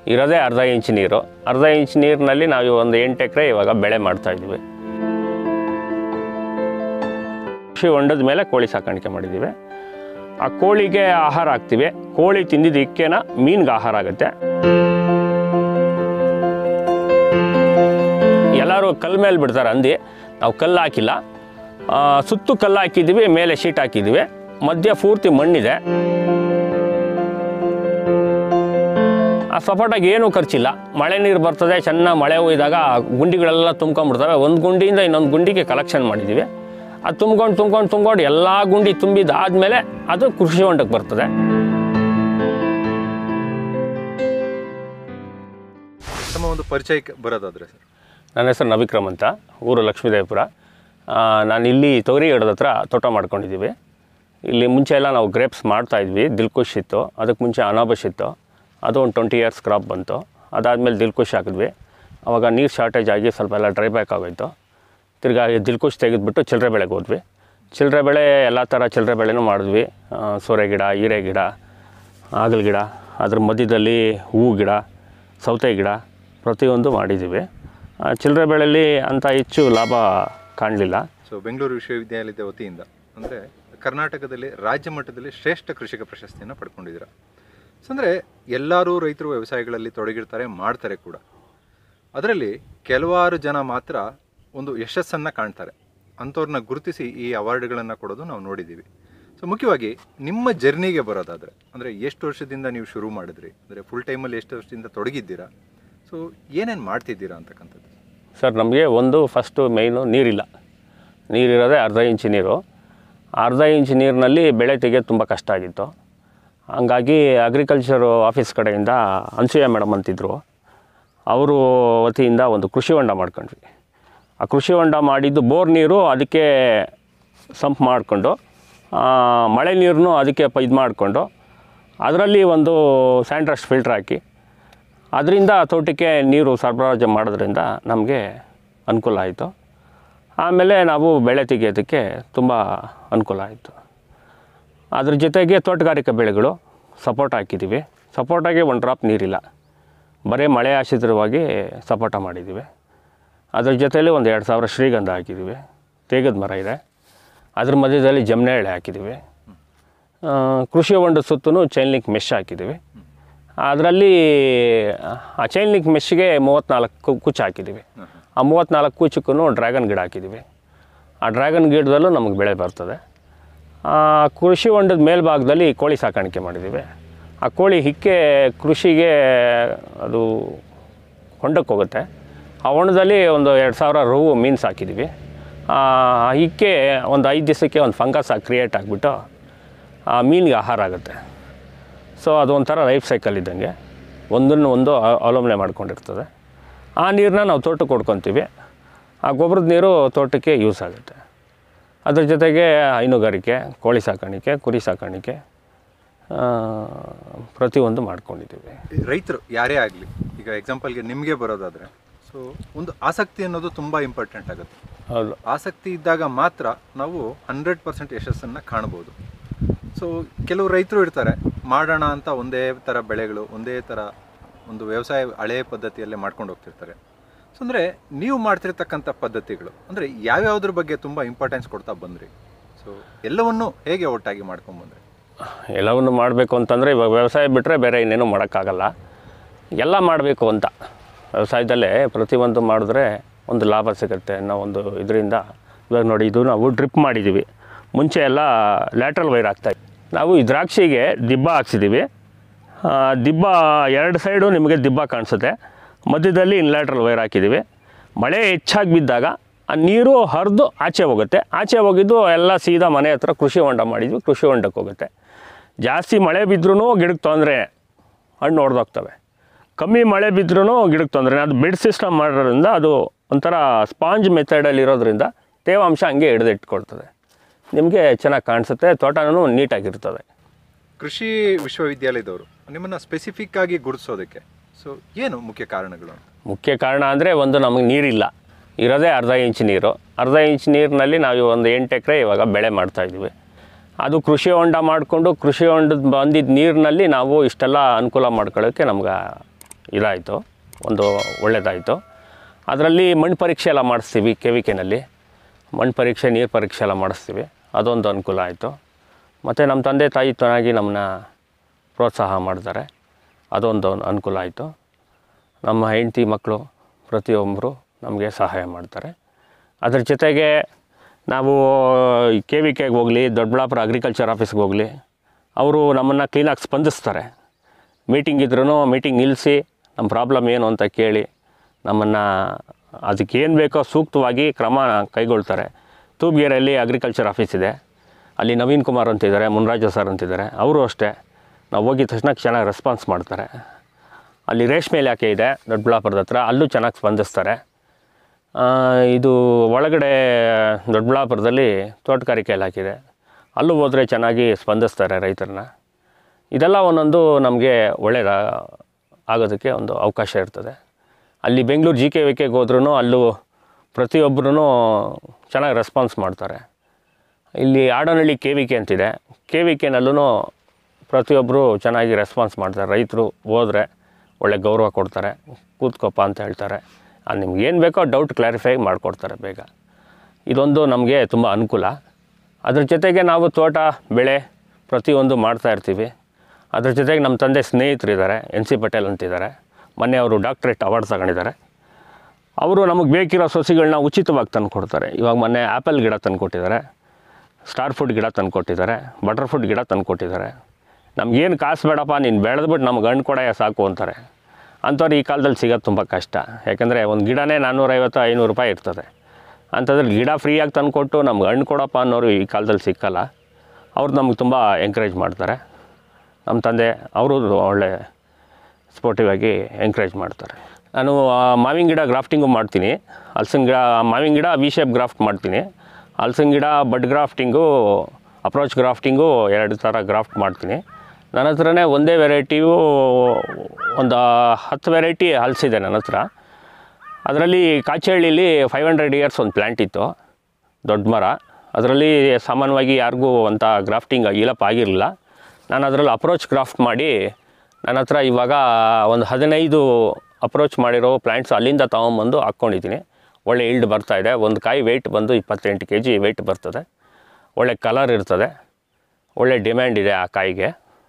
ಇರೋದೇ ಅರ್ಧ ಇಂಚ್ ನೀರು ಅರ್ಧ ಇಂಚ್ ನೀರಿನಲ್ಲಿ ನಾವು ಒಂದು ಎಂಟು ಎಕರೆ ಇವಾಗ ಬೆಳೆ ಮಾಡ್ತಾಯಿದ್ದೀವಿ ಕೃಷಿ ಹೊಂಡದ ಮೇಲೆ ಕೋಳಿ ಸಾಕಾಣಿಕೆ ಮಾಡಿದ್ದೀವಿ ಆ ಕೋಳಿಗೆ ಆಹಾರ ಹಾಕ್ತೀವಿ ಕೋಳಿ ತಿಂದಿದ್ದ ಇಕ್ಕೆನ ಮೀನ್ಗೆ ಆಹಾರ ಆಗುತ್ತೆ ಎಲ್ಲರೂ ಕಲ್ಲು ಮೇಲೆ ಬಿಡ್ತಾರೆ ಅಂದು ನಾವು ಕಲ್ಲು ಹಾಕಿಲ್ಲ ಆ, ಸುತ್ತು ಕಲ್ಲು ಹಾಕಿದ್ದೀವಿ ಮೇಲೆ ಶೀಟ್ ಹಾಕಿದ್ದೀವಿ ಮಧ್ಯ ಪೂರ್ತಿ ಮಣ್ಣಿದೆ ಆ ಸಪೋಟಾಗಿ ಏನೂ ಖರ್ಚಿಲ್ಲ ಮಳೆ ನೀರು ಬರ್ತದೆ ಚೆನ್ನಾಗಿ ಮಳೆ ಹೋಯ್ದಾಗ ಗುಂಡಿಗಳೆಲ್ಲ ತುಂಬ್ಕೊಂಡ್ಬಿಡ್ತವೆ ಒಂದು ಗುಂಡಿಯಿಂದ ಇನ್ನೊಂದು ಗುಂಡಿಗೆ ಕಲೆಕ್ಷನ್ ಮಾಡಿದ್ದೀವಿ ಅದು ತುಂಬ್ಕೊಂಡು ತುಂಬ್ಕೊಂಡು ತುಂಬ್ಕೊಂಡು ಎಲ್ಲ ಗುಂಡಿ ತುಂಬಿದಾದ್ಮೇಲೆ ಅದು ಕೃಷಿ ಹೊಂಡಕ್ಕೆ ಬರ್ತದೆ ತಮ್ಮ ಒಂದು ಪರಿಚಯಕ್ಕೆ ಬರೋದಾದ್ರೆ ಸರ್ ನನ್ನ ಹೆಸರು ನವಿಕ್ರಮ್ ಅಂತ ಊರು ಲಕ್ಷ್ಮೀದೇವಪುರ ಆ, ನಾನು ಇಲ್ಲಿ ತೊಗರಿ ಗಿಡದ ಹತ್ರ ತೋಟ ಮಾಡ್ಕೊಂಡಿದ್ದೀವಿ ಇಲ್ಲಿ ಮುಂಚೆ ಎಲ್ಲ ನಾವು ಗ್ರೇಪ್ಸ್ ಮಾಡ್ತಾಯಿದ್ವಿ ದಿಲ್ಕುಶ್ ಇತ್ತು ಅದಕ್ಕೆ ಮುಂಚೆ ಅನಾಬಸ್ ಇತ್ತು ಅದು ಒಂದು ಟ್ವೆಂಟಿ ಇಯರ್ಸ್ ಕ್ರಾಪ್ ಬಂತು ಅದಾದಮೇಲೆ ದಿಲ್ಕುಶ್ ಹಾಕಿದ್ವಿ ಅವಾಗ ನೀರು ಶಾರ್ಟೇಜ್ ಆಗಿ ಸ್ವಲ್ಪ ಎಲ್ಲ ಡ್ರೈ ಬ್ಯಾಕ್ ಆಗೋಯ್ತು ತಿರ್ಗಾ ಈ ದಿಲ್ಕುಶ್ ತೆಗೆದ್ಬಿಟ್ಟು ಚಿಲ್ಲರೆ ಬೆಳೆಗೆ ಹೋದ್ವಿ ಚಿಲ್ಲರೆ ಬೆಳೆ ಎಲ್ಲ ಥರ ಚಿಲ್ಲರೆ ಬೆಳೆನೂ ಮಾಡಿದ್ವಿ ಆ, ಸೋರೆ ಗಿಡ ಹೀರೆ ಗಿಡ ಆಗಲ್ ಗಿಡ ಅದ್ರ ಮಧ್ಯದಲ್ಲಿ ಹೂವು ಗಿಡ ಸೌತೆ ಗಿಡ ಪ್ರತಿಯೊಂದು ಮಾಡಿದ್ದೀವಿ ಆ, ಚಿಲ್ಲರೆ ಬೆಳೆಯಲ್ಲಿ ಅಂಥ ಹೆಚ್ಚು ಲಾಭ ಕಾಣಲಿಲ್ಲ ಸೊ ಬೆಂಗಳೂರು ವಿಶ್ವವಿದ್ಯಾಲಯದ ವತಿಯಿಂದ ಅಂದರೆ ಕರ್ನಾಟಕದಲ್ಲಿ ರಾಜ್ಯ ಮಟ್ಟದಲ್ಲಿ ಶ್ರೇಷ್ಠ ಕೃಷಿಕ ಪ್ರಶಸ್ತಿಯನ್ನು ಪಡ್ಕೊಂಡಿದ್ದೀರಾ ಸೊ ಅಂದರೆ ಎಲ್ಲರೂ ರೈತರು ವ್ಯವಸಾಯಗಳಲ್ಲಿ ತೊಡಗಿರ್ತಾರೆ ಮಾಡ್ತಾರೆ ಕೂಡ ಅದರಲ್ಲಿ ಕೆಲವಾರು ಜನ ಮಾತ್ರ ಒಂದು ಯಶಸ್ಸನ್ನು ಕಾಣ್ತಾರೆ ಅಂಥವ್ರನ್ನ ಗುರುತಿಸಿ ಈ ಅವಾರ್ಡ್ಗಳನ್ನು ಕೊಡೋದು ನಾವು ನೋಡಿದ್ದೀವಿ ಸೊ ಮುಖ್ಯವಾಗಿ ನಿಮ್ಮ ಜರ್ನಿಗೆ ಬರೋದಾದರೆ ಅಂದರೆ ಎಷ್ಟು ವರ್ಷದಿಂದ ನೀವು ಶುರು ಮಾಡಿದ್ರಿ ಅಂದರೆ ಫುಲ್ ಟೈಮಲ್ಲಿ ಎಷ್ಟು ವರ್ಷದಿಂದ ತೊಡಗಿದ್ದೀರಾ ಸೊ ಏನೇನು ಮಾಡ್ತಿದ್ದೀರಾ ಅಂತಕ್ಕಂಥದ್ದು ಸರ್ ನಮಗೆ ಒಂದು ಫಸ್ಟು ಮೇಯ್ನು ನೀರಿಲ್ಲ ನೀರಿರೋದೇ ಅರ್ಧ ಇಂಚ್ ನೀರು ಅರ್ಧ ಇಂಚ್ ನೀರಿನಲ್ಲಿ ಬೆಳೆ ತೆಗೆಯೋದು ತುಂಬ ಕಷ್ಟ ಆಗಿತ್ತು ಹಂಗಾಗಿ ಅಗ್ರಿಕಲ್ಚರು ಆಫೀಸ್ ಕಡೆಯಿಂದ ಅನ್ಸೂಯ ಮೇಡಮ್ ಅಂತಿದ್ರು ಅವರು ವತಿಯಿಂದ ಒಂದು ಕೃಷಿ ಹೊಂಡ ಮಾಡ್ಕೊಂಡ್ವಿ ಆ ಕೃಷಿ ಹೊಂಡ ಮಾಡಿದ್ದು ಬೋರ್ ನೀರು ಅದಕ್ಕೆ ಸಂಪ್ ಮಾಡಿಕೊಂಡು ಮಳೆ ನೀರನ್ನು ಅದಕ್ಕೆ ಪ ಇದು ಮಾಡಿಕೊಂಡು ಅದರಲ್ಲಿ ಒಂದು ಸ್ಯಾಂಡ್ರಸ್ಟ್ ಫಿಲ್ಟ್ರ್ ಹಾಕಿ ಅದರಿಂದ ತೋಟಕ್ಕೆ ನೀರು ಸರಬರಾಜು ಮಾಡೋದ್ರಿಂದ ನಮಗೆ ಅನುಕೂಲ ಆಯಿತು ಆಮೇಲೆ ನಾವು ಬೆಳೆ ತೆಗೆಯೋದಕ್ಕೆ ತುಂಬ ಅನುಕೂಲ ಆಯಿತು ಅದ್ರ ಜೊತೆಗೆ ತೋಟಗಾರಿಕೆ ಬೆಳೆಗಳು ಸಪೋಟ ಹಾಕಿದ್ದೀವಿ ಸಪೋಟಾಗೆ ಒಂದು ಡ್ರಾಪ್ ನೀರಿಲ್ಲ ಬರೀ ಮಳೆ ಆಶ್ರಿತವಾಗಿ ಸಪೋಟ ಮಾಡಿದ್ದೀವಿ ಅದ್ರ ಜೊತೆಯಲ್ಲಿ ಒಂದು ಎರಡು ಸಾವಿರ ಶ್ರೀಗಂಧ ಹಾಕಿದ್ದೀವಿ ತೇಗದ ಮರ ಇದೆ ಅದ್ರ ಮಧ್ಯದಲ್ಲಿ ಜಮ್ನೆ ಎಳೆ ಹಾಕಿದ್ದೀವಿ ಆ, ಕೃಷಿ ಹೊಂಡದ ಸುತ್ತಲೂ ಚೈನ್ ಲಿಂಕ್ ಮೆಶ್ ಹಾಕಿದ್ದೀವಿ ಅದರಲ್ಲಿ ಆ ಚೈನ್ ಲಿಂಕ್ ಮೆಶ್ಗೆ ಮೂವತ್ತ್ನಾಲ್ಕು ಕುಚ್ಚು ಹಾಕಿದ್ದೀವಿ ಆ ಮೂವತ್ತ್ನಾಲ್ಕು ಕುಚ್ಚಕ್ಕೂ ಡ್ರ್ಯಾಗನ್ ಗಿಡ ಹಾಕಿದ್ದೀವಿ ಆ ಡ್ರ್ಯಾಗನ್ ಗಿಡದಲ್ಲೂ ನಮಗೆ ಬೆಳೆ ಬರ್ತದೆ ಆ ಕೃಷಿ ಹೊಂಡದ ಮೇಲ್ಭಾಗದಲ್ಲಿ ಕೋಳಿ ಸಾಕಾಣಿಕೆ ಮಾಡಿದ್ದೀವಿ ಆ ಕೋಳಿ ಹಿಕ್ಕೆ ಕೃಷಿಗೆ ಅದು ಹೊಂಡಕ್ಕೆ ಹೋಗುತ್ತೆ ಆ ಹೊಂಡದಲ್ಲಿ ಒಂದು ಎರಡು ಸಾವಿರ ರೋವು ಮೀನ್ಸ್ ಹಾಕಿದ್ದೀವಿ ಆ ಹಿಕ್ಕೆ ಒಂದು ಐದು ದಿವಸಕ್ಕೆ ಒಂದು ಫಂಗಸ್ ಕ್ರಿಯೇಟ್ ಆಗಿಬಿಟ್ಟು ಆ ಮೀನಿಗೆ ಆಹಾರ ಆಗುತ್ತೆ ಸೊ ಅದು ಒಂಥರ ಲೈಫ್ ಸೈಕಲ್ ಇದ್ದಂಗೆ ಒಂದನ್ನು ಒಂದು ಅ- ಅವಲಂಬನೆ ಮಾಡ್ಕೊಂಡಿರ್ತದೆ ಆ ನೀರನ್ನ ನಾವು ತೋಟಕ್ಕೆ ಕೊಡ್ಕೊತೀವಿ ಆ ಗೊಬ್ಬರದ ನೀರು ತೋಟಕ್ಕೆ ಯೂಸ್ ಆಗುತ್ತೆ ಅದ್ರ ಜೊತೆಗೆ ಹೈನುಗಾರಿಕೆ ಕೋಳಿ ಸಾಕಾಣಿಕೆ ಕುರಿ ಸಾಕಾಣಿಕೆ ಆ, ಪ್ರತಿಯೊಂದು ಮಾಡ್ಕೊಂಡಿದ್ದೀವಿ ರೈತರು ಯಾರೇ ಆಗಲಿ ಈಗ ಎಕ್ಸಾಂಪಲ್ಗೆ ನಿಮಗೆ ಬರೋದಾದರೆ ಸೊ ಒಂದು ಆಸಕ್ತಿ ಅನ್ನೋದು ತುಂಬ ಇಂಪಾರ್ಟೆಂಟ್ ಆಗುತ್ತೆ ಹೌದು ಆಸಕ್ತಿ ಇದ್ದಾಗ ಮಾತ್ರ ನಾವು ಹಂಡ್ರೆಡ್ ಪರ್ಸೆಂಟ್ ಯಶಸ್ಸನ್ನು ಕಾಣ್ಬೋದು ಸೊ ಕೆಲವು ರೈತರು ಇರ್ತಾರೆ ಮಾಡೋಣ ಅಂತ ಒಂದೇ ಥರ ಬೆಳೆಗಳು ಒಂದೇ ಥರ ಒಂದು ವ್ಯವಸಾಯ ಹಳೆಯ ಪದ್ಧತಿಯಲ್ಲೇ ಮಾಡ್ಕೊಂಡು ಹೋಗ್ತಿರ್ತಾರೆ ಸೊ ಅಂದರೆ ನೀವು ಮಾಡ್ತಿರ್ತಕ್ಕಂಥ ಪದ್ಧತಿಗಳು ಅಂದರೆ ಯಾವ್ಯಾವುದ್ರ ಬಗ್ಗೆ ತುಂಬ ಇಂಪಾರ್ಟೆನ್ಸ್ ಕೊಡ್ತಾ ಬಂದ್ರಿ ಸೊ ಎಲ್ಲವನ್ನೂ ಹೇಗೆ ಒಟ್ಟಾಗಿ ಮಾಡ್ಕೊಂಬಂದ್ರಿ ಎಲ್ಲವನ್ನು ಮಾಡಬೇಕು ಅಂತಂದರೆ ಇವಾಗ ವ್ಯವಸಾಯ ಬಿಟ್ಟರೆ ಬೇರೆ ಇನ್ನೇನು ಮಾಡೋಕ್ಕಾಗಲ್ಲ ಎಲ್ಲ ಮಾಡಬೇಕು ಅಂತ ವ್ಯವಸಾಯದಲ್ಲೇ ಪ್ರತಿಯೊಂದು ಮಾಡಿದ್ರೆ ಒಂದು ಲಾಭ ಸಿಗುತ್ತೆ ಅನ್ನೋ ಒಂದು ಇದರಿಂದ ಇವಾಗ ನೋಡಿ ಇದು ನಾವು ಡ್ರಿಪ್ ಮಾಡಿದ್ದೀವಿ ಮುಂಚೆ ಎಲ್ಲ ಲ್ಯಾಟ್ರಲ್ ವೈರ್ ಹಾಕ್ತಾಯಿದ್ವಿ ನಾವು ಈ ದ್ರಾಕ್ಷಿಗೆ ದಿಬ್ಬ ಹಾಕ್ಸಿದ್ದೀವಿ ಆ, ದಿಬ್ಬ ಎರಡು ಸೈಡು ನಿಮಗೆ ದಿಬ್ಬ ಕಾಣಿಸುತ್ತೆ ಮಧ್ಯದಲ್ಲಿ ಇನ್ಲ್ಯಾಟ್ರಲ್ ವೈರ್ ಹಾಕಿದ್ದೀವಿ ಮಳೆ ಹೆಚ್ಚಾಗಿ ಬಿದ್ದಾಗ ಆ ನೀರು ಹರಿದು ಆಚೆ ಹೋಗುತ್ತೆ ಆಚೆ ಹೋಗಿದ್ದು ಎಲ್ಲ ಸೀದಾ ಮನೆ ಹತ್ರ ಕೃಷಿ ಹೊಂಡ ಮಾಡಿದ್ವಿ ಕೃಷಿ ಹೊಂಡಕ್ಕೆ ಹೋಗುತ್ತೆ ಜಾಸ್ತಿ ಮಳೆ ಬಿದ್ದರೂ ಗಿಡಕ್ಕೆ ತೊಂದರೆ ಹಣ್ಣು ಹೊಡೆದೋಗ್ತವೆ ಕಮ್ಮಿ ಮಳೆ ಬಿದ್ದರೂ ಗಿಡಕ್ಕೆ ತೊಂದರೆ ಅದು ಬೆಡ್ ಸಿಸ್ಟಮ್ ಮಾಡೋದ್ರಿಂದ ಅದು ಒಂಥರ ಸ್ಪಾಂಜ್ ಮೆಥಡಲ್ಲಿ ಇರೋದ್ರಿಂದ ತೇವಾಂಶ ಹಂಗೆ ಹಿಡಿದಿಟ್ಕೊಳ್ತದೆ ನಿಮಗೆ ಚೆನ್ನಾಗಿ ಕಾಣಿಸುತ್ತೆ ತೋಟನೂ ನೀಟಾಗಿರ್ತದೆ ಕೃಷಿ ವಿಶ್ವವಿದ್ಯಾಲಯದವರು ನಿಮ್ಮನ್ನು ಸ್ಪೆಸಿಫಿಕ್ ಆಗಿ ಗುರುತಿಸೋದಕ್ಕೆ ಸೊ ಏನು ಮುಖ್ಯ ಕಾರಣಗಳು ಅಂತ ಮುಖ್ಯ ಕಾರಣ ಅಂದರೆ ಒಂದು ನಮಗೆ ನೀರಿಲ್ಲ ಇರೋದೇ ಅರ್ಧ ಇಂಚ್ ನೀರು ಅರ್ಧ ಇಂಚ್ ನೀರಿನಲ್ಲಿ ನಾವು ಒಂದು ಎಂಟು ಎಕರೆ ಇವಾಗ ಬೆಳೆ ಮಾಡ್ತಾಯಿದ್ದೀವಿ ಅದು ಕೃಷಿ ಹೊಂಡ ಮಾಡಿಕೊಂಡು ಕೃಷಿ ಹೊಂಡದ ಬಂದಿದ್ದ ನೀರಿನಲ್ಲಿ ನಾವು ಇಷ್ಟೆಲ್ಲ ಅನುಕೂಲ ಮಾಡ್ಕೊಳ್ಳೋಕ್ಕೆ ನಮ್ಗೆ ಇದಾಯಿತು ಒಂದು ಒಳ್ಳೆಯದಾಯಿತು ಅದರಲ್ಲಿ ಮಣ್ಣು ಪರೀಕ್ಷೆ ಎಲ್ಲ ಮಾಡಿಸ್ತೀವಿ ಕೆ ವಿ ಕೆನಲ್ಲಿ ಮಣ್ಣು ಪರೀಕ್ಷೆ ನೀರು ಪರೀಕ್ಷೆ ಎಲ್ಲ ಮಾಡಿಸ್ತೀವಿ ಅದೊಂದು ಅನುಕೂಲ ಆಯಿತು ಮತ್ತು ನಮ್ಮ ತಂದೆ ತಾಯಿ ಚೆನ್ನಾಗಿ ನಮ್ಮನ್ನ ಪ್ರೋತ್ಸಾಹ ಮಾಡ್ತಾರೆ ಅದೊಂದು ಅನುಕೂಲ ಆಯಿತು ನಮ್ಮ ಹೆಂಡತಿ ಮಕ್ಕಳು ಪ್ರತಿಯೊಬ್ಬರು ನಮಗೆ ಸಹಾಯ ಮಾಡ್ತಾರೆ ಅದ್ರ ಜೊತೆಗೆ ನಾವು ಕೆ ವಿ ಕೆಗೆ ಹೋಗಲಿ ದೊಡ್ಡಬಳ್ಳಾಪುರ ಅಗ್ರಿಕಲ್ಚರ್ ಆಫೀಸ್ಗೆ ಹೋಗಲಿ ಅವರು ನಮ್ಮನ್ನು ಕ್ಲೀನಾಗಿ ಸ್ಪಂದಿಸ್ತಾರೆ ಮೀಟಿಂಗ್ ಇದ್ರೂ ಮೀಟಿಂಗ್ ನಿಲ್ಲಿಸಿ ನಮ್ಮ ಪ್ರಾಬ್ಲಮ್ ಏನು ಅಂತ ಕೇಳಿ ನಮ್ಮನ್ನು ಅದಕ್ಕೆ ಏನು ಬೇಕೋ ಸೂಕ್ತವಾಗಿ ಕ್ರಮ ಕೈಗೊಳ್ತಾರೆ ತೂಬ್ಗೆರೆಯಲ್ಲಿ ಅಗ್ರಿಕಲ್ಚರ್ ಆಫೀಸ್ ಇದೆ ಅಲ್ಲಿ ನವೀನ್ ಕುಮಾರ್ ಅಂತಿದ್ದಾರೆ ಮುನ್ರಾಜು ಸರ್ ಅಂತಿದ್ದಾರೆ ಅವರು ಅಷ್ಟೇ ನಾವು ಹೋಗಿದ ತಕ್ಷಣ ಚೆನ್ನಾಗಿ ರೆಸ್ಪಾನ್ಸ್ ಮಾಡ್ತಾರೆ ಅಲ್ಲಿ ರೇಷ್ಮೆ ಇಲಾಖೆ ಇದೆ ದೊಡ್ಡಬಳ್ಳಾಪುರದ ಹತ್ರ ಅಲ್ಲೂ ಚೆನ್ನಾಗಿ ಸ್ಪಂದಿಸ್ತಾರೆ ಆ, ಇದು ಒಳಗಡೆ ದೊಡ್ಡಬಳ್ಳಾಪುರದಲ್ಲಿ ತೋಟಗಾರಿಕೆ ಇಲಾಖೆ ಇದೆ ಅಲ್ಲೂ ಹೋದರೆ ಚೆನ್ನಾಗಿ ಸ್ಪಂದಿಸ್ತಾರೆ ರೈತರನ್ನ ಇದೆಲ್ಲ ಒಂದೊಂದು ನಮಗೆ ಒಳ್ಳೆಯದ ಆಗೋದಕ್ಕೆ ಒಂದು ಅವಕಾಶ ಇರ್ತದೆ ಅಲ್ಲಿ ಬೆಂಗಳೂರು ಜಿ ಕೆ ವಿ ಕೆಗೆ ಹೋದ್ರೂ ಅಲ್ಲೂ ಪ್ರತಿಯೊಬ್ಬರೂ ಚೆನ್ನಾಗಿ ರೆಸ್ಪಾನ್ಸ್ ಮಾಡ್ತಾರೆ ಇಲ್ಲಿ ಆಡನಹಳ್ಳಿ ಕೆ ವಿ ಕೆ ಅಂತಿದೆ ಕೆ ವಿ ಕೆನಲ್ಲೂ ಪ್ರತಿಯೊಬ್ಬರು ಚೆನ್ನಾಗಿ ರೆಸ್ಪಾನ್ಸ್ ಮಾಡ್ತಾರೆ ರೈತರು ಹೋದರೆ ಒಳ್ಳೆ ಗೌರವ ಕೊಡ್ತಾರೆ ಕೂತ್ಕೊಪ್ಪ ಅಂತ ಹೇಳ್ತಾರೆ ಅದು ನಿಮ್ಗೆ ಏನು ಬೇಕೋ ಡೌಟ್ ಕ್ಲಾರಿಫೈ ಮಾಡಿಕೊಡ್ತಾರೆ ಬೇಗ ಇದೊಂದು ನಮಗೆ ತುಂಬ ಅನುಕೂಲ ಅದ್ರ ಜೊತೆಗೆ ನಾವು ತೋಟ ಬೆಳೆ ಪ್ರತಿಯೊಂದು ಮಾಡ್ತಾ ಇರ್ತೀವಿ ಅದ್ರ ಜೊತೆಗೆ ನಮ್ಮ ತಂದೆ ಸ್ನೇಹಿತರಿದ್ದಾರೆ ಎನ್ ಸಿ ಪಟೇಲ್ ಅಂತಿದ್ದಾರೆ ಮೊನ್ನೆ ಅವರು ಡಾಕ್ಟ್ರೇಟ್ ಅವಾರ್ಡ್ ತಗೊಂಡಿದ್ದಾರೆ ಅವರು ನಮಗೆ ಬೇಕಿರೋ ಸಸಿಗಳನ್ನ ಉಚಿತವಾಗಿ ತಂದು ಕೊಡ್ತಾರೆ ಇವಾಗ ಮೊನ್ನೆ ಆ್ಯಪಲ್ ಗಿಡ ತಂದು ಕೊಟ್ಟಿದ್ದಾರೆ ಸ್ಟಾರ್ ಫುಡ್ ಗಿಡ ತಂದು ಕೊಟ್ಟಿದ್ದಾರೆ ಬಟರ್ ಫುಡ್ ಗಿಡ ತಂದು ಕೊಟ್ಟಿದ್ದಾರೆ ನಮಗೇನು ಕಾಸು ಬೇಡಪ್ಪ ನೀನು ಬೆಳೆದ್ಬಿಟ್ಟು ನಮ್ಗೆ ಹಣ್ಣು ಕೊಡ ಸಾಕು ಅಂತಾರೆ ಅಂಥವ್ರು ಈ ಕಾಲದಲ್ಲಿ ಸಿಗೋದು ತುಂಬ ಕಷ್ಟ ಯಾಕೆಂದರೆ ಒಂದು ಗಿಡನೇ ನಾನ್ನೂರೈವತ್ತು ಐನೂರು ರೂಪಾಯಿ ಇರ್ತದೆ ಅಂಥದ್ರಲ್ಲಿ ಗಿಡ ಫ್ರೀಯಾಗಿ ತಂದುಕೊಟ್ಟು ನಮ್ಗೆ ಹಣ್ಣು ಕೊಡಪ್ಪ ಅನ್ನೋರು ಈ ಕಾಲದಲ್ಲಿ ಸಿಕ್ಕಲ್ಲ ಅವ್ರು ನಮ್ಗೆ ತುಂಬ ಎಂಕರೇಜ್ ಮಾಡ್ತಾರೆ ನಮ್ಮ ತಂದೆ ಅವರು ಒಳ್ಳೆ ಸ್ಪೋರ್ಟಿವ್ ಆಗಿ ಎಂಕರೇಜ್ ಮಾಡ್ತಾರೆ ನಾನು ಆ, ಮಾವಿನ ಗಿಡ ಗ್ರಾಫ್ಟಿಂಗು ಮಾಡ್ತೀನಿ ಹಲ್ಸಿನ ಗಿಡ ಮಾವಿನ ಗಿಡ ವಿ ಶೇಪ್ ಗ್ರಾಫ್ಟ್ ಮಾಡ್ತೀನಿ ಹಲ್ಸಿನ ಗಿಡ ಬಡ್ ಗ್ರಾಫ್ಟಿಂಗು ಅಪ್ರೋಚ್ ಗ್ರಾಫ್ಟಿಂಗು ಎರಡು ಥರ ಗ್ರಾಫ್ಟ್ ಮಾಡ್ತೀನಿ ನನ್ನ ಹತ್ರನೇ ಒಂದೇ ವೆರೈಟಿಯು ಒಂದು ಹತ್ತು ವೆರೈಟಿ ಹಲ್ಸಿದೆ ನನ್ನ ಹತ್ರ ಅದರಲ್ಲಿ ಕಾಚೇಹಳ್ಳಿಲಿ ಫೈವ್ ಹಂಡ್ರೆಡ್ ಇಯರ್ಸ್ ಒಂದು ಪ್ಲ್ಯಾಂಟ್ ಇತ್ತು ದೊಡ್ಡ ಮರ ಅದರಲ್ಲಿ ಸಾಮಾನ್ಯವಾಗಿ ಯಾರಿಗೂ ಅಂತ ಗ್ರಾಫ್ಟಿಂಗ್ ಇಲಪ್ ಆಗಿರಲಿಲ್ಲ ನಾನು ಅದರಲ್ಲಿ ಅಪ್ರೋಚ್ ಗ್ರಾಫ್ಟ್ ಮಾಡಿ ನನ್ನ ಹತ್ರ ಇವಾಗ ಒಂದು ಹದಿನೈದು ಅಪ್ರೋಚ್ ಮಾಡಿರೋ ಪ್ಲ್ಯಾಂಟ್ಸ್ ಅಲ್ಲಿಂದ ತೊಗೊಂಬಂದು ಹಾಕ್ಕೊಂಡಿದ್ದೀನಿ ಒಳ್ಳೆ ಇಲ್ಡ್ ಬರ್ತಾ ಇದೆ ಒಂದು ಕಾಯಿ ವೆಯ್ಟ್ ಬಂದು ಇಪ್ಪತ್ತೆಂಟು ಕೆ ಜಿ ವೆಯ್ಟ್ ಬರ್ತದೆ ಒಳ್ಳೆ ಕಲರ್ ಇರ್ತದೆ ಒಳ್ಳೆ ಡಿಮ್ಯಾಂಡ್ ಇದೆ ಆ ಕಾಯಿಗೆ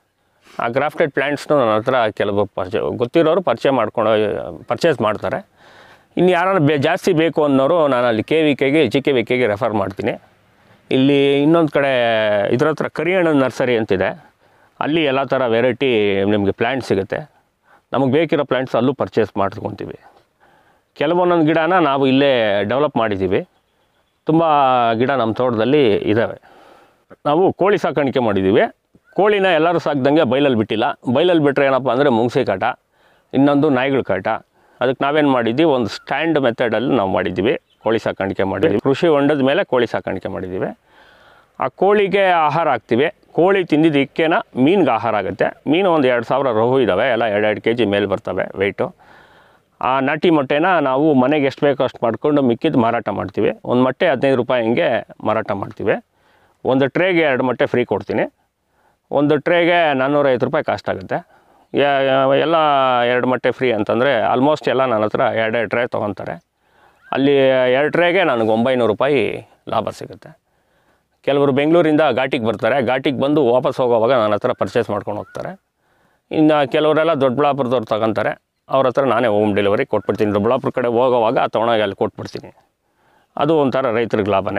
ಆ ಗ್ರಾಫ್ಟೆಡ್ ಪ್ಲ್ಯಾಂಟ್ಸ್ನು ನನ್ನ ಹತ್ರ ಕೆಲವು ಪರ್ಚೆ ಗೊತ್ತಿರೋರು ಪರಿಚಯ ಮಾಡ್ಕೊಂಡು ಪರ್ಚೇಸ್ ಮಾಡ್ತಾರೆ ಇನ್ನು ಯಾರು ಬೇ ಜಾಸ್ತಿ ಬೇಕು ಅನ್ನೋರು ನಾನು ಅಲ್ಲಿ ಕೆ ವಿ ಕೆಗೆ ಜಿ ಕೆ ವಿ ಕೆಗೆ ರೆಫರ್ ಮಾಡ್ತೀನಿ ಇಲ್ಲಿ ಇನ್ನೊಂದು ಕಡೆ ಇದ್ರ ಹತ್ರ ಕರಿಯಣ್ಣನ ನರ್ಸರಿ ಅಂತಿದೆ ಅಲ್ಲಿ ಎಲ್ಲ ಥರ ವೆರೈಟಿ ನಿಮಗೆ ಪ್ಲ್ಯಾಂಟ್ ಸಿಗುತ್ತೆ ನಮಗೆ ಬೇಕಿರೋ ಪ್ಲ್ಯಾಂಟ್ಸ್ ಅಲ್ಲೂ ಪರ್ಚೇಸ್ ಮಾಡ್ಕೊತೀವಿ ಕೆಲವೊಂದೊಂದು ಗಿಡನ ನಾವು ಇಲ್ಲೇ ಡೆವಲಪ್ ಮಾಡಿದ್ದೀವಿ ತುಂಬ ಗಿಡ ನಮ್ಮ ತೋಟದಲ್ಲಿ ಇದ್ದಾವೆ ನಾವು ಕೋಳಿ ಸಾಕಾಣಿಕೆ ಮಾಡಿದ್ದೀವಿ ಕೋಳಿನ ಎಲ್ಲರೂ ಸಾಕ್ದಂಗೆ ಬೈಲಲ್ಲಿ ಬಿಟ್ಟಿಲ್ಲ ಬೈಲಲ್ಲಿ ಬಿಟ್ಟರೆ ಏನಪ್ಪ ಅಂದರೆ ಮುಂಗ್ಸಿ ಕಾಟ ಇನ್ನೊಂದು ನಾಯಿಗಳ ಕಾಟ ಅದಕ್ಕೆ ನಾವೇನು ಮಾಡಿದ್ದೀವಿ ಒಂದು ಸ್ಟ್ಯಾಂಡ್ ಮೆಥಡಲ್ಲಿ ನಾವು ಮಾಡಿದ್ದೀವಿ ಕೋಳಿ ಸಾಕಾಣಿಕೆ ಮಾಡಿದ್ದೀವಿ ಕೃಷಿ ಹೊಂಡದ ಮೇಲೆ ಕೋಳಿ ಸಾಕಾಣಿಕೆ ಮಾಡಿದ್ದೀವಿ ಆ ಕೋಳಿಗೆ ಆಹಾರ ಹಾಕ್ತೀವಿ ಕೋಳಿ ತಿಂದಿದ್ದು ಇಕ್ಕೆನ ಮೀನಿಗೆ ಆಹಾರ ಆಗುತ್ತೆ ಮೀನು ಒಂದು ಎರಡು ಸಾವಿರ ರೋಹು ಇದ್ದಾವೆ ಎಲ್ಲ ಎರಡೆರಡು ಕೆ ಜಿ ಮೇಲೆ ಬರ್ತವೆ ವೆಯ್ಟು ಆ ನಾಟಿ ಮೊಟ್ಟೆನ ನಾವು ಮನೆಗೆ ಎಷ್ಟು ಬೇಕೋ ಅಷ್ಟು ಮಾಡ್ಕೊಂಡು ಮಿಕ್ಕಿದ್ದು ಮಾರಾಟ ಮಾಡ್ತೀವಿ ಒಂದು ಮೊಟ್ಟೆ ಹದಿನೈದು ರೂಪಾಯಿ ಹಿಂಗೆ ಮಾರಾಟ ಮಾಡ್ತೀವಿ ಒಂದು ಟ್ರೇಗೆ ಎರಡು ಮೊಟ್ಟೆ ಫ್ರೀ ಕೊಡ್ತೀನಿ ಒಂದು ಟ್ರೇಗೆ ನಾನ್ನೂರೈವತ್ತು ರೂಪಾಯಿ ಕಾಸ್ಟ್ ಆಗುತ್ತೆ ಯಾ- ಯಾ- ಎಲ್ಲ ಎರಡು ಮೊಟ್ಟೆ ಫ್ರೀ ಅಂತಂದರೆ ಆಲ್ಮೋಸ್ಟ್ ಎಲ್ಲ ನನ್ನ ಹತ್ರ ಎರಡೆರಡು ಟ್ರೇ ತೊಗೊತಾರೆ ಅಲ್ಲಿ ಎರಡು ಟ್ರೇಗೆ ನನಗೆ ಒಂಬೈನೂರು ರೂಪಾಯಿ ಲಾಭ ಸಿಗುತ್ತೆ ಕೆಲವರು ಬೆಂಗಳೂರಿಂದ ಘಾಟಿಗೆ ಬರ್ತಾರೆ ಘಾಟಿಗೆ ಬಂದು ವಾಪಸ್ ಹೋಗೋವಾಗ ನನ್ನ ಹತ್ರ ಪರ್ಚೇಸ್ ಮಾಡ್ಕೊಂಡು ಹೋಗ್ತಾರೆ ಇನ್ನು ಕೆಲವರೆಲ್ಲ ದೊಡ್ಡಬಳ್ಳಾಪುರದವ್ರು ತಗೊಂತಾರೆ ಅವ್ರ ಹತ್ರ ನಾನೇ ಹೋಮ್ ಡೆಲಿವರಿ ಕೊಟ್ಬಿಡ್ತೀನಿ ದೊಡ್ಡಬಳ್ಳಾಪುರ ಕಡೆ ಹೋಗೋವಾಗ ತೊಗೊಂಡೋಗಿ ಅಲ್ಲಿ ಕೊಟ್ಬಿಡ್ತೀನಿ ಅದು ಒಂಥರ ರೈತರಿಗೆ ಲಾಭನೇ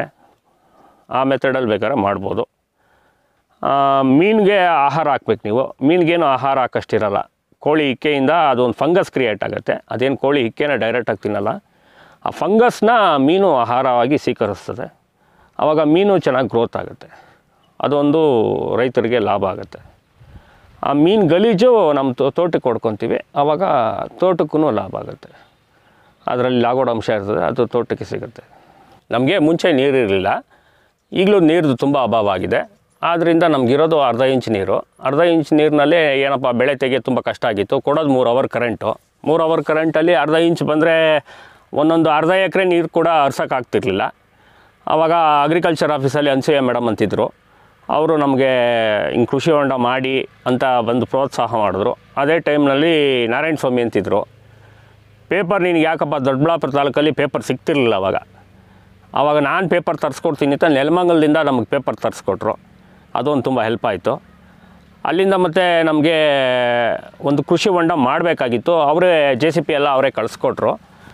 ಆ ಮೆಥಡಲ್ಲಿ ಬೇಕಾದ್ರೆ ಮಾಡ್ಬೋದು ಆ, ಮೀನಿಗೆ ಆಹಾರ ಹಾಕ್ಬೇಕು ನೀವು ಮೀನಿಗೇನು ಆಹಾರ ಹಾಕಷ್ಟಿರಲ್ಲ ಕೋಳಿ ಇಕ್ಕೆಯಿಂದ ಅದೊಂದು ಫಂಗಸ್ ಕ್ರಿಯೇಟ್ ಆಗುತ್ತೆ ಅದೇನು ಕೋಳಿ ಇಕ್ಕೆನ ಡೈರೆಕ್ಟಾಗಿ ತಿನ್ನಲ್ಲ ಆ ಫಂಗಸ್ನ ಮೀನು ಆಹಾರವಾಗಿ ಸ್ವೀಕರಿಸ್ತದೆ ಆವಾಗ ಮೀನು ಚೆನ್ನಾಗಿ ಗ್ರೋತ್ ಆಗುತ್ತೆ ಅದೊಂದು ರೈತರಿಗೆ ಲಾಭ ಆಗುತ್ತೆ ಆ ಮೀನು ಗಲೀಜು ನಮ್ಮ ತೋ- ತೋಟಕ್ಕೆ ಹೊಡ್ಕೊತೀವಿ ಆವಾಗ ತೋಟಕ್ಕೂ ಲಾಭ ಆಗುತ್ತೆ ಅದರಲ್ಲಿ ಲಾಗೋಡ್ ಅಂಶ ಇರ್ತದೆ ಅದು ತೋಟಕ್ಕೆ ಸಿಗುತ್ತೆ ನಮಗೆ ಮುಂಚೆ ನೀರಿರಲಿಲ್ಲ ಈಗಲೂ ನೀರ್ದು ತುಂಬ ಅಭಾವ ಆಗಿದೆ ಆದ್ದರಿಂದ ನಮಗಿರೋದು ಅರ್ಧ ಇಂಚ್ ನೀರು ಅರ್ಧ ಇಂಚ್ ನೀರಿನಲ್ಲಿ ಏನಪ್ಪ ಬೆಳೆ ತೆಗೆಯೋದು ತುಂಬ ಕಷ್ಟ ಆಗಿತ್ತು ಕೊಡೋದು ಮೂರು ಅವರ್ ಕರೆಂಟು ಮೂರು ಅವರ್ ಕರೆಂಟಲ್ಲಿ ಅರ್ಧ ಇಂಚ್ ಬಂದರೆ ಒಂದೊಂದು ಅರ್ಧ ಎಕರೆ ನೀರು ಕೂಡ ಹರ್ಸೋಕ್ಕಾಗ್ತಿರ್ಲಿಲ್ಲ ಆವಾಗ ಅಗ್ರಿಕಲ್ಚರ್ ಆಫೀಸಲ್ಲಿ ಅನ್ಸೂಯ ಮೇಡಮ್ ಅಂತಿದ್ದರು ಅವರು ನಮಗೆ ಹಿಂಗೆ ಕೃಷಿ ಹೊಂಡ ಮಾಡಿ ಅಂತ ಬಂದು ಪ್ರೋತ್ಸಾಹ ಮಾಡಿದ್ರು ಅದೇ ಟೈಮ್ನಲ್ಲಿ ನಾರಾಯಣ ಸ್ವಾಮಿ ಅಂತಿದ್ರು ಪೇಪರ್ ನಿನಗೆ ಯಾಕಪ್ಪ ದೊಡ್ಡಬಳ್ಳಾಪುರ ತಾಲೂಕಲ್ಲಿ ಪೇಪರ್ ಸಿಗ್ತಿರ್ಲಿಲ್ಲ ಅವಾಗ ಆವಾಗ ನಾನು ಪೇಪರ್ ತರಿಸ್ಕೊಡ್ತೀನಿ ಅಂತ ನೆಲಮಂಗಲದಿಂದ ನಮಗೆ ಪೇಪರ್ ತರಿಸ್ಕೊಟ್ರು ಅದೊಂದು ತುಂಬ ಹೆಲ್ಪ್ ಆಯಿತು ಅಲ್ಲಿಂದ ಮತ್ತೆ ನಮಗೆ ಒಂದು ಕೃಷಿ ಹೊಂಡ ಮಾಡಬೇಕಾಗಿತ್ತು ಅವರೇ ಜೆ ಸಿ ಪಿ ಎಲ್ಲ ಅವರೇ ಕಳಿಸ್ಕೊಟ್ರು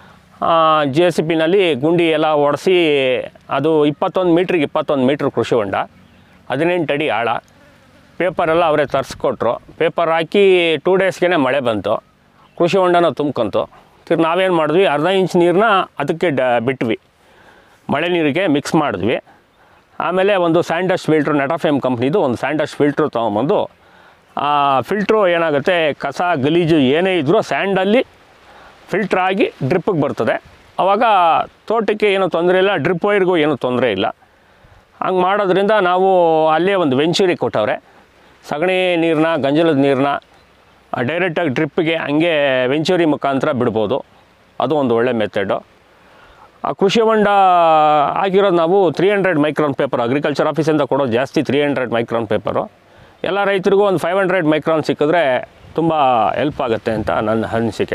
ಜೆ ಸಿ ಪಿನಲ್ಲಿ ಗುಂಡಿ ಎಲ್ಲ ಒಡಿಸಿ ಅದು ಇಪ್ಪತ್ತೊಂದು ಮೀಟ್ರಿಗೆ ಇಪ್ಪತ್ತೊಂದು ಮೀಟ್ರ್ ಕೃಷಿ ಹೊಂಡ ಹದಿನೆಂಟು ಅಡಿ ಆಳ ಪೇಪರೆಲ್ಲ ಅವರೇ ತರಿಸ್ಕೊಟ್ರು ಪೇಪರ್ ಹಾಕಿ ಟೂ ಡೇಸ್ಗೆ ಮಳೆ ಬಂತು ಕೃಷಿ ಹೊಂಡನ ತುಂಬ್ಕೊಂತು ತಿರ್ಗಿ ನಾವೇನು ಮಾಡಿದ್ವಿ ಅರ್ಧ ಇಂಚ್ ನೀರನ್ನ ಅದಕ್ಕೆ ಡ ಬಿಟ್ವಿ ಮಳೆ ನೀರಿಗೆ ಮಿಕ್ಸ್ ಮಾಡಿದ್ವಿ ಆಮೇಲೆ ಒಂದು ಸ್ಯಾಂಡಸ್ಟ್ ಫಿಲ್ಟ್ರ್ ನೆಟಾಫೇಮ್ ಕಂಪ್ನಿದು ಒಂದು ಸ್ಯಾಂಡಸ್ಟ್ ಫಿಲ್ಟ್ರು ತೊಗೊಂಬಂದು ಆ ಫಿಲ್ಟ್ರು ಏನಾಗುತ್ತೆ ಕಸ ಗಲೀಜು ಏನೇ ಇದ್ದರೂ ಸ್ಯಾಂಡಲ್ಲಿ ಫಿಲ್ಟ್ರ್ ಆಗಿ ಡ್ರಿಪ್ಪಿಗೆ ಬರ್ತದೆ ಆವಾಗ ತೋಟಕ್ಕೆ ಏನೂ ತೊಂದರೆ ಇಲ್ಲ ಡ್ರಿಪ್ ವೈರ್ಗೂ ಏನೂ ತೊಂದರೆ ಇಲ್ಲ ಹಂಗೆ ಮಾಡೋದ್ರಿಂದ ನಾವು ಅಲ್ಲೇ ಒಂದು ವೆಂಚೂರಿ ಕೊಟ್ಟವ್ರೆ ಸಗಣಿ ನೀರನ್ನ ಗಂಜಲದ ನೀರನ್ನ ಡೈರೆಕ್ಟಾಗಿ ಡ್ರಿಪ್ಪಿಗೆ ಹಂಗೆ ವೆಂಚೂರಿ ಮುಖಾಂತರ ಬಿಡ್ಬೋದು ಅದು ಒಂದು ಒಳ್ಳೆ ಮೆಥಡು ಆ ಕೃಷಿ ಹೊಂಡ ಆಗಿರೋದು ನಾವು three hundred micron paper agriculture ಆಫೀಸಿಂದ ಕೊಡೋದು ಜಾಸ್ತಿ ತ್ರೀ ಹಂಡ್ರೆಡ್ ಮೈಕ್ರಾನ್ ಪೇಪರು ಎಲ್ಲ ರೈತರಿಗೂ ಒಂದು ಫೈವ್ ಹಂಡ್ರೆಡ್ ಮೈಕ್ರಾನ್ ಸಿಕ್ಕಿದ್ರೆ ತುಂಬ ಹೆಲ್ಪ್ ಆಗುತ್ತೆ ಅಂತ ನನ್ನ ಅನಿಸಿಕೆ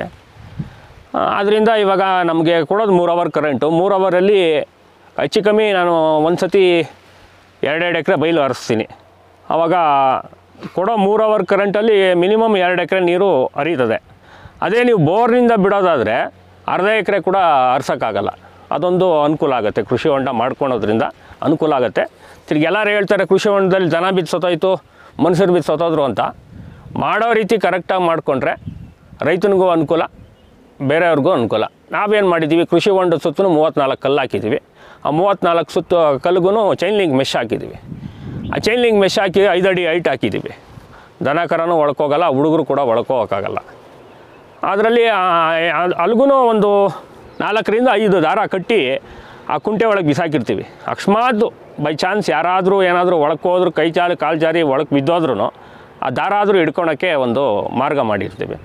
ಆದ್ದರಿಂದ ಇವಾಗ ನಮಗೆ ಕೊಡೋದು ಮೂರು ಅವರ್ ಕರೆಂಟು ಮೂರು ಅವರಲ್ಲಿ ಹೆಚ್ಚು ಕಮ್ಮಿ ನಾನು ಒಂದು ಸತಿ ಎರಡೆರಡು ಎಕರೆ ಬೈಲು ಹರಿಸ್ತೀನಿ ಆವಾಗ ಕೊಡೋ ಮೂರು ಅವರ್ ಕರೆಂಟಲ್ಲಿ ಮಿನಿಮಮ್ ಎರಡು ಎಕರೆ ನೀರು ಹರಿತದೆ ಅದೇ ನೀವು ಬೋರ್ನಿಂದ ಬಿಡೋದಾದರೆ ಅರ್ಧ ಎಕರೆ ಕೂಡ ಹರ್ಸೋಕ್ಕಾಗಲ್ಲ ಅದೊಂದು ಅನುಕೂಲ ಆಗುತ್ತೆ ಕೃಷಿ ಹೊಂಡ ಮಾಡ್ಕೊಳೋದ್ರಿಂದ ಅನುಕೂಲ ಆಗುತ್ತೆ ತಿರ್ಗಿ ಎಲ್ಲರೂ ಹೇಳ್ತಾರೆ ಕೃಷಿ ಹೊಂಡದಲ್ಲಿ ದನ ಬಿದ್ದು ಸತ್ತೋಯ್ತು ಮನುಷ್ಯರು ಬಿದ್ದು ಸತ್ತೋದ್ರು ಅಂತ ಮಾಡೋ ರೀತಿ ಕರೆಕ್ಟಾಗಿ ಮಾಡಿಕೊಂಡ್ರೆ ರೈತನಿಗೂ ಅನುಕೂಲ ಬೇರೆಯವ್ರಿಗೂ ಅನುಕೂಲ ನಾವೇನು ಮಾಡಿದ್ದೀವಿ ಕೃಷಿ ಹೊಂಡದ ಸುತ್ತಲೂ ಮೂವತ್ತ್ನಾಲ್ಕು ಕಲ್ಲು ಹಾಕಿದ್ದೀವಿ ಆ ಮೂವತ್ತ್ನಾಲ್ಕು ಸುತ್ತು ಕಲ್ಗೂ ಚೈನ್ ಲಿಂಕ್ ಮೆಶ್ ಹಾಕಿದ್ದೀವಿ ಆ ಚೈನ್ ಲಿಂಕ್ ಮೆಶ್ ಹಾಕಿ ಐದು ಅಡಿ ಹೈಟ್ ಹಾಕಿದ್ದೀವಿ ದನ ಕರನೂ ಒಳ್ಕೋಗಲ್ಲ ಹುಡುಗರು ಕೂಡ ಒಳ್ಕೋಗೋಕ್ಕಾಗಲ್ಲ ಅದರಲ್ಲಿ ಅಲ್ಗೂ ಒಂದು ನಾಲ್ಕರಿಂದ ಐದು ದಾರ ಕಟ್ಟಿ ಆ ಕುಂಟೆ ಒಳಗೆ ಬಿಸಾಕಿರ್ತೀವಿ ಅಕಸ್ಮಾತ್ ಬೈ ಚಾನ್ಸ್ ಯಾರಾದರೂ ಏನಾದರೂ ಒಳಕ್ಕೆ ಹೋದ್ರು ಕೈ ಚಾಲು ಕಾಲು ಜಾರಿ ಒಳಗೆ ಬಿದ್ದೋದ್ರೂ ಆ ದಾರ ಆದರೂ ಹಿಡ್ಕೊಳಕ್ಕೆ ಒಂದು ಮಾರ್ಗ ಮಾಡಿರ್ತೀವಿ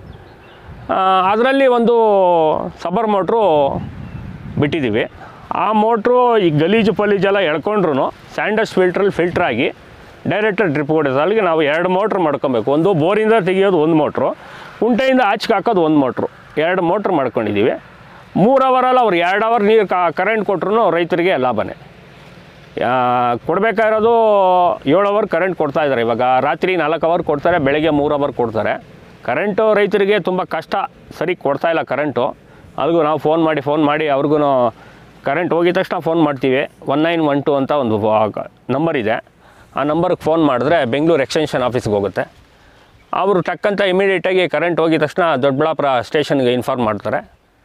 ಅದರಲ್ಲಿ ಒಂದು ಸಬರ್ ಮೋಟ್ರು ಬಿಟ್ಟಿದ್ದೀವಿ ಆ ಮೋಟ್ರು ಈ ಗಲೀಜು ಪಲೀಜೆಲ್ಲ ಎಳ್ಕೊಂಡ್ರು ಸ್ಯಾಂಡಸ್ ಫಿಲ್ಟ್ರಲ್ಲಿ ಫಿಲ್ಟ್ರ್ ಆಗಿ ಡೈರೆಕ್ಟ್ ಡ್ರಿಪ್ ಹೊಡೆದು ಅಲ್ಲಿಗೆ ನಾವು ಎರಡು ಮೋಟ್ರ್ ಮಾಡ್ಕೊಬೇಕು ಒಂದು ಬೋರಿಂದ ತೆಗಿಯೋದು ಒಂದು ಮೋಟ್ರು ಕುಂಟೆಯಿಂದ ಆಚೆಗೆ ಹಾಕೋದು ಒಂದು ಮೋಟ್ರು ಎರಡು ಮೋಟ್ರ್ ಮಾಡ್ಕೊಂಡಿದ್ದೀವಿ ಮೂರು ಅವರಲ್ಲಿ ಅವ್ರು ಎರಡು ಅವರ್ ನೀರು ಕರೆಂಟ್ ಕೊಟ್ರು ರೈತರಿಗೆ ಲಾಭನೇ ಕೊಡಬೇಕಾಗಿರೋದು ಏಳು ಅವರ್ ಕರೆಂಟ್ ಕೊಡ್ತಾ ಇದ್ದಾರೆ ಇವಾಗ ರಾತ್ರಿ ನಾಲ್ಕು ಅವರ್ ಕೊಡ್ತಾರೆ ಬೆಳಗ್ಗೆ ಮೂರು ಅವರ್ ಕೊಡ್ತಾರೆ ಕರೆಂಟು ರೈತರಿಗೆ ತುಂಬ ಕಷ್ಟ ಸರಿ ಕೊಡ್ತಾ ಇಲ್ಲ ಕರೆಂಟು ಅಲ್ಲಿಗೂ ನಾವು ಫೋನ್ ಮಾಡಿ ಫೋನ್ ಮಾಡಿ ಅವ್ರಿಗೂ ಕರೆಂಟ್ ಹೋಗಿದ ತಕ್ಷಣ ಫೋನ್ ಮಾಡ್ತೀವಿ ಒನ್ ನೈನ್ ಒನ್ ಟು ಅಂತ ಒಂದು ನಂಬರ್ ಇದೆ ಆ ನಂಬರ್ಗೆ ಫೋನ್ ಮಾಡಿದ್ರೆ ಬೆಂಗಳೂರು ಎಕ್ಸ್ಟೆನ್ಷನ್ ಆಫೀಸ್ಗೆ ಹೋಗುತ್ತೆ ಅವರು ಟಕ್ಕಂತ ಇಮಿಡಿಯೇಟಾಗಿ ಕರೆಂಟ್ ಹೋಗಿದ ತಕ್ಷಣ ದೊಡ್ಡಬಳ್ಳಾಪುರ ಸ್ಟೇಷನ್ಗೆ ಇನ್ಫಾರ್ಮ್ ಮಾಡ್ತಾರೆ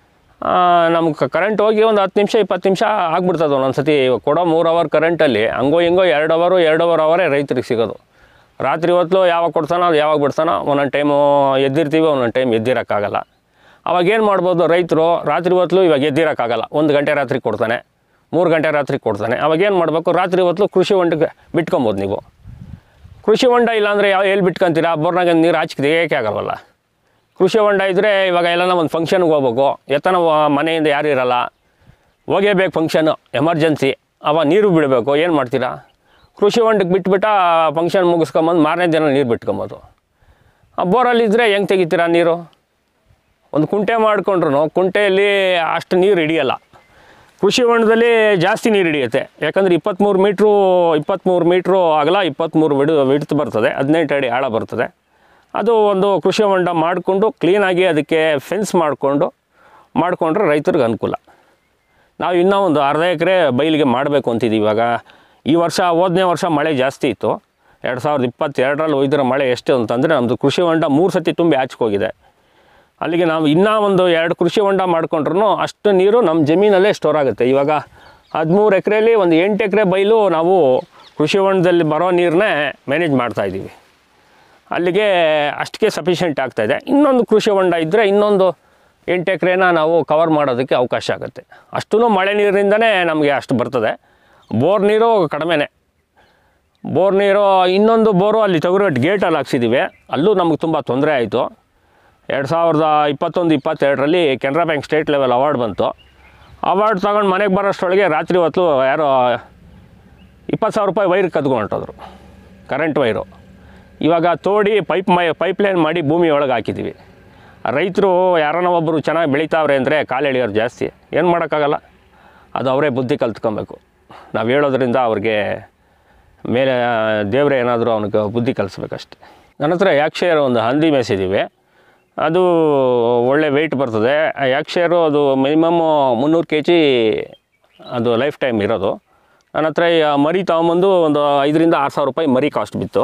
ನಮ್ಗೆ ಕರೆಂಟ್ ಹೋಗಿ ಒಂದು ಹತ್ತು ನಿಮಿಷ ಇಪ್ಪತ್ತು ನಿಮಿಷ ಆಗ್ಬಿಡ್ತದೆ ಒಂದೊಂದು ಸತಿ ಕೊಡೋ ಮೂರು ಅವರ್ ಕರೆಂಟಲ್ಲಿ ಹಂಗೋ ಹಿಂಗೋ ಎರಡು ಅವರು ಎರಡು ಅವರ್ ಅವರೇ ರೈತರಿಗೆ ಸಿಗೋದು ರಾತ್ರಿ ಹೊತ್ತು ಯಾವಾಗ ಕೊಡ್ತಾನೋ ಅದು ಯಾವಾಗ ಬಿಡ್ತಾನೋ ಒಂದೊಂದು ಟೈಮು ಎದ್ದಿರ್ತೀವಿ ಒಂದೊಂದು ಟೈಮ್ ಎದ್ದಿರೋಕ್ಕಾಗಲ್ಲ ಅವಾಗ ಏನು ಮಾಡ್ಬೋದು ರೈತರು ರಾತ್ರಿ ಹೊತ್ತು ಇವಾಗ ಎದ್ದಿರೋಕ್ಕಾಗಲ್ಲ ಒಂದು ಗಂಟೆ ರಾತ್ರಿ ಕೊಡ್ತಾನೆ ಮೂರು ಗಂಟೆ ರಾತ್ರಿ ಕೊಡ್ತಾನೆ ಅವಾಗ ಏನು ಮಾಡಬೇಕು ರಾತ್ರಿ ಹೊತ್ತು ಕೃಷಿ ಹೊಂಡಕ್ಕೆ ಬಿಟ್ಕೊಬೋದು ನೀವು ಕೃಷಿ ಹೊಂಡ ಇಲ್ಲಾಂದರೆ ಯಾವ ಎಲ್ಲಿ ಬಿಟ್ಕೊಂತೀರಾ ಬೋರ್ನಾಗ ನೀರು ಆಚೆಗೆ ತೆಗಿಯೋಕೆ ಆಗಲ್ವಲ್ಲ ಕೃಷಿ ಹೊಂಡ ಇದ್ದರೆ ಇವಾಗ ಎಲ್ಲನ ಒಂದು ಫಂಕ್ಷನ್ಗೆ ಹೋಗ್ಬೇಕು ಎತ್ತನ ವ- ಮನೆಯಿಂದ ಯಾರು ಇರಲ್ಲ ಹೋಗೇಬೇಕು ಫಂಕ್ಷನು ಎಮರ್ಜೆನ್ಸಿ ಅವ ನೀರು ಬಿಡಬೇಕು ಏನು ಮಾಡ್ತೀರಾ ಕೃಷಿ ಹೊಂಡಕ್ಕೆ ಬಿಟ್ಬಿಟ್ಟ ಫಂಕ್ಷನ್ ಮುಗಿಸ್ಕೊಂಬಂದು ಮಾರನೇ ದಿನ ನೀರು ಬಿಟ್ಕೊಬೋದು ಆ ಬೋರಲ್ಲಿದ್ದರೆ ಹೆಂಗೆ ತೆಗಿತೀರಾ ನೀರು ಒಂದು ಕುಂಟೆ ಮಾಡಿಕೊಂಡ್ರು ಕುಂಟೆಯಲ್ಲಿ ಅಷ್ಟು ನೀರು ಹಿಡಿಯಲ್ಲ ಕೃಷಿ ಹೊಂಡದಲ್ಲಿ ಜಾಸ್ತಿ ನೀರು ಹಿಡಿಯುತ್ತೆ ಯಾಕಂದರೆ ಇಪ್ಪತ್ತ್ಮೂರು ಮೀಟ್ರು ಇಪ್ಪತ್ತ್ಮೂರು ಮೀಟ್ರು ಅಗಲ ಇಪ್ಪತ್ತ್ಮೂರು ವಿಡು ವಿಡ್ತ್ ಬರ್ತದೆ ಹದಿನೆಂಟು ಅಡಿ ಆಳ ಬರ್ತದೆ ಅದು ಒಂದು ಕೃಷಿ ಹೊಂಡ ಮಾಡಿಕೊಂಡು ಕ್ಲೀನಾಗಿ ಅದಕ್ಕೆ ಫೆನ್ಸ್ ಮಾಡಿಕೊಂಡು ಮಾಡಿಕೊಂಡ್ರೆ ರೈತರಿಗೆ ಅನುಕೂಲ ನಾವು ಇನ್ನೂ ಒಂದು ಅರ್ಧ ಎಕರೆ ಬೈಲಿಗೆ ಮಾಡಬೇಕು ಅಂತಿದ್ದೀವಿ ಇವಾಗ ಈ ವರ್ಷ ಹೋದನೇ ವರ್ಷ ಮಳೆ ಜಾಸ್ತಿ ಇತ್ತು ಎರಡು ಸಾವಿರದ ಇಪ್ಪತ್ತೆರಡರಲ್ಲಿ ಒಯ್ದಿರೋ ಮಳೆ ಎಷ್ಟು ಅಂತಂದರೆ ನಮ್ಮದು ಕೃಷಿ ಹೊಂಡ ಮೂರು ಸತಿ ತುಂಬಿ ಆಚೆಗೆ ಹೋಗಿದೆ ಅಲ್ಲಿಗೆ ನಾವು ಇನ್ನೂ ಒಂದು ಎರಡು ಕೃಷಿ ಹೊಂಡ ಮಾಡ್ಕೊಂಡ್ರು ಅಷ್ಟು ನೀರು ನಮ್ಮ ಜಮೀನಲ್ಲೇ ಸ್ಟೋರ್ ಆಗುತ್ತೆ ಇವಾಗ ಹದಿಮೂರು ಎಕರೆಯಲ್ಲಿ ಒಂದು ಎಂಟು ಎಕರೆ ಬೈಲು ನಾವು ಕೃಷಿ ಹೊಂಡದಲ್ಲಿ ಬರೋ ನೀರನ್ನೇ ಮ್ಯಾನೇಜ್ ಮಾಡ್ತಾಯಿದ್ದೀವಿ ಅಲ್ಲಿಗೆ ಅಷ್ಟಕ್ಕೆ ಸಫಿಷಿಯೆಂಟ್ ಆಗ್ತಾಯಿದೆ ಇನ್ನೊಂದು ಕೃಷಿ ಹೊಂಡ ಇದ್ದರೆ ಇನ್ನೊಂದು ಎಂಟು ಎಕರೆನ ನಾವು ಕವರ್ ಮಾಡೋದಕ್ಕೆ ಅವಕಾಶ ಆಗುತ್ತೆ ಅಷ್ಟೂ ಮಳೆ ನೀರಿನಿಂದನೇ ನಮಗೆ ಅಷ್ಟು ಬರ್ತದೆ ಬೋರ್ ನೀರು ಕಡಿಮೆನೇ ಬೋರ್ ನೀರು ಇನ್ನೊಂದು ಬೋರು ಅಲ್ಲಿ ತೊಗರಿಗಟ್ಟು ಗೇಟಲ್ಲಿ ಹಾಕ್ಸಿದ್ದೀವಿ ಅಲ್ಲೂ ನಮಗೆ ತುಂಬ ತೊಂದರೆ ಆಯಿತು ಎರಡು ಸಾವಿರದ ಇಪ್ಪತ್ತೊಂದು ಇಪ್ಪತ್ತೆರಡರಲ್ಲಿ Canara bank state level award ಬಂತು ಅವಾರ್ಡ್ ತಗೊಂಡು ಮನೆಗೆ ಬರೋಷ್ಟರೊಳಗೆ ರಾತ್ರಿ ಹೊತ್ತು ಯಾರೋ ಇಪ್ಪತ್ತು ಸಾವಿರ ರೂಪಾಯಿ ವೈರ್ ಕದ್ಕೊಂಡು ಹೊಂಟೋದ್ರು ಕರೆಂಟ್ ವೈರು ಇವಾಗ ತೋಡಿ ಪೈಪ್ ಮೈ ಪೈಪ್ ಲೈನ್ ಮಾಡಿ ಭೂಮಿ ಒಳಗೆ ಹಾಕಿದ್ದೀವಿ ರೈತರು ಯಾರನ್ನ ಒಬ್ಬರು ಚೆನ್ನಾಗಿ ಬೆಳೀತಾವ್ರೆ ಅಂದರೆ ಕಾಲು ಎಳೆಯೋರು ಜಾಸ್ತಿ ಏನು ಮಾಡೋಕ್ಕಾಗಲ್ಲ ಅದು ಅವರೇ ಬುದ್ಧಿ ಕಲ್ತ್ಕೊಬೇಕು ನಾವು ಹೇಳೋದ್ರಿಂದ ಅವ್ರಿಗೆ ಮೇಲೆ ದೇವರೇ ಏನಾದರೂ ಅವನಿಗೆ ಬುದ್ಧಿ ಕಲಿಸ್ಬೇಕಷ್ಟೆ ನನ್ನ ಹತ್ರ ಯಾಕ್ಷೇರ್ ಒಂದು ಹಂದಿ ಮೇಯಿಸಿದ್ದೀವಿ ಅದು ಒಳ್ಳೆ ವೆಯ್ಟ್ ಬರ್ತದೆ ಆ ಯಾಕ್ಷೇರು ಅದು ಮಿನಿಮಮ್ಮು ಮುನ್ನೂರು ಕೆ ಜಿ ಅದು ಲೈಫ್ ಟೈಮ್ ಇರೋದು ನನ್ನ ಹತ್ರ ಈ ಮರಿ ತೊಗೊಂಬಂದು ಒಂದು ಐದರಿಂದ ಆರು ಸಾವಿರ ರೂಪಾಯಿ ಮರಿ ಕಾಸ್ಟ್ ಬಿತ್ತು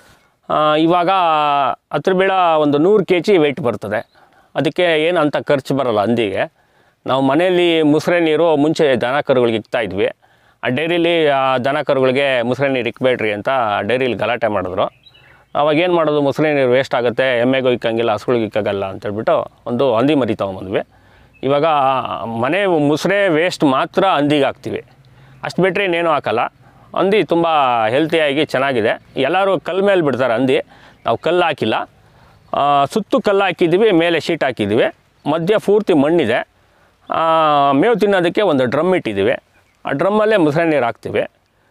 ಆ, ಇವಾಗ ಹತ್ರ ಬೇಡ ಒಂದು ನೂರು ಕೆ ಜಿ ವೆಯ್ಟ್ ಬರ್ತದೆ ಅದಕ್ಕೆ ಏನು ಅಂತ ಖರ್ಚು ಬರಲ್ಲ ಹಂದಿಗೆ ನಾವು ಮನೆಯಲ್ಲಿ ಮುಸ್ರೆ ನೀರು ಮುಂಚೆ ದನ ಕರುಗಳಿಗೆ ಇಕ್ತಾ ಇದ್ವಿ ಆ ಡೈರಿಲಿ ಆ ದನ ಕರುಗಳಿಗೆ ಮುಸ್ರೆ ನೀರು ಇಕ್ಬೇಡ್ರಿ ಅಂತ ಡೈರಿಲಿ ಗಲಾಟೆ ಮಾಡಿದ್ರು ಅವಾಗ ಏನು ಮಾಡೋದು ಮುಸ್ರೆ ನೀರು ವೇಸ್ಟ್ ಆಗುತ್ತೆ ಎಮ್ಮೆಗೂ ಇಕ್ಕಂಗಿಲ್ಲ ಹಸುಗಳಿಗೆ ಇಕ್ಕಾಗಲ್ಲ ಅಂತೇಳ್ಬಿಟ್ಟು ಒಂದು ಹಂದಿ ಮರಿ ತೊಗೊಂಬಂದ್ವಿ ಇವಾಗ ಮನೆ ಮುಸ್ರೆ ವೇಸ್ಟ್ ಮಾತ್ರ ಹಂದಿಗೆ ಹಾಕ್ತೀವಿ ಅಷ್ಟು ಬಿಟ್ಟರೆ ಇನ್ನೇನು ಹಾಕಲ್ಲ ಹಂದಿ ತುಂಬ ಹೆಲ್ತಿಯಾಗಿ ಚೆನ್ನಾಗಿದೆ ಎಲ್ಲರೂ ಕಲ್ಲು ಮೇಲೆ ಬಿಡ್ತಾರೆ ಹಂದಿ ನಾವು ಕಲ್ಲು ಹಾಕಿಲ್ಲ ಆ, ಸುತ್ತು ಕಲ್ಲು ಹಾಕಿದ್ದೀವಿ ಮೇಲೆ ಶೀಟ್ ಹಾಕಿದ್ದೀವಿ ಮಧ್ಯ ಪೂರ್ತಿ ಮಣ್ಣಿದೆ ಆ, ಮೇವು ತಿನ್ನೋದಕ್ಕೆ ಒಂದು ಡ್ರಮ್ ಇಟ್ಟಿದ್ದೀವಿ ಆ ಡ್ರಮ್ಮಲ್ಲೇ ಮುಸ್ರೆ ನೀರು ಹಾಕ್ತೀವಿ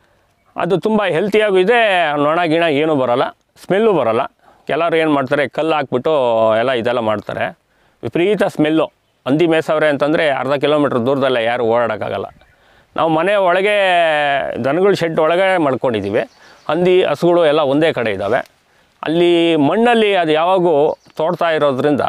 ಅದು ತುಂಬ ಹೆಲ್ತಿಯಾಗೂ ಇದೆ ನೊಣ ಗಿಣ ಏನೂ ಬರೋಲ್ಲ ಸ್ಮೆಲ್ಲು ಬರೋಲ್ಲ ಕೆಲವರು ಏನು ಮಾಡ್ತಾರೆ ಕಲ್ಲು ಹಾಕ್ಬಿಟ್ಟು ಎಲ್ಲ ಇದೆಲ್ಲ ಮಾಡ್ತಾರೆ ವಿಪರೀತ ಸ್ಮೆಲ್ಲು ಹಂದಿ ಮೇಸವ್ರೆ ಅಂತಂದರೆ ಅರ್ಧ ಕಿಲೋಮೀಟ್ರ್ ದೂರದಲ್ಲೇ ಯಾರು ಓಡಾಡೋಕ್ಕಾಗಲ್ಲ ನಾವು ಮನೆ ಒಳಗೆ ದನಗಳ ಶೆಡ್ ಒಳಗೆ ಮಾಡ್ಕೊಂಡಿದ್ದೀವಿ ಹಂದಿ ಹಸುಗಳು ಎಲ್ಲ ಒಂದೇ ಕಡೆ ಇದ್ದಾವೆ ಅಲ್ಲಿ ಮಣ್ಣಲ್ಲಿ ಅದು ಯಾವಾಗೂ ತೋಡ್ತಾ ಇರೋದ್ರಿಂದ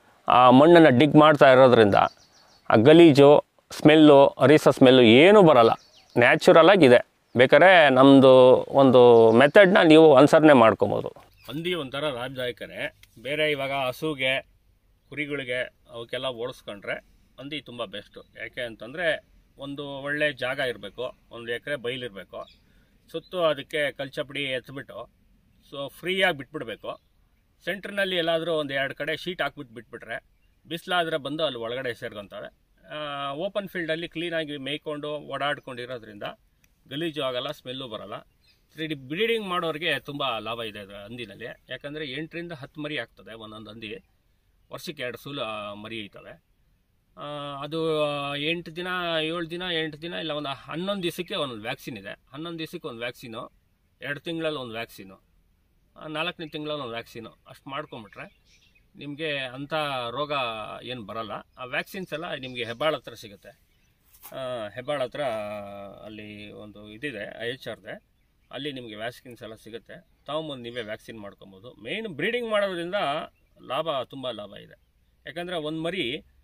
ಆ ಮಣ್ಣನ್ನು ಡಿಗ್ ಮಾಡ್ತಾ ಇರೋದ್ರಿಂದ ಆ ಗಲೀಜು ಸ್ಮೆಲ್ಲು ಅರಿಸ ಸ್ಮೆಲ್ಲು ಏನೂ ಬರಲ್ಲ ನ್ಯಾಚುರಲ್ ಆಗಿದೆ ಬೇಕಾದ್ರೆ ನಮ್ಮದು ಒಂದು ಮೆಥಡ್ನ ನೀವು ಅನುಸರಣೆ ಮಾಡ್ಕೊಬೋದು ಹಂದಿ ಒಂಥರ ಲಾಭದಾಯಕನೇ ಬೇರೆ ಇವಾಗ ಹಸುಗೆ ಕುರಿಗಳಿಗೆ ಅವಕ್ಕೆಲ್ಲ ಓಡಿಸ್ಕೊಂಡ್ರೆ ಹಂದಿ ತುಂಬ ಬೆಸ್ಟು ಯಾಕೆ ಅಂತಂದರೆ ಒಂದು ಒಳ್ಳೆ ಜಾಗ ಇರಬೇಕು ಒಂದು ಎಕರೆ ಬೈಲಿರಬೇಕು ಸುತ್ತು ಅದಕ್ಕೆ ಕಲ್ಚಪಡಿ ಎತ್ಬಿಟ್ಟು ಸೊ ಫ್ರೀಯಾಗಿ ಬಿಟ್ಬಿಡ್ಬೇಕು ಸೆಂಟ್ರ್ನಲ್ಲಿ ಎಲ್ಲಾದರೂ ಒಂದು ಎರಡು ಕಡೆ ಶೀಟ್ ಹಾಕ್ಬಿಟ್ಟು ಬಿಟ್ಬಿಟ್ರೆ ಬಿಸಿಲಾದ್ರೆ ಬಂದು ಅಲ್ಲಿ ಒಳಗಡೆ ಸೇರ್ಕೊತವೆ ಓಪನ್ ಫೀಲ್ಡಲ್ಲಿ ಕ್ಲೀನಾಗಿ ಮೇಯ್ಕೊಂಡು ಓಡಾಡ್ಕೊಂಡಿರೋದ್ರಿಂದ ಗಲೀಜು ಆಗಲ್ಲ ಸ್ಮೆಲ್ಲು ಬರಲ್ಲ ತ್ರೀ ಬ್ರೀಡಿಂಗ್ ಮಾಡೋರಿಗೆ ತುಂಬ ಲಾಭ ಇದೆ ಇದು ಹಂದಿನಲ್ಲಿ ಯಾಕಂದರೆ ಎಂಟರಿಂದ ಹತ್ತು ಮರಿ ಆಗ್ತದೆ ಒಂದೊಂದು ಹಂದಿ ವರ್ಷಕ್ಕೆ ಎರಡು ಸೂಲು ಆ, ಮರಿ ಐತವೆ ಆ, ಅದು ಎಂಟು ದಿನ ಏಳು ದಿನ ಎಂಟು ದಿನ ಇಲ್ಲ ಒಂದು ಹನ್ನೊಂದು ದಿವಸಕ್ಕೆ ಒಂದೊಂದು ವ್ಯಾಕ್ಸಿನ್ ಇದೆ ಹನ್ನೊಂದು ದಿವಸಕ್ಕೆ ಒಂದು ವ್ಯಾಕ್ಸಿನು ಎರಡು ತಿಂಗಳಲ್ಲಿ ಒಂದು ವ್ಯಾಕ್ಸಿನು ಆ, ನಾಲ್ಕನೇ ತಿಂಗಳಲ್ಲಿ ಒಂದು ವ್ಯಾಕ್ಸಿನು ಅಷ್ಟು ಮಾಡ್ಕೊಂಬಿಟ್ರೆ ನಿಮಗೆ ಅಂಥ ರೋಗ ಏನು ಬರಲ್ಲ ಆ ವ್ಯಾಕ್ಸಿನ್ಸ್ ಎಲ್ಲ ನಿಮಗೆ ಹೆಬ್ಬಾಳ ಹತ್ರ ಸಿಗುತ್ತೆ ಆ, ಹೆಬ್ಬಾಳ ಹತ್ರ ಅಲ್ಲಿ ಒಂದು ಇದಿದೆ ಐ ಎಚ್ ಆರ್ದೆ ಅಲ್ಲಿ ನಿಮಗೆ ವ್ಯಾಕ್ಸಿನ್ಸ್ ಎಲ್ಲ ಸಿಗುತ್ತೆ ತಾವು ನೀವೇ ವ್ಯಾಕ್ಸಿನ್ ಮಾಡ್ಕೊಬೋದು ಮೇಯ್ನ್ ಬ್ರೀಡಿಂಗ್ ಮಾಡೋದ್ರಿಂದ ಲಾಭ ತುಂಬ ಲಾಭ ಇದೆ ಯಾಕಂದರೆ ಒಂದು ಮರಿ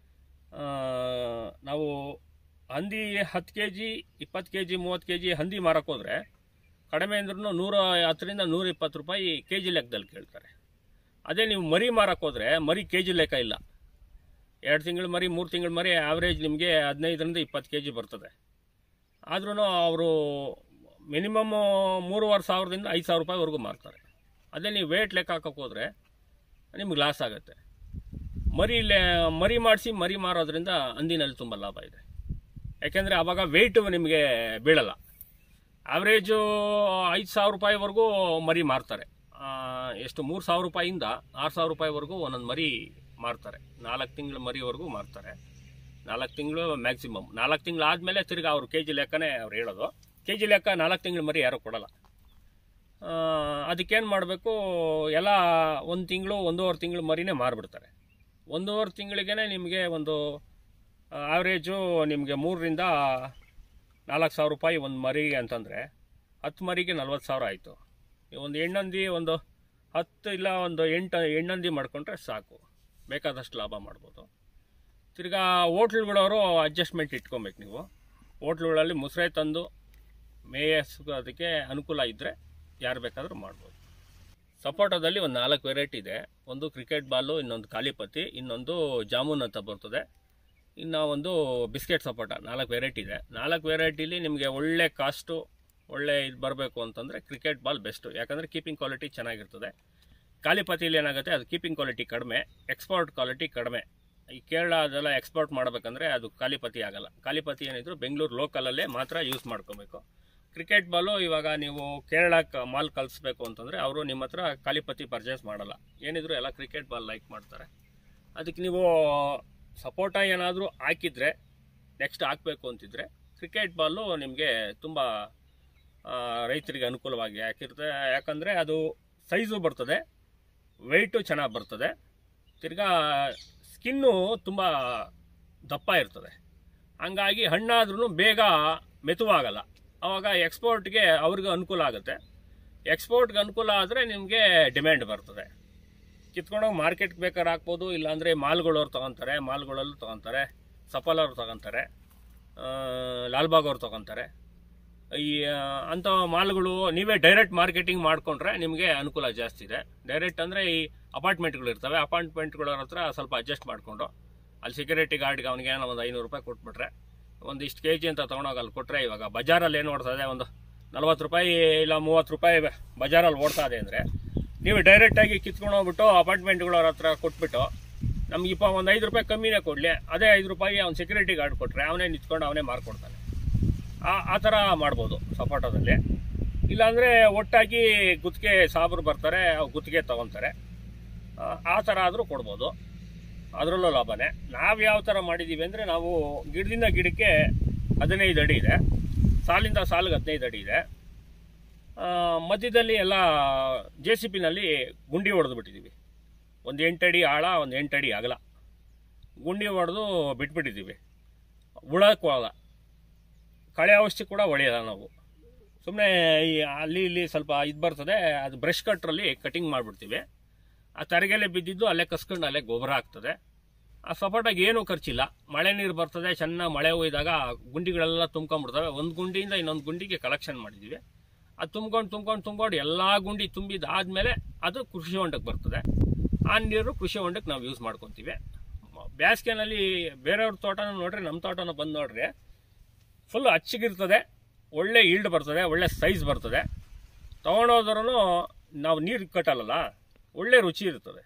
ಆ, ನಾವು ಹಂದಿ ಹತ್ತು ಕೆ ಜಿ ಇಪ್ಪತ್ತು ಕೆ ಜಿ ಮೂವತ್ತು ಕೆ ಜಿ ಹಂದಿ ಮಾರಕ್ಕೆ ಹೋದರೆ ಕಡಿಮೆ ಅಂದ್ರೂ ನೂರ ಹತ್ತರಿಂದ ನೂರ ಇಪ್ಪತ್ತು ರೂಪಾಯಿ ಕೆ ಜಿ ಲೆಕ್ಕದಲ್ಲಿ ಕೇಳ್ತಾರೆ ಅದೇ ನೀವು ಮರಿ ಮಾರಕ್ಕೆ ಹೋದರೆ ಮರಿ ಕೆ ಜಿ ಲೆಕ್ಕ ಇಲ್ಲ ಎರಡು ತಿಂಗಳ ಮರಿ ಮೂರು ತಿಂಗಳ ಮರಿ ಆವ್ರೇಜ್ ನಿಮಗೆ ಹದಿನೈದರಿಂದ ಇಪ್ಪತ್ತು ಕೆ ಜಿ ಬರ್ತದೆ ಆದ್ರೂ ಅವರು ಮಿನಿಮಮ್ ಮೂರುವರೆ ಸಾವಿರದಿಂದ ಐದು ಸಾವಿರ ರೂಪಾಯಿವರೆಗೂ ಮಾರ್ತಾರೆ ಅದೇ ನೀವು ವೇಟ್ ಲೆಕ್ಕ ಹಾಕಕ್ಕೆ ಹೋದರೆ ನಿಮ್ಗೆ ಲಾಸ್ ಆಗುತ್ತೆ ಮರಿ ಲೆ ಮರಿ ಮಾಡಿಸಿ ಮರಿ ಮಾರೋದ್ರಿಂದ ಹಂದಿನಲ್ಲಿ ತುಂಬ ಲಾಭ ಇದೆ ಯಾಕೆಂದರೆ ಆವಾಗ ವೆಯ್ಟು ನಿಮಗೆ ಬೀಳಲ್ಲ ಆವ್ರೇಜು ಐದು ಸಾವಿರ ರೂಪಾಯಿವರೆಗೂ ಮರಿ ಮಾರ್ತಾರೆ ಆ, ಎಷ್ಟು ಮೂರು ಸಾವಿರ ರೂಪಾಯಿಂದ ಆರು ಸಾವಿರ ರೂಪಾಯಿವರೆಗೂ ಒಂದೊಂದು ಮರಿ ಮಾರ್ತಾರೆ ನಾಲ್ಕು ತಿಂಗಳ ಮರಿವರೆಗೂ ಮಾರ್ತಾರೆ ನಾಲ್ಕು ತಿಂಗಳು ಮ್ಯಾಕ್ಸಿಮಮ್ ನಾಲ್ಕು ತಿಂಗಳು ಆದಮೇಲೆ ತಿರ್ಗಿ ಅವ್ರು ಕೆ ಜಿ ಲೆಕ್ಕನೇ ಅವ್ರು ಹೇಳೋದು ಕೆ ಜಿ ಲೆಕ್ಕ ನಾಲ್ಕು ತಿಂಗಳ ಮರಿ ಯಾರೂ ಕೊಡಲ್ಲ ಆ, ಅದಕ್ಕೇನು ಮಾಡಬೇಕು ಎಲ್ಲ ಒಂದು ತಿಂಗಳು ಒಂದೂವರೆ ತಿಂಗಳು ಮರಿನೇ ಮಾರಿಬಿಡ್ತಾರೆ ಒಂದೂವರೆ ತಿಂಗಳಿಗೇ ನಿಮಗೆ ಒಂದು ಆವ್ರೇಜು ನಿಮಗೆ ಮೂರರಿಂದ ನಾಲ್ಕು ಸಾವಿರ ರೂಪಾಯಿ ಒಂದು ಮರಿಗೆ ಅಂತಂದರೆ ಹತ್ತು ಮರಿಗೆ ನಲ್ವತ್ತು ಸಾವಿರ ಆಯಿತು ಒಂದು ಹೆಣ್ಣಂದಿ ಒಂದು ಹತ್ತು ಇಲ್ಲ ಒಂದು ಎಂಟು ಹೆಣ್ಣಂದಿ ಮಾಡ್ಕೊಂಡ್ರೆ ಸಾಕು ಬೇಕಾದಷ್ಟು ಲಾಭ ಮಾಡ್ಬೋದು ತಿರ್ಗಾ ಹೋಟ್ಲುಗಳವರು ಅಡ್ಜಸ್ಟ್ಮೆಂಟ್ ಇಟ್ಕೊಬೇಕು ನೀವು ಹೋಟ್ಲುಗಳಲ್ಲಿ ಮುಸ್ರೆ ತಂದು ಮೇಯಿಸೋದಕ್ಕೆ ಅನುಕೂಲ ಇದ್ದರೆ ಯಾರು ಬೇಕಾದರೂ ಮಾಡ್ಬೋದು ಸಪೋಟದಲ್ಲಿ ಒಂದು ನಾಲ್ಕು ವೆರೈಟಿ ಇದೆ ಒಂದು ಕ್ರಿಕೆಟ್ ಬಾಲು ಇನ್ನೊಂದು ಕಾಲಿಪತಿ ಇನ್ನೊಂದು ಜಾಮೂನ್ ಅಂತ ಬರ್ತದೆ ಇನ್ನು ಒಂದು ಬಿಸ್ಕೆಟ್ ಸಪೋಟ ನಾಲ್ಕು ವೆರೈಟಿ ಇದೆ ನಾಲ್ಕು ವೆರೈಟಿಲಿ ನಿಮಗೆ ಒಳ್ಳೆ ಕಾಸ್ಟು ಒಳ್ಳೆ ಇದು ಬರಬೇಕು ಅಂತಂದರೆ ಕ್ರಿಕೆಟ್ ಬಾಲ್ ಬೆಸ್ಟು ಯಾಕಂದರೆ ಕೀಪಿಂಗ್ ಕ್ವಾಲಿಟಿ ಚೆನ್ನಾಗಿರ್ತದೆ ಕಾಲಿಪತಿಲಿ ಏನಾಗುತ್ತೆ ಅದು ಕೀಪಿಂಗ್ ಕ್ವಾಲಿಟಿ ಕಡಿಮೆ ಎಕ್ಸ್ಪೋರ್ಟ್ ಕ್ವಾಲಿಟಿ ಕಡಿಮೆ ಈ ಕೇರಳ ಅದೆಲ್ಲ ಎಕ್ಸ್ಪೋರ್ಟ್ ಮಾಡಬೇಕಂದ್ರೆ ಅದು ಕಾಲಿಪತಿ ಆಗಲ್ಲ ಕಾಲಿಪತಿ ಏನಿದ್ರು ಬೆಂಗಳೂರು ಲೋಕಲಲ್ಲೇ ಮಾತ್ರ ಯೂಸ್ ಮಾಡ್ಕೊಬೇಕು ಕ್ರಿಕೆಟ್ ಬಾಲು ಇವಾಗ ನೀವು ಕೇರಳಕ್ಕೆ ಮಾಲ್ ಕಲಿಸ್ಬೇಕು ಅಂತಂದರೆ ಅವರು ನಿಮ್ಮ ಹತ್ರ ಕಾಲಿಪತಿ ಪರ್ಚೇಸ್ ಮಾಡಲ್ಲ ಏನಿದ್ರು ಎಲ್ಲ ಕ್ರಿಕೆಟ್ ಬಾಲ್ ಲೈಕ್ ಮಾಡ್ತಾರೆ ಅದಕ್ಕೆ ನೀವು ಸಪೋಟ ಏನಾದರೂ ಹಾಕಿದರೆ ನೆಕ್ಸ್ಟ್ ಹಾಕಬೇಕು ಅಂತಿದ್ರೆ ಕ್ರಿಕೆಟ್ ಬಾಲು ನಿಮಗೆ ತುಂಬ ಆ, ರೈತರಿಗೆ ಅನುಕೂಲವಾಗಿ ಯಾಕಿರುತ್ತೆ ಯಾಕಂದರೆ ಅದು ಸೈಜು ಬರ್ತದೆ ವೆಯ್ಟು ಚೆನ್ನಾಗಿ ಬರ್ತದೆ ತಿರ್ಗಾ ಸ್ಕಿನ್ನು ತುಂಬ ದಪ್ಪ ಇರ್ತದೆ ಹಂಗಾಗಿ ಹಣ್ಣಾದ್ರೂ ಬೇಗ ಮೆತುವಾಗಲ್ಲ ಆವಾಗ ಎಕ್ಸ್ಪೋರ್ಟ್ಗೆ ಅವ್ರಿಗೆ ಅನುಕೂಲ ಆಗುತ್ತೆ ಎಕ್ಸ್ಪೋರ್ಟ್ಗೆ ಅನುಕೂಲ ಆದರೆ ನಿಮಗೆ ಡಿಮ್ಯಾಂಡ್ ಬರ್ತದೆ ಕಿತ್ಕೊಂಡೋಗಿ ಮಾರ್ಕೆಟ್ಗೆ ಬೇಕಾದ್ರೆ ಹಾಕ್ಬೋದು ಇಲ್ಲಾಂದರೆ ಮಾಲ್ಗಳವ್ರು ತೊಗೊತಾರೆ ಮಾಲ್ಗಳಲ್ಲೂ ತೊಗೊತಾರೆ ಸಫಲ್ ಅವ್ರು ತೊಗೊತಾರೆ ಆ, ಲಾಲ್ಬಾಗ್ ಅವ್ರು ತೊಗೊತಾರೆ ಈ ಆ, ಅಂಥ ಮಾಲ್ಗಳು ನೀವೇ ಡೈರೆಕ್ಟ್ ಮಾರ್ಕೆಟಿಂಗ್ ಮಾಡಿಕೊಂಡ್ರೆ ನಿಮಗೆ ಅನುಕೂಲ ಜಾಸ್ತಿ ಇದೆ ಡೈರೆಕ್ಟ್ ಅಂದರೆ ಈ ಅಪಾರ್ಟ್ಮೆಂಟ್ಗಳು ಇರ್ತವೆ ಅಪಾರ್ಟ್ಮೆಂಟ್ಗಳ ಹತ್ರ ಸ್ವಲ್ಪ ಅಡ್ಜಸ್ಟ್ ಮಾಡಿಕೊಂಡು ಅಲ್ಲಿ ಸೆಕ್ಯೂರಿಟಿ ಗಾರ್ಡ್ಗೆ ಅವನಿಗೆ ಏನೋ ಒಂದು ಐನೂರು ರೂಪಾಯಿ ಕೊಟ್ಬಿಟ್ರೆ ಒಂದು ಇಷ್ಟು ಕೆ ಜಿ ಅಂತ ತೊಗೊಂಡೋಗಿ ಅಲ್ಲಿ ಕೊಟ್ಟರೆ ಇವಾಗ ಬಜಾರಲ್ಲಿ ಏನು ಓಡ್ತಾ ಇದೆ ಒಂದು ನಲ್ವತ್ತು ರೂಪಾಯಿ ಇಲ್ಲ ಮೂವತ್ತು ರೂಪಾಯಿ ಬಜಾರಲ್ಲಿ ಓಡ್ತಾ ಇದೆ ಅಂದರೆ ನೀವು ಡೈರೆಕ್ಟಾಗಿ ಕಿತ್ಕೊಂಡು ಹೋಗ್ಬಿಟ್ಟು ಅಪಾರ್ಟ್ಮೆಂಟ್ಗಳವ್ರ ಹತ್ರ ಕೊಟ್ಬಿಟ್ಟು ನಮ್ಗೆ ಇಪ್ಪ ಒಂದು ಐದು ರೂಪಾಯಿ ಕಮ್ಮಿನೇ ಕೊಡಲಿ ಅದೇ ಐದು ರೂಪಾಯಿ ಅವ್ನು ಸೆಕ್ಯೂರಿಟಿ ಗಾರ್ಡ್ ಕೊಟ್ಟರೆ ಅವನೇ ನಿಂತ್ಕೊಂಡು ಅವನೇ ಮಾರ್ಕೊಡ್ತಾನೆ ಆ ಆ ಥರ ಮಾಡ್ಬೋದು ಸಪೋಟದಲ್ಲಿ ಇಲ್ಲಾಂದರೆ ಒಟ್ಟಾಗಿ ಗುತ್ತಿಗೆ ಸಾಬ್ರು ಬರ್ತಾರೆ ಅವ್ರು ಗುತ್ತಿಗೆ ತೊಗೊತಾರೆ ಆ, ಆ ಥರ ಆದರೂ ಕೊಡ್ಬೋದು ಅದರಲ್ಲೂ ಲಾಭನೇ ನಾವು ಯಾವ ಥರ ಮಾಡಿದ್ದೀವಿ ಅಂದರೆ ನಾವು ಗಿಡದಿಂದ ಗಿಡಕ್ಕೆ ಹದಿನೈದು ಅಡಿ ಇದೆ ಸಾಲಿಂದ ಸಾಲಿಗೆ ಹದಿನೈದು ಅಡಿ ಇದೆ ಆ, ಮಧ್ಯದಲ್ಲಿ ಎಲ್ಲ ಜೆ ಸಿ ಪಿನಲ್ಲಿ ಗುಂಡಿ ಹೊಡೆದು ಬಿಟ್ಟಿದ್ದೀವಿ ಒಂದು ಎಂಟಡಿ ಆಳ ಒಂದು ಎಂಟಡಿ ಅಗಲ ಗುಂಡಿ ಹೊಡೆದು ಬಿಟ್ಬಿಟ್ಟಿದ್ದೀವಿ ಉಳಕ್ಕೋಲ್ಲ ಕಳೆ ಔಷಧಿ ಕೂಡ ಹೊಳೆಯಲ್ಲ ನಾವು ಸುಮ್ಮನೆ ಈ ಅಲ್ಲಿ ಇಲ್ಲಿ ಸ್ವಲ್ಪ ಇದು ಬರ್ತದೆ ಅದು ಬ್ರಷ್ ಕಟ್ರಲ್ಲಿ ಕಟಿಂಗ್ ಮಾಡಿಬಿಡ್ತೀವಿ ಆ ತರಗೆಲೆ ಬಿದ್ದಿದ್ದು ಅಲ್ಲೇ ಕಸ್ಕೊಂಡು ಅಲ್ಲೇ ಗೊಬ್ಬರ ಆಗ್ತದೆ ಆ ಸಪೋಟಾಗಿ ಏನೂ ಖರ್ಚಿಲ್ಲ ಮಳೆ ನೀರು ಬರ್ತದೆ ಚೆನ್ನಾಗಿ ಮಳೆ ಒಯ್ದಾಗ ಗುಂಡಿಗಳೆಲ್ಲ ತುಂಬ್ಕೊಂಡ್ಬಿಡ್ತವೆ ಒಂದು ಗುಂಡಿಯಿಂದ ಇನ್ನೊಂದು ಗುಂಡಿಗೆ ಕಲೆಕ್ಷನ್ ಮಾಡಿದ್ದೀವಿ ಅದು ತುಂಬ್ಕೊಂಡು ತುಂಬ್ಕೊಂಡು ತುಂಬ್ಕೊಂಡು ಎಲ್ಲ ಗುಂಡಿ ತುಂಬಿದಾದ್ಮೇಲೆ ಅದು ಕೃಷಿ ಹೊಂಡಕ್ಕೆ ಬರ್ತದೆ ಆ ನೀರು ಕೃಷಿ ಹೊಂಡಕ್ಕೆ ನಾವು ಯೂಸ್ ಮಾಡ್ಕೊತೀವಿ ಬೇಸಿಗೆನಲ್ಲಿ ಬೇರೆಯವ್ರ ತೋಟನ ನೋಡ್ರಿ ನಮ್ಮ ತೋಟನ ಬಂದು ನೋಡ್ರಿ ಫುಲ್ ಹಚ್ಚಿಗಿರ್ತದೆ ಒಳ್ಳೆ ಈಲ್ಡ್ ಬರ್ತದೆ ಒಳ್ಳೆ ಸೈಜ್ ಬರ್ತದೆ ತೊಗೊಂಡೋದ್ರೂ ನಾವು ನೀರು ಕಟ್ಟಲ್ಲ ಒಳ್ಳೆ ರುಚಿ ಇರ್ತದೆ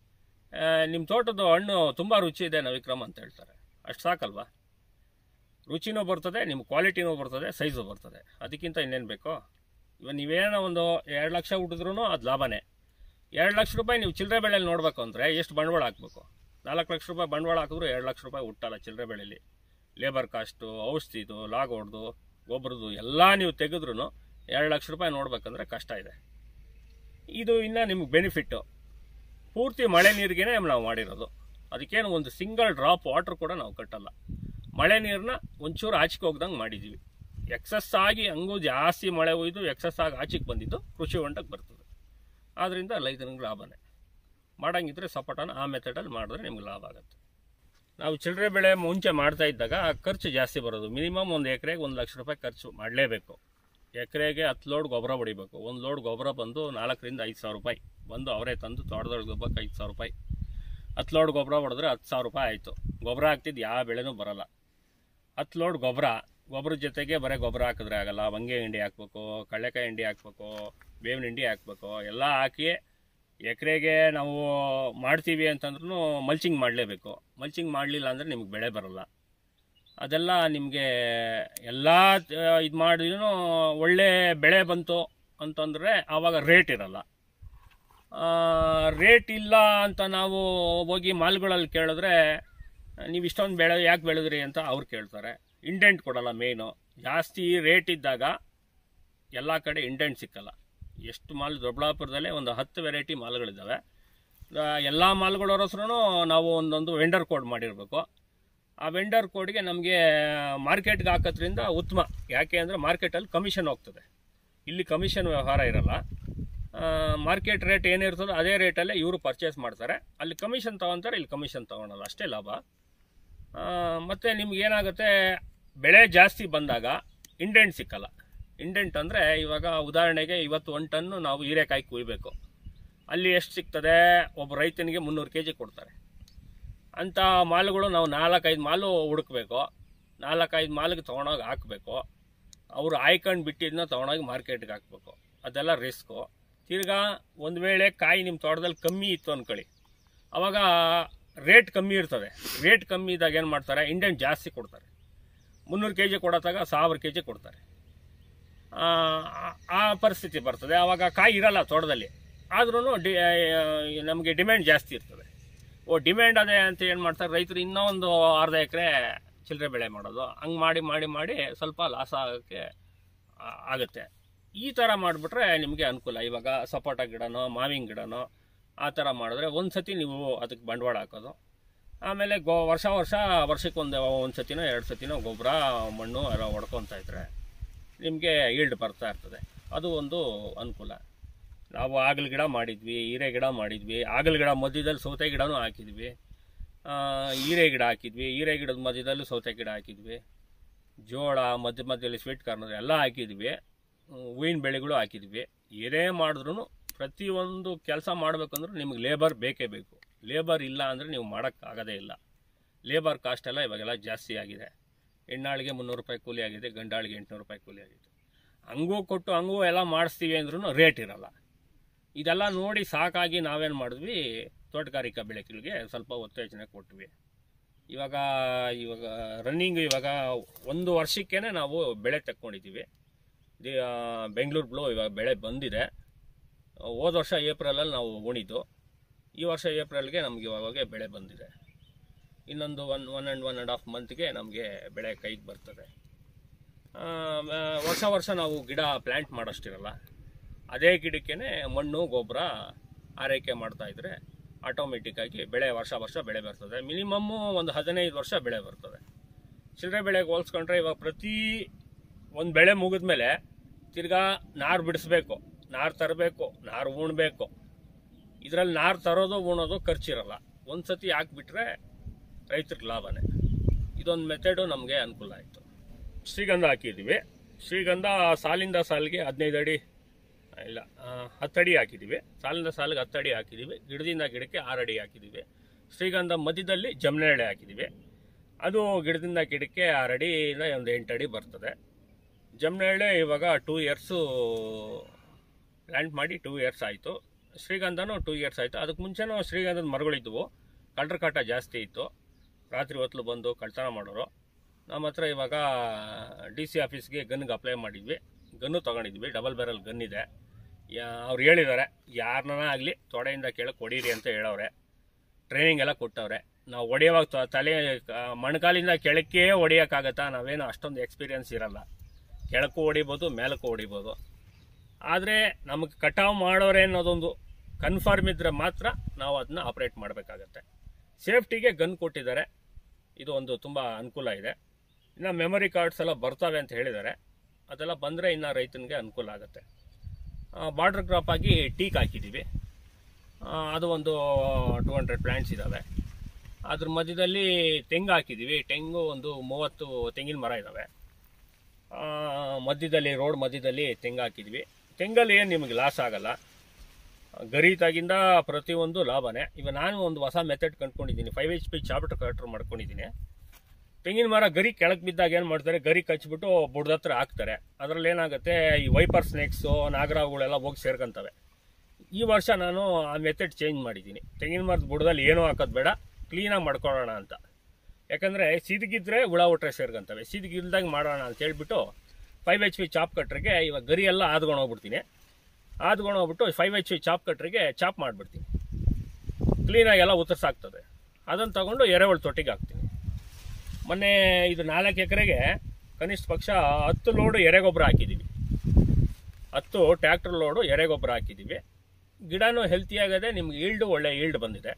ನಿಮ್ಮ ತೋಟದ ಹಣ್ಣು ತುಂಬ ರುಚಿ ಇದೆ ನವಿಕ್ರಮ್ ಅಂತ ಹೇಳ್ತಾರೆ ಅಷ್ಟು ಸಾಕಲ್ವಾ ರುಚಿನೂ ಬರ್ತದೆ ನಿಮ್ಮ ಕ್ವಾಲಿಟಿನೂ ಬರ್ತದೆ ಸೈಜು ಬರ್ತದೆ ಅದಕ್ಕಿಂತ ಇನ್ನೇನು ಬೇಕೋ ಇವಾಗ ನೀವೇನೋ ಒಂದು ಎರಡು ಲಕ್ಷ ಹುಟ್ಟಿದ್ರೂ ಅದು ಲಾಭನೇ ಎರಡು ಲಕ್ಷ ರೂಪಾಯಿ ನೀವು ಚಿಲ್ಲರೆ ಬೆಳೆಯಲ್ಲಿ ನೋಡಬೇಕು ಅಂದರೆ ಎಷ್ಟು ಬಂಡವಾಳ ಹಾಕಬೇಕು ನಾಲ್ಕು ಲಕ್ಷ ರೂಪಾಯಿ ಬಂಡವಾಳ ಹಾಕಿದ್ರು ಎರಡು ಲಕ್ಷ ರೂಪಾಯಿ ಹುಟ್ಟಲ್ಲ ಚಿಲ್ಲರೆ ಬೆಳೆಯಲ್ಲಿ ಲೇಬರ್ ಕಾಸ್ಟು ಔಷಧಿದು ಲಾಗ್ ಹೊಡೆದು ಗೊಬ್ಬರದು ಎಲ್ಲ ನೀವು ತೆಗೆದ್ರೂ ಎರಡು ಲಕ್ಷ ರೂಪಾಯಿ ನೋಡ್ಬೇಕಂದ್ರೆ ಕಷ್ಟ ಇದೆ ಇದು ಇನ್ನು ನಿಮ್ಗೆ ಬೆನಿಫಿಟ್ಟು ಪೂರ್ತಿ ಮಳೆ ನೀರಿಗೇ ನಾವು ಮಾಡಿರೋದು ಅದಕ್ಕೇನು ಒಂದು ಸಿಂಗಲ್ ಡ್ರಾಪ್ ವಾಟರ್ ಕೂಡ ನಾವು ಕಟ್ಟಲ್ಲ ಮಳೆ ನೀರನ್ನ ಒಂಚೂರು ಆಚೆಗೆ ಹೋಗ್ದಂಗೆ ಮಾಡಿದ್ದೀವಿ ಎಕ್ಸಸ್ ಆಗಿ ಹಂಗೂ ಜಾಸ್ತಿ ಮಳೆ ಒಯ್ದು ಎಕ್ಸಸ್ ಆಗಿ ಆಚೆಗೆ ಬಂದಿದ್ದು ಕೃಷಿ ಹೊಂಡಕ್ಕೆ ಬರ್ತದೆ ಆದ್ದರಿಂದ ರೈತನಿಗೆ ಲಾಭನೇ ಮಾಡಂಗಿದ್ರೆ ಸಪೋಟನ ಆ ಮೆಥಡಲ್ಲಿ ಮಾಡಿದ್ರೆ ನಿಮ್ಗೆ ಲಾಭ ಆಗುತ್ತೆ ನಾವು ಚಿಲ್ಲರೆ ಬೆಳೆ ಮುಂಚೆ ಮಾಡ್ತಾ ಇದ್ದಾಗ ಖರ್ಚು ಜಾಸ್ತಿ ಬರೋದು ಮಿನಿಮಮ್ ಒಂದು ಎಕರೆಗೆ ಒಂದು ಲಕ್ಷ ರೂಪಾಯಿ ಖರ್ಚು ಮಾಡಲೇಬೇಕು ಎಕರೆಗೆ ಹತ್ತು ಲೋಡ್ ಗೊಬ್ಬರ ಹೊಡಿಬೇಕು ಒಂದು ಲೋಡ್ ಗೊಬ್ಬರ ಬಂದು ನಾಲ್ಕರಿಂದ ಐದು ಸಾವಿರ ರೂಪಾಯಿ ಬಂದು ಅವರೇ ತಂದು ತೋಟದೊಳಗೆ ಗೊಬ್ಬರಕ್ಕೆ ಐದು ಸಾವಿರ ರೂಪಾಯಿ ಹತ್ತು ಲೋಡ್ ಗೊಬ್ಬರ ಹೊಡೆದ್ರೆ ಹತ್ತು ಸಾವಿರ ರೂಪಾಯಿ ಆಯಿತು ಗೊಬ್ಬರ ಹಾಕ್ತಿದ್ದು ಯಾವ ಬೆಳೆನೂ ಬರಲ್ಲ ಹತ್ತು ಲೋಡ್ ಗೊಬ್ಬರ ಗೊಬ್ಬರದ ಜೊತೆಗೆ ಬರೀ ಗೊಬ್ಬರ ಹಾಕಿದ್ರೆ ಆಗಲ್ಲ వంగే ಹಿಂಡಿ ಹಾಕ್ಬೇಕು ಕಡಲೆಕಾಯಿ ಹಿಂಡಿ ಹಾಕ್ಬೇಕು ಬೇವಿನ ಹಿಂಡಿ ಹಾಕ್ಬೇಕು ಎಲ್ಲ ಹಾಕಿ ಎಕರೆಗೆ ನಾವು ಮಾಡ್ತೀವಿ ಅಂತಂದ್ರೂ ಮಲ್ಚಿಂಗ್ ಮಾಡಲೇಬೇಕು ಮಲ್ಚಿಂಗ್ ಮಾಡಲಿಲ್ಲ ಅಂದರೆ ನಿಮ್ಗೆ ಬೆಳೆ ಬರಲ್ಲ ಅದೆಲ್ಲ ನಿಮಗೆ ಎಲ್ಲ ಇದು ಮಾಡಿದ್ರೂ ಒಳ್ಳೆ ಬೆಳೆ ಬಂತು ಅಂತಂದರೆ ಆವಾಗ ರೇಟ್ ಇರಲ್ಲ ರೇಟ್ ಇಲ್ಲ ಅಂತ ನಾವು ಹೋಗಿ ಮಾಲ್ಗಳಲ್ಲಿ ಕೇಳಿದ್ರೆ ನೀವು ಇಷ್ಟೊಂದು ಬೆಳೆ ಯಾಕೆ ಬೆಳೆದ್ರಿ ಅಂತ ಅವ್ರು ಕೇಳ್ತಾರೆ ಇಂಡೆಂಟ್ ಕೊಡಲ್ಲ ಮೇಯ್ನು ಜಾಸ್ತಿ ರೇಟ್ ಇದ್ದಾಗ ಎಲ್ಲ ಕಡೆ ಇಂಡೆಂಟ್ ಸಿಕ್ಕಲ್ಲ ಎಷ್ಟು ಮಾಲ್ ದೊಡ್ಡಬಳ್ಳಾಪುರದಲ್ಲೇ ಒಂದು ಹತ್ತು ವೆರೈಟಿ ಮಾಲ್ಗಳಿದ್ದಾವೆ ಎಲ್ಲ ಮಾಲ್ಗಳವ್ರ ಹೆಸ್ರು ನಾವು ಒಂದೊಂದು ವೆಂಡರ್ ಕೋಡ್ ಮಾಡಿರಬೇಕು ಆ ವೆಂಡರ್ ಕೋಡ್ಗೆ ನಮಗೆ ಮಾರ್ಕೆಟ್ಗೆ ಹಾಕೋದ್ರಿಂದ ಉತ್ತಮ ಯಾಕೆ ಅಂದರೆ ಮಾರ್ಕೆಟಲ್ಲಿ ಕಮಿಷನ್ ಹೋಗ್ತದೆ ಇಲ್ಲಿ ಕಮಿಷನ್ ವ್ಯವಹಾರ ಇರಲ್ಲ ಮಾರ್ಕೆಟ್ ರೇಟ್ ಏನಿರ್ತದೋ ಅದೇ ರೇಟಲ್ಲೇ ಇವರು ಪರ್ಚೇಸ್ ಮಾಡ್ತಾರೆ ಅಲ್ಲಿ ಕಮಿಷನ್ ತೊಗೊತಾರೆ ಇಲ್ಲಿ ಕಮಿಷನ್ ತೊಗೊಳಲ್ಲ ಅಷ್ಟೇ ಲಾಭ ಮತ್ತು ನಿಮ್ಗೆ ಏನಾಗುತ್ತೆ ಬೆಳೆ ಜಾಸ್ತಿ ಬಂದಾಗ ಇಂಡೆಂಟ್ ಸಿಕ್ಕಲ್ಲ ಇಂಡೆಂಟ್ ಅಂದರೆ ಇವಾಗ ಉದಾಹರಣೆಗೆ ಇವತ್ತು ಒಂದು ಟನ್ನು ನಾವು ಹೀರೆಕಾಯಿ ಕುಯ್ಬೇಕು ಅಲ್ಲಿ ಎಷ್ಟು ಸಿಗ್ತದೆ ಒಬ್ಬ ರೈತನಿಗೆ ಮುನ್ನೂರು ಕೆ ಜಿ ಕೊಡ್ತಾರೆ ಅಂಥ ಮಾಲುಗಳು ನಾವು ನಾಲ್ಕೈದು ಮಾಲು ಹುಡುಕ್ಬೇಕು ನಾಲ್ಕೈದು ಮಾಲಿಗೆ ತೊಗೊಂಡೋಗಿ ಹಾಕಬೇಕು ಅವರು ಆಯ್ಕೊಂಡು ಬಿಟ್ಟಿದ್ದನ್ನ ತೊಗೊಂಡೋಗಿ ಮಾರ್ಕೆಟ್ಗೆ ಹಾಕ್ಬೇಕು ಅದೆಲ್ಲ ರಿಸ್ಕು ತಿರ್ಗಾ ಒಂದು ವೇಳೆ ಕಾಯಿ ನಿಮ್ಮ ತೋಟದಲ್ಲಿ ಕಮ್ಮಿ ಇತ್ತು ಅಂದ್ಕೊಳ್ಳಿ ಅವಾಗ ರೇಟ್ ಕಮ್ಮಿ ಇರ್ತದೆ ರೇಟ್ ಕಮ್ಮಿ ಇದ್ದಾಗ ಏನು ಮಾಡ್ತಾರೆ ಇಂಡೆಂಟ್ ಜಾಸ್ತಿ ಕೊಡ್ತಾರೆ ಮುನ್ನೂರು ಕೆ ಜಿ ಕೊಡೋತಾಗ ಸಾವಿರ ಕೆ ಜಿ ಕೊಡ್ತಾರೆ ಆ, ಆ ಪರಿಸ್ಥಿತಿ ಬರ್ತದೆ ಆವಾಗ ಕಾಯಿ ಇರಲ್ಲ ತೋಟದಲ್ಲಿ ಆದ್ರೂ ಡಿ ನಮಗೆ ಡಿಮ್ಯಾಂಡ್ ಜಾಸ್ತಿ ಇರ್ತದೆ ಓ ಡಿಮ್ಯಾಂಡ್ ಅದೇ ಅಂತ ಏನು ಮಾಡ್ತಾರೆ ರೈತರು ಇನ್ನೂ ಒಂದು ಅರ್ಧ ಎಕರೆ ಚಿಲ್ಲರೆ ಬೆಳೆ ಮಾಡೋದು ಹಂಗೆ ಮಾಡಿ ಮಾಡಿ ಮಾಡಿ ಸ್ವಲ್ಪ ಲಾಸ್ ಆಗೋಕ್ಕೆ ಆ- ಆಗುತ್ತೆ ಈ ಥರ ಮಾಡಿಬಿಟ್ರೆ ನಿಮಗೆ ಅನುಕೂಲ ಇವಾಗ ಸಪೋಟ ಗಿಡನೋ ಮಾವಿನ ಗಿಡನೋ ಆ ಥರ ಮಾಡಿದ್ರೆ ಒಂದು ಸತಿ ನೀವು ಅದಕ್ಕೆ ಬಂಡವಾಳ ಹಾಕೋದು ಆಮೇಲೆ ಗೋ ವರ್ಷ ವರ್ಷ ವರ್ಷಕ್ಕೆ ಒಂದು ಒಂದು ಸತಿನೋ ಎರಡು ಸತಿನೋ ಗೊಬ್ಬರ ಮಣ್ಣು ಎಲ್ಲ ಹೊಡ್ಕೊತಾ ಇದ್ರೆ ನಿಮಗೆ ಈಲ್ಡ್ ಬರ್ತಾ ಇರ್ತದೆ ಅದು ಒಂದು ಅನುಕೂಲ ನಾವು ಆಗಲ್ ಗಿಡ ಮಾಡಿದ್ವಿ ಹೀರೆ ಗಿಡ ಮಾಡಿದ್ವಿ ಆಗಲ್ ಗಿಡ ಮಧ್ಯದಲ್ಲಿ ಸೌತೆ ಗಿಡನೂ ಹಾಕಿದ್ವಿ ಆ, ಹೀರೆ ಗಿಡ ಹಾಕಿದ್ವಿ ಹೀರೆ ಗಿಡದ ಮಧ್ಯದಲ್ಲೂ ಸೌತೆ ಗಿಡ ಹಾಕಿದ್ವಿ ಜೋಳ ಮಧ್ಯ ಮಧ್ಯದಲ್ಲಿ ಸ್ವೀಟ್ ಕಾರ್ನರ್ ಎಲ್ಲ ಹಾಕಿದ್ವಿ ಹ್ಮ್, ಹೂವಿನ ಬೆಳೆಗಳು ಹಾಕಿದ್ವಿ ಏನೇ ಮಾಡಿದ್ರು ಪ್ರತಿಯೊಂದು ಕೆಲಸ ಮಾಡಬೇಕಂದ್ರೆ ನಿಮಗೆ ಲೇಬರ್ ಬೇಕೇ ಬೇಕು ಲೇಬರ್ ಇಲ್ಲ ಅಂದರೆ ನೀವು ಮಾಡೋಕ್ಕಾಗೋದೇ ಇಲ್ಲ ಲೇಬರ್ ಕಾಸ್ಟ್ ಎಲ್ಲ ಇವಾಗೆಲ್ಲ ಜಾಸ್ತಿ ಆಗಿದೆ ಹೆಣ್ಣಾಳಿಗೆ ಮುನ್ನೂರು ರೂಪಾಯಿ ಕೂಲಿ ಆಗಿದೆ ಗಂಡಾಳಿಗೆ ಎಂಟುನೂರು ರೂಪಾಯಿ ಕೂಲಿ ಆಗಿದೆ ಹಂಗೂ ಕೊಟ್ಟು ಹಂಗೂ ಎಲ್ಲ ಮಾಡಿಸ್ತೀವಿ ಅಂದ್ರೂ ರೇಟ್ ಇರಲ್ಲ ಇದೆಲ್ಲ ನೋಡಿ ಸಾಕಾಗಿ ನಾವೇನು ಮಾಡಿದ್ವಿ ತೋಟಗಾರಿಕಾ ಬೆಳೆಗಳಿಗೆ ಸ್ವಲ್ಪ ಉತ್ತೇಜನ ಕೊಟ್ವಿ ಇವಾಗ ಇವಾಗ ರನ್ನಿಂಗ್ ಇವಾಗ ಒಂದು ವರ್ಷಕ್ಕೇ ನಾವು ಬೆಳೆ ತಕ್ಕೊಂಡಿದ್ದೀವಿ ದಿ- ಆ, ಬೆಂಗಳೂರು ಬ್ಲೂ ಇವಾಗ ಬೆಳೆ ಬಂದಿದೆ ಹೋದ ವರ್ಷ ಏಪ್ರಿಲಲ್ಲಿ ನಾವು ಉಣಿದ್ದು ಈ ವರ್ಷ ಏಪ್ರಿಲ್ಗೆ ನಮಗೆ ಇವಾಗ ಬೆಳೆ ಬಂದಿದೆ ಇನ್ನೊಂದು one one and one and half ಮಂತ್ಗೆ ನಮಗೆ ಬೆಳೆ ಕೈಗೆ ಬರ್ತದೆ ಆ, ಮ- ವರ್ಷ ವರ್ಷ ನಾವು ಗಿಡ ಪ್ಲ್ಯಾಂಟ್ ಮಾಡೋಷ್ಟಿರಲ್ಲ ಅದೇ ಗಿಡಕ್ಕೇ ಮಣ್ಣು ಗೊಬ್ಬರ ಆರೈಕೆ ಮಾಡ್ತಾ ಇದ್ರೆ ಆಟೋಮೆಟಿಕ್ಕಾಗಿ ಬೆಳೆ ವರ್ಷ ವರ್ಷ ಬೆಳೆ ಬರ್ತದೆ ಮಿನಿಮಮ್ಮು ಒಂದು ಹದಿನೈದು ವರ್ಷ ಬೆಳೆ ಬರ್ತದೆ ಚಿಲ್ಲರೆ ಬೆಳೆಗೆ ಹೋಲ್ಸ್ಕೊಂಡ್ರೆ ಇವಾಗ ಪ್ರತಿ ಒಂದು ಬೆಳೆ ಮುಗಿದ್ಮೇಲೆ ತಿರ್ಗಾ ನಾರು ಬಿಡಿಸ್ಬೇಕು ನಾರು ತರಬೇಕು ನಾರು ಉಣ್ಬೇಕು ಇದರಲ್ಲಿ ನಾರು ತರೋದು ಉಣೋದು ಖರ್ಚಿರಲ್ಲ ಒಂದು ಸತಿ ಹಾಕ್ಬಿಟ್ರೆ ರೈತರಿಗೆ ಲಾಭನೇ ಇದೊಂದು ಮೆಥಡು ನಮಗೆ ಅನುಕೂಲ ಆಯಿತು ಶ್ರೀಗಂಧ ಹಾಕಿದ್ದೀವಿ ಶ್ರೀಗಂಧ ಸಾಲಿಂದ ಸಾಲಿಗೆ ಹದಿನೈದು ಅಡಿ ಇಲ್ಲ ಆ, ಹತ್ತಡಿ ಹಾಕಿದ್ದೀವಿ ಸಾಲಿಂದ ಸಾಲಿಗೆ ಹತ್ತಡಿ ಹಾಕಿದ್ದೀವಿ ಗಿಡದಿಂದ ಗಿಡಕ್ಕೆ ಆರು ಅಡಿ ಹಾಕಿದ್ದೀವಿ ಶ್ರೀಗಂಧ ಮಧ್ಯದಲ್ಲಿ ಜಮನೆಳೆ ಹಾಕಿದ್ದೀವಿ ಅದು ಗಿಡದಿಂದ ಗಿಡಕ್ಕೆ ಆರು ಅಡಿಯಿಂದ ಒಂದು ಎಂಟು ಅಡಿ ಬರ್ತದೆ ಜಮನೆಳೆ ಇವಾಗ ಟೂ ಇಯರ್ಸು ಪ್ಲ್ಯಾಂಟ್ ಮಾಡಿ ಟೂ ಇಯರ್ಸ್ ಆಯಿತು ಶ್ರೀಗಂಧನೂ ಟೂ ಇಯರ್ಸ್ ಆಯಿತು ಅದಕ್ಕೆ ಮುಂಚೆನೂ ಶ್ರೀಗಂಧದ ಮರಗಳಿದ್ದವು ಕಳ್ರ ಕಾಟ ಜಾಸ್ತಿ ಇತ್ತು ರಾತ್ರಿ ಹೊತ್ತು ಬಂದು ಕಳ್ತನ ಮಾಡೋರು ನಮ್ಮ ಹತ್ರ ಇವಾಗ ಡಿ ಸಿ ಆಫೀಸ್ಗೆ ಗನ್ಗೆ ಅಪ್ಲೈ ಮಾಡಿದ್ವಿ ಗನ್ನು ತೊಗೊಂಡಿದ್ವಿ ಡಬಲ್ ಬ್ಯಾರಲ್ ಗನ್ ಇದೆ ಯಾ ಅವ್ರು ಹೇಳಿದ್ದಾರೆ ಯಾರನ್ನ ಆಗಲಿ ತೊಡೆಯಿಂದ ಕೆಳಗೆ ಹೊಡೀರಿ ಅಂತ ಹೇಳವ್ರೆ ಟ್ರೈನಿಂಗ್ ಎಲ್ಲ ಕೊಟ್ಟವ್ರೆ ನಾವು ಹೊಡೆಯುವಾಗ ತ- ತಲೆ ಕ- ಮೊಣಕಾಲಿಂದ ಕೆಳಕ್ಕೆ ಹೊಡಿಯೋಕ್ಕಾಗತ್ತಾ ನಾವೇನು ಅಷ್ಟೊಂದು ಎಕ್ಸ್ಪೀರಿಯನ್ಸ್ ಇರಲ್ಲ ಕೆಳಕ್ಕೂ ಹೊಡಿಬೋದು ಮೇಲಕ್ಕೂ ಹೊಡಿಬೋದು ಆದರೆ ನಮಗೆ ಕಟಾವು ಮಾಡೋರೆ ಅನ್ನೋದೊಂದು ಕನ್ಫರ್ಮ್ ಇದ್ದರೆ ಮಾತ್ರ ನಾವು ಅದನ್ನ ಆಪ್ರೇಟ್ ಮಾಡಬೇಕಾಗತ್ತೆ ಸೇಫ್ಟಿಗೆ ಗನ್ ಕೊಟ್ಟಿದ್ದಾರೆ ಇದು ಒಂದು ತುಂಬ ಅನುಕೂಲ ಇದೆ ಇನ್ನು ಮೆಮೊರಿ ಕಾರ್ಡ್ಸ್ ಎಲ್ಲ ಬರ್ತವೆ ಅಂತ ಹೇಳಿದ್ದಾರೆ ಅದೆಲ್ಲ ಬಂದರೆ ಇನ್ನು ರೈತನಿಗೆ ಅನುಕೂಲ ಆಗುತ್ತೆ ಬಾರ್ಡ್ರ್ ಕ್ರಾಪ್ ಆಗಿ ಟೀಕ್ ಹಾಕಿದ್ದೀವಿ ಆ, ಅದು ಒಂದು ಟೂ ಹಂಡ್ರೆಡ್ ಪ್ಲ್ಯಾಂಟ್ಸ್ ಇದ್ದಾವೆ ಅದ್ರ ಮಧ್ಯದಲ್ಲಿ ತೆಂಗು ಹಾಕಿದ್ದೀವಿ ತೆಂಗು ಒಂದು ಮೂವತ್ತು ತೆಂಗಿನ ಮರ ಇದ್ದಾವೆ ಆ, ಮಧ್ಯದಲ್ಲಿ ರೋಡ್ ಮಧ್ಯದಲ್ಲಿ ತೆಂಗು ಹಾಕಿದ್ವಿ ತೆಂಗಲ್ಲಿ ಏನು ನಿಮಗೆ ಲಾಸ್ ಆಗಲ್ಲ ಗರಿತಾಗಿಂದ ಪ್ರತಿಯೊಂದು ಲಾಭನೇ ಈಗ ನಾನು ಒಂದು ಹೊಸ ಮೆಥಡ್ ಕಂಡ್ಕೊಂಡಿದ್ದೀನಿ five H P chapter cutter ಮಾಡ್ಕೊಂಡಿದ್ದೀನಿ ತೆಂಗಿನ ಮರ ಗರಿ ಕೆಳಗೆ ಬಿದ್ದಾಗ ಏನು ಮಾಡ್ತಾರೆ ಗರಿ ಕಚ್ಬಿಟ್ಟು ಬುಡದ ಹತ್ರ ಹಾಕ್ತಾರೆ ಅದರಲ್ಲಿ ಏನಾಗುತ್ತೆ ಈ ವೈಪರ್ ಸ್ನೇಕ್ಸು ನಾಗರಾವುಗಳೆಲ್ಲ ಹೋಗಿ ಸೇರ್ಕೊಂತವೆ ಈ ವರ್ಷ ನಾನು ಆ ಮೆಥಡ್ ಚೇಂಜ್ ಮಾಡಿದ್ದೀನಿ ತೆಂಗಿನ ಮರದ ಬುಡದಲ್ಲಿ ಏನೂ ಹಾಕೋದು ಬೇಡ ಕ್ಲೀನಾಗಿ ಮಾಡ್ಕೊಳ್ಳೋಣ ಅಂತ ಯಾಕಂದರೆ ಸಿದ್ಗಿದ್ರೆ ಹುಳ ಹುಟ್ರೆ ಸೇರ್ಕೊಂತವೆ ಸಿದ್ಗಿಲ್ದಾಗ ಮಾಡೋಣ ಅಂತ ಹೇಳ್ಬಿಟ್ಟು ಫೈವ್ ಎಚ್ ಪಿ ಚಾಪ್ ಕಟ್ರಿಗೆ ಇವಾಗ ಗರಿ ಎಲ್ಲ ಆದ್ಕೊಂಡು ಹೋಗ್ಬಿಡ್ತೀನಿ ಆದ್ಕೊಂಡು ಹೋಗ್ಬಿಟ್ಟು ಫೈವ್ ಎಚ್ ಪಿ ಚಾಪ್ ಕಟ್ರಿಗೆ ಚಾಪ್ ಮಾಡಿಬಿಡ್ತೀನಿ ಕ್ಲೀನಾಗಿ ಎಲ್ಲ ಉತ್ತರಿಸಾಗ್ತದೆ ಅದನ್ನು ತಗೊಂಡು ಎರೆಹುಳು ತೊಟ್ಟಿಗೆ ಹಾಕ್ತೀನಿ ಮೊನ್ನೆ ಇದು ನಾಲ್ಕು ಎಕರೆಗೆ ಕನಿಷ್ಠ ಪಕ್ಷ ಹತ್ತು ಲೋಡು ಎರೆಗೊಬ್ಬರ ಹಾಕಿದ್ದೀವಿ ಹತ್ತು ಟ್ಯಾಕ್ಟರ್ ಲೋಡು ಎರೆಗೊಬ್ಬರ ಹಾಕಿದ್ದೀವಿ ಗಿಡನೂ ಹೆಲ್ತಿ ಆಗದೆ ನಿಮ್ಗೆ ಈಲ್ಡು ಒಳ್ಳೆ ಈಲ್ಡ್ ಬಂದಿದೆ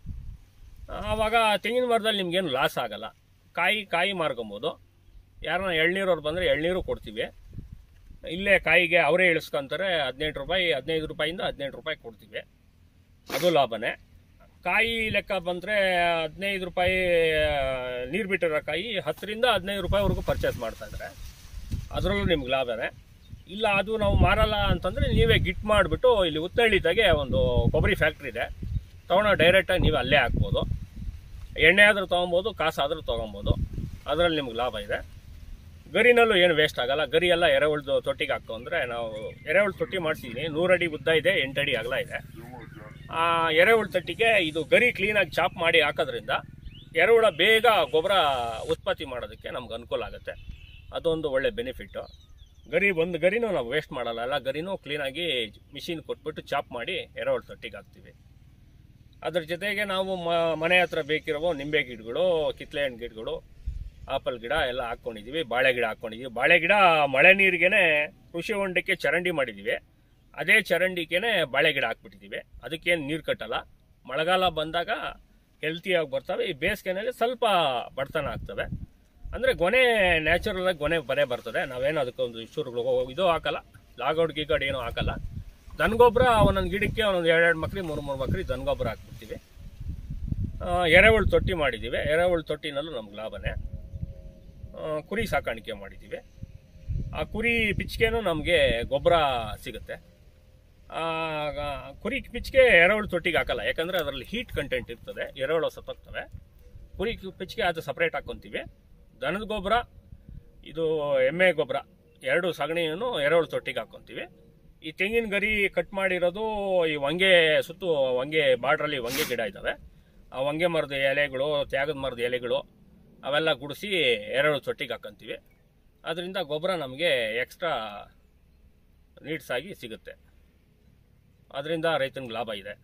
ಆವಾಗ ತೆಂಗಿನ ಮರದಲ್ಲಿ ನಿಮ್ಗೇನು ಲಾಸ್ ಆಗಲ್ಲ ಕಾಯಿ ಕಾಯಿ ಮಾರ್ಕೊಬೋದು ಯಾರನ್ನ ಎಳ್ನೀರವ್ರು ಬಂದರೆ ಎಳ್ನೀರು ಕೊಡ್ತೀವಿ ಇಲ್ಲೇ ಕಾಯಿಗೆ ಅವರೇ ಇಳಿಸ್ಕೊಂತಾರೆ ಹದಿನೆಂಟು ರೂಪಾಯಿ ಹದಿನೈದು ರೂಪಾಯಿಂದ ಹದಿನೆಂಟು ರೂಪಾಯಿ ಕೊಡ್ತೀವಿ ಅದು ಲಾಭನೇ ಕಾಯಿ ಲೆಕ್ಕ ಬಂದರೆ ಹದಿನೈದು ರೂಪಾಯಿ ನೀರು ಬಿಟ್ಟಿರೋ ಕಾಯಿ ಹತ್ತರಿಂದ ಹದಿನೈದು ರೂಪಾಯಿವರೆಗೂ ಪರ್ಚೇಸ್ ಮಾಡ್ತಾ ಇದ್ದಾರೆ ಅದರಲ್ಲೂ ನಿಮ್ಗೆ ಲಾಭನೇ ಇಲ್ಲ ಅದು ನಾವು ಮಾರಲ್ಲ ಅಂತಂದರೆ ನೀವೇ ಗಿಟ್ ಮಾಡಿಬಿಟ್ಟು ಇಲ್ಲಿ ಉತ್ತಳ್ಳಿದಾಗೆ ಒಂದು ಕೊಬ್ಬರಿ ಫ್ಯಾಕ್ಟ್ರಿ ಇದೆ ತೊಗೊಂಡು ಡೈರೆಕ್ಟಾಗಿ ನೀವು ಅಲ್ಲೇ ಹಾಕ್ಬೋದು ಎಣ್ಣೆ ಆದರೂ ತೊಗೊಬೋದು ಕಾಸು ಆದರೂ ತೊಗೊಬೋದು ಅದರಲ್ಲಿ ನಿಮ್ಗೆ ಲಾಭ ಇದೆ ಗರಿನಲ್ಲೂ ಏನು ವೇಸ್ಟ್ ಆಗಲ್ಲ ಗರಿ ಎಲ್ಲ ಎರೆಹುಳ್ದು ತೊಟ್ಟಿಗೆ ಹಾಕೊಂಡ್ರೆ ನಾವು ಎರೆಹುಳು ತೊಟ್ಟಿ ಮಾಡಿಸಿದ್ದೀನಿ ನೂರಡಿ ಉದ್ದ ಇದೆ ಎಂಟಡಿ ಅಗಲ ಇದೆ ಆ ಎರೆಹುಳು ತೊಟ್ಟಿಗೆ ಇದು ಗರಿ ಕ್ಲೀನಾಗಿ ಚಾಪ್ ಮಾಡಿ ಹಾಕೋದ್ರಿಂದ ಎರೆಹುಳ ಬೇಗ ಗೊಬ್ಬರ ಉತ್ಪತ್ತಿ ಮಾಡೋದಕ್ಕೆ ನಮ್ಗೆ ಅನುಕೂಲ ಆಗುತ್ತೆ ಅದೊಂದು ಒಳ್ಳೆ ಬೆನಿಫಿಟ್ಟು ಗರಿ ಒಂದು ಗರಿನೂ ನಾವು ವೇಸ್ಟ್ ಮಾಡಲ್ಲ ಎಲ್ಲ ಗರಿನೂ ಕ್ಲೀನಾಗಿ ಮಿಷಿನ್ ಕೊಟ್ಬಿಟ್ಟು ಚಾಪ್ ಮಾಡಿ ಎರೆಹುಳು ತೊಟ್ಟಿಗೆ ಹಾಕ್ತೀವಿ ಅದ್ರ ಜೊತೆಗೆ ನಾವು ಮ ಮನೆ ಹತ್ರ ಬೇಕಿರೋ ನಿಂಬೆ ಗಿಡಗಳು ಕಿತ್ಲೆ ಹಣ್ಣು ಗಿಡಗಳು ಆಪಲ್ ಗಿಡ ಎಲ್ಲ ಹಾಕ್ಕೊಂಡಿದ್ದೀವಿ ಬಾಳೆ ಗಿಡ ಹಾಕ್ಕೊಂಡಿದ್ದೀವಿ ಬಾಳೆ ಗಿಡ ಮಳೆ ನೀರಿಗೆನೆ ಕೃಷಿ ಹೊಂಡಕ್ಕೆ ಚರಂಡಿ ಮಾಡಿದ್ದೀವಿ ಅದೇ ಚರಂಡಿಗೆನೆ ಬಾಳೆ ಗಿಡ ಹಾಕ್ಬಿಟ್ಟಿದ್ದೀವಿ ಅದಕ್ಕೇನು ನೀರು ಕಟ್ಟಲ್ಲ ಮಳೆಗಾಲ ಬಂದಾಗ ಹೆಲ್ತಿಯಾಗಿ ಬರ್ತವೆ ಈ ಬೇಸಿಗೆನಲ್ಲಿ ಸ್ವಲ್ಪ ಬಡತನ ಆಗ್ತವೆ ಅಂದರೆ ಗೊನೆ ನ್ಯಾಚುರಲ್ ಆಗಿ ಗೊನೆ ಬನೆ ಬರ್ತದೆ ನಾವೇನು ಅದಕ್ಕೊಂದು ಚೂರುಗಳು ಇದು ಹಾಕಲ್ಲ ಲಾಗೌಡ್ ಗೀಗೌಡ್ ಏನೂ ಹಾಕಲ್ಲ ದನಗೊಬ್ಬರ ಒಂದೊಂದು ಗಿಡಕ್ಕೆ ಒಂದೊಂದು ಎರಡೆರಡು ಮಕ್ಳಿ ಮೂರು ಮೂರು ಮಕ್ಳಿ ದನಗೊಬ್ಬರ ಹಾಕ್ಬಿಡ್ತೀವಿ ಆ, ಎರೆಹುಳು ತೊಟ್ಟಿ ಮಾಡಿದ್ದೀವಿ ಎರೆಹುಳು ತೊಟ್ಟಿನಲ್ಲೂ ನಮ್ಗೆ ಲಾಭನೇ ಆ, ಕುರಿ ಸಾಕಾಣಿಕೆ ಮಾಡಿದ್ದೀವಿ ಆ ಕುರಿ ಪಿಚ್ಕೆನೂ ನಮಗೆ ಗೊಬ್ಬರ ಸಿಗುತ್ತೆ ಆ, ಗ- ಕುರಿ ಪಿಚ್ಕೆ ಎರೆಹುಳು ತೊಟ್ಟಿಗೆ ಹಾಕಲ್ಲ ಯಾಕಂದರೆ ಅದರಲ್ಲಿ ಹೀಟ್ ಕಂಟೆಂಟ್ ಇರ್ತದೆ ಎರೆಹುಳು ಸತ್ತೋಗ್ತವೆ ಕುರಿ ಪಿಚ್ಕೆ ಅದು ಸಪ್ರೇಟ್ ಹಾಕ್ಕೊಂತೀವಿ ದನದ ಗೊಬ್ಬರ ಇದು ಎಮ್ಮೆ ಗೊಬ್ಬರ ಎರಡು ಸಗಣಿಯನ್ನು ಎರೆಹುಳು ತೊಟ್ಟಿಗೆ ಹಾಕ್ಕೊಂತೀವಿ ಈ ತೆಂಗಿನ ಗರಿ ಕಟ್ ಮಾಡಿರೋದು ಈ ಹೊಂಗೆ ಸುತ್ತು ಹೊಂಗೆ ಬಾರ್ಡ್ರಲ್ಲಿ ಹೊಂಗೆ ಗಿಡ ಇದ್ದಾವೆ ಆ ಹೊಂಗೆ ಮರದ ಎಲೆಗಳು ತ್ಯಾಗದ ಮರದ ಎಲೆಗಳು ಅವೆಲ್ಲ ಗುಡಿಸಿ ಎರೆಹುಳು ತೊಟ್ಟಿಗೆ ಹಾಕ್ಕೊಂತೀವಿ ಅದರಿಂದ ಗೊಬ್ಬರ ನಮಗೆ ಎಕ್ಸ್ಟ್ರಾ ನೀಡ್ಸ್ ಆಗಿ ಸಿಗುತ್ತೆ ಅದರಿಂದ ರೈತನಿಗೆ ಲಾಭ ಇದೆ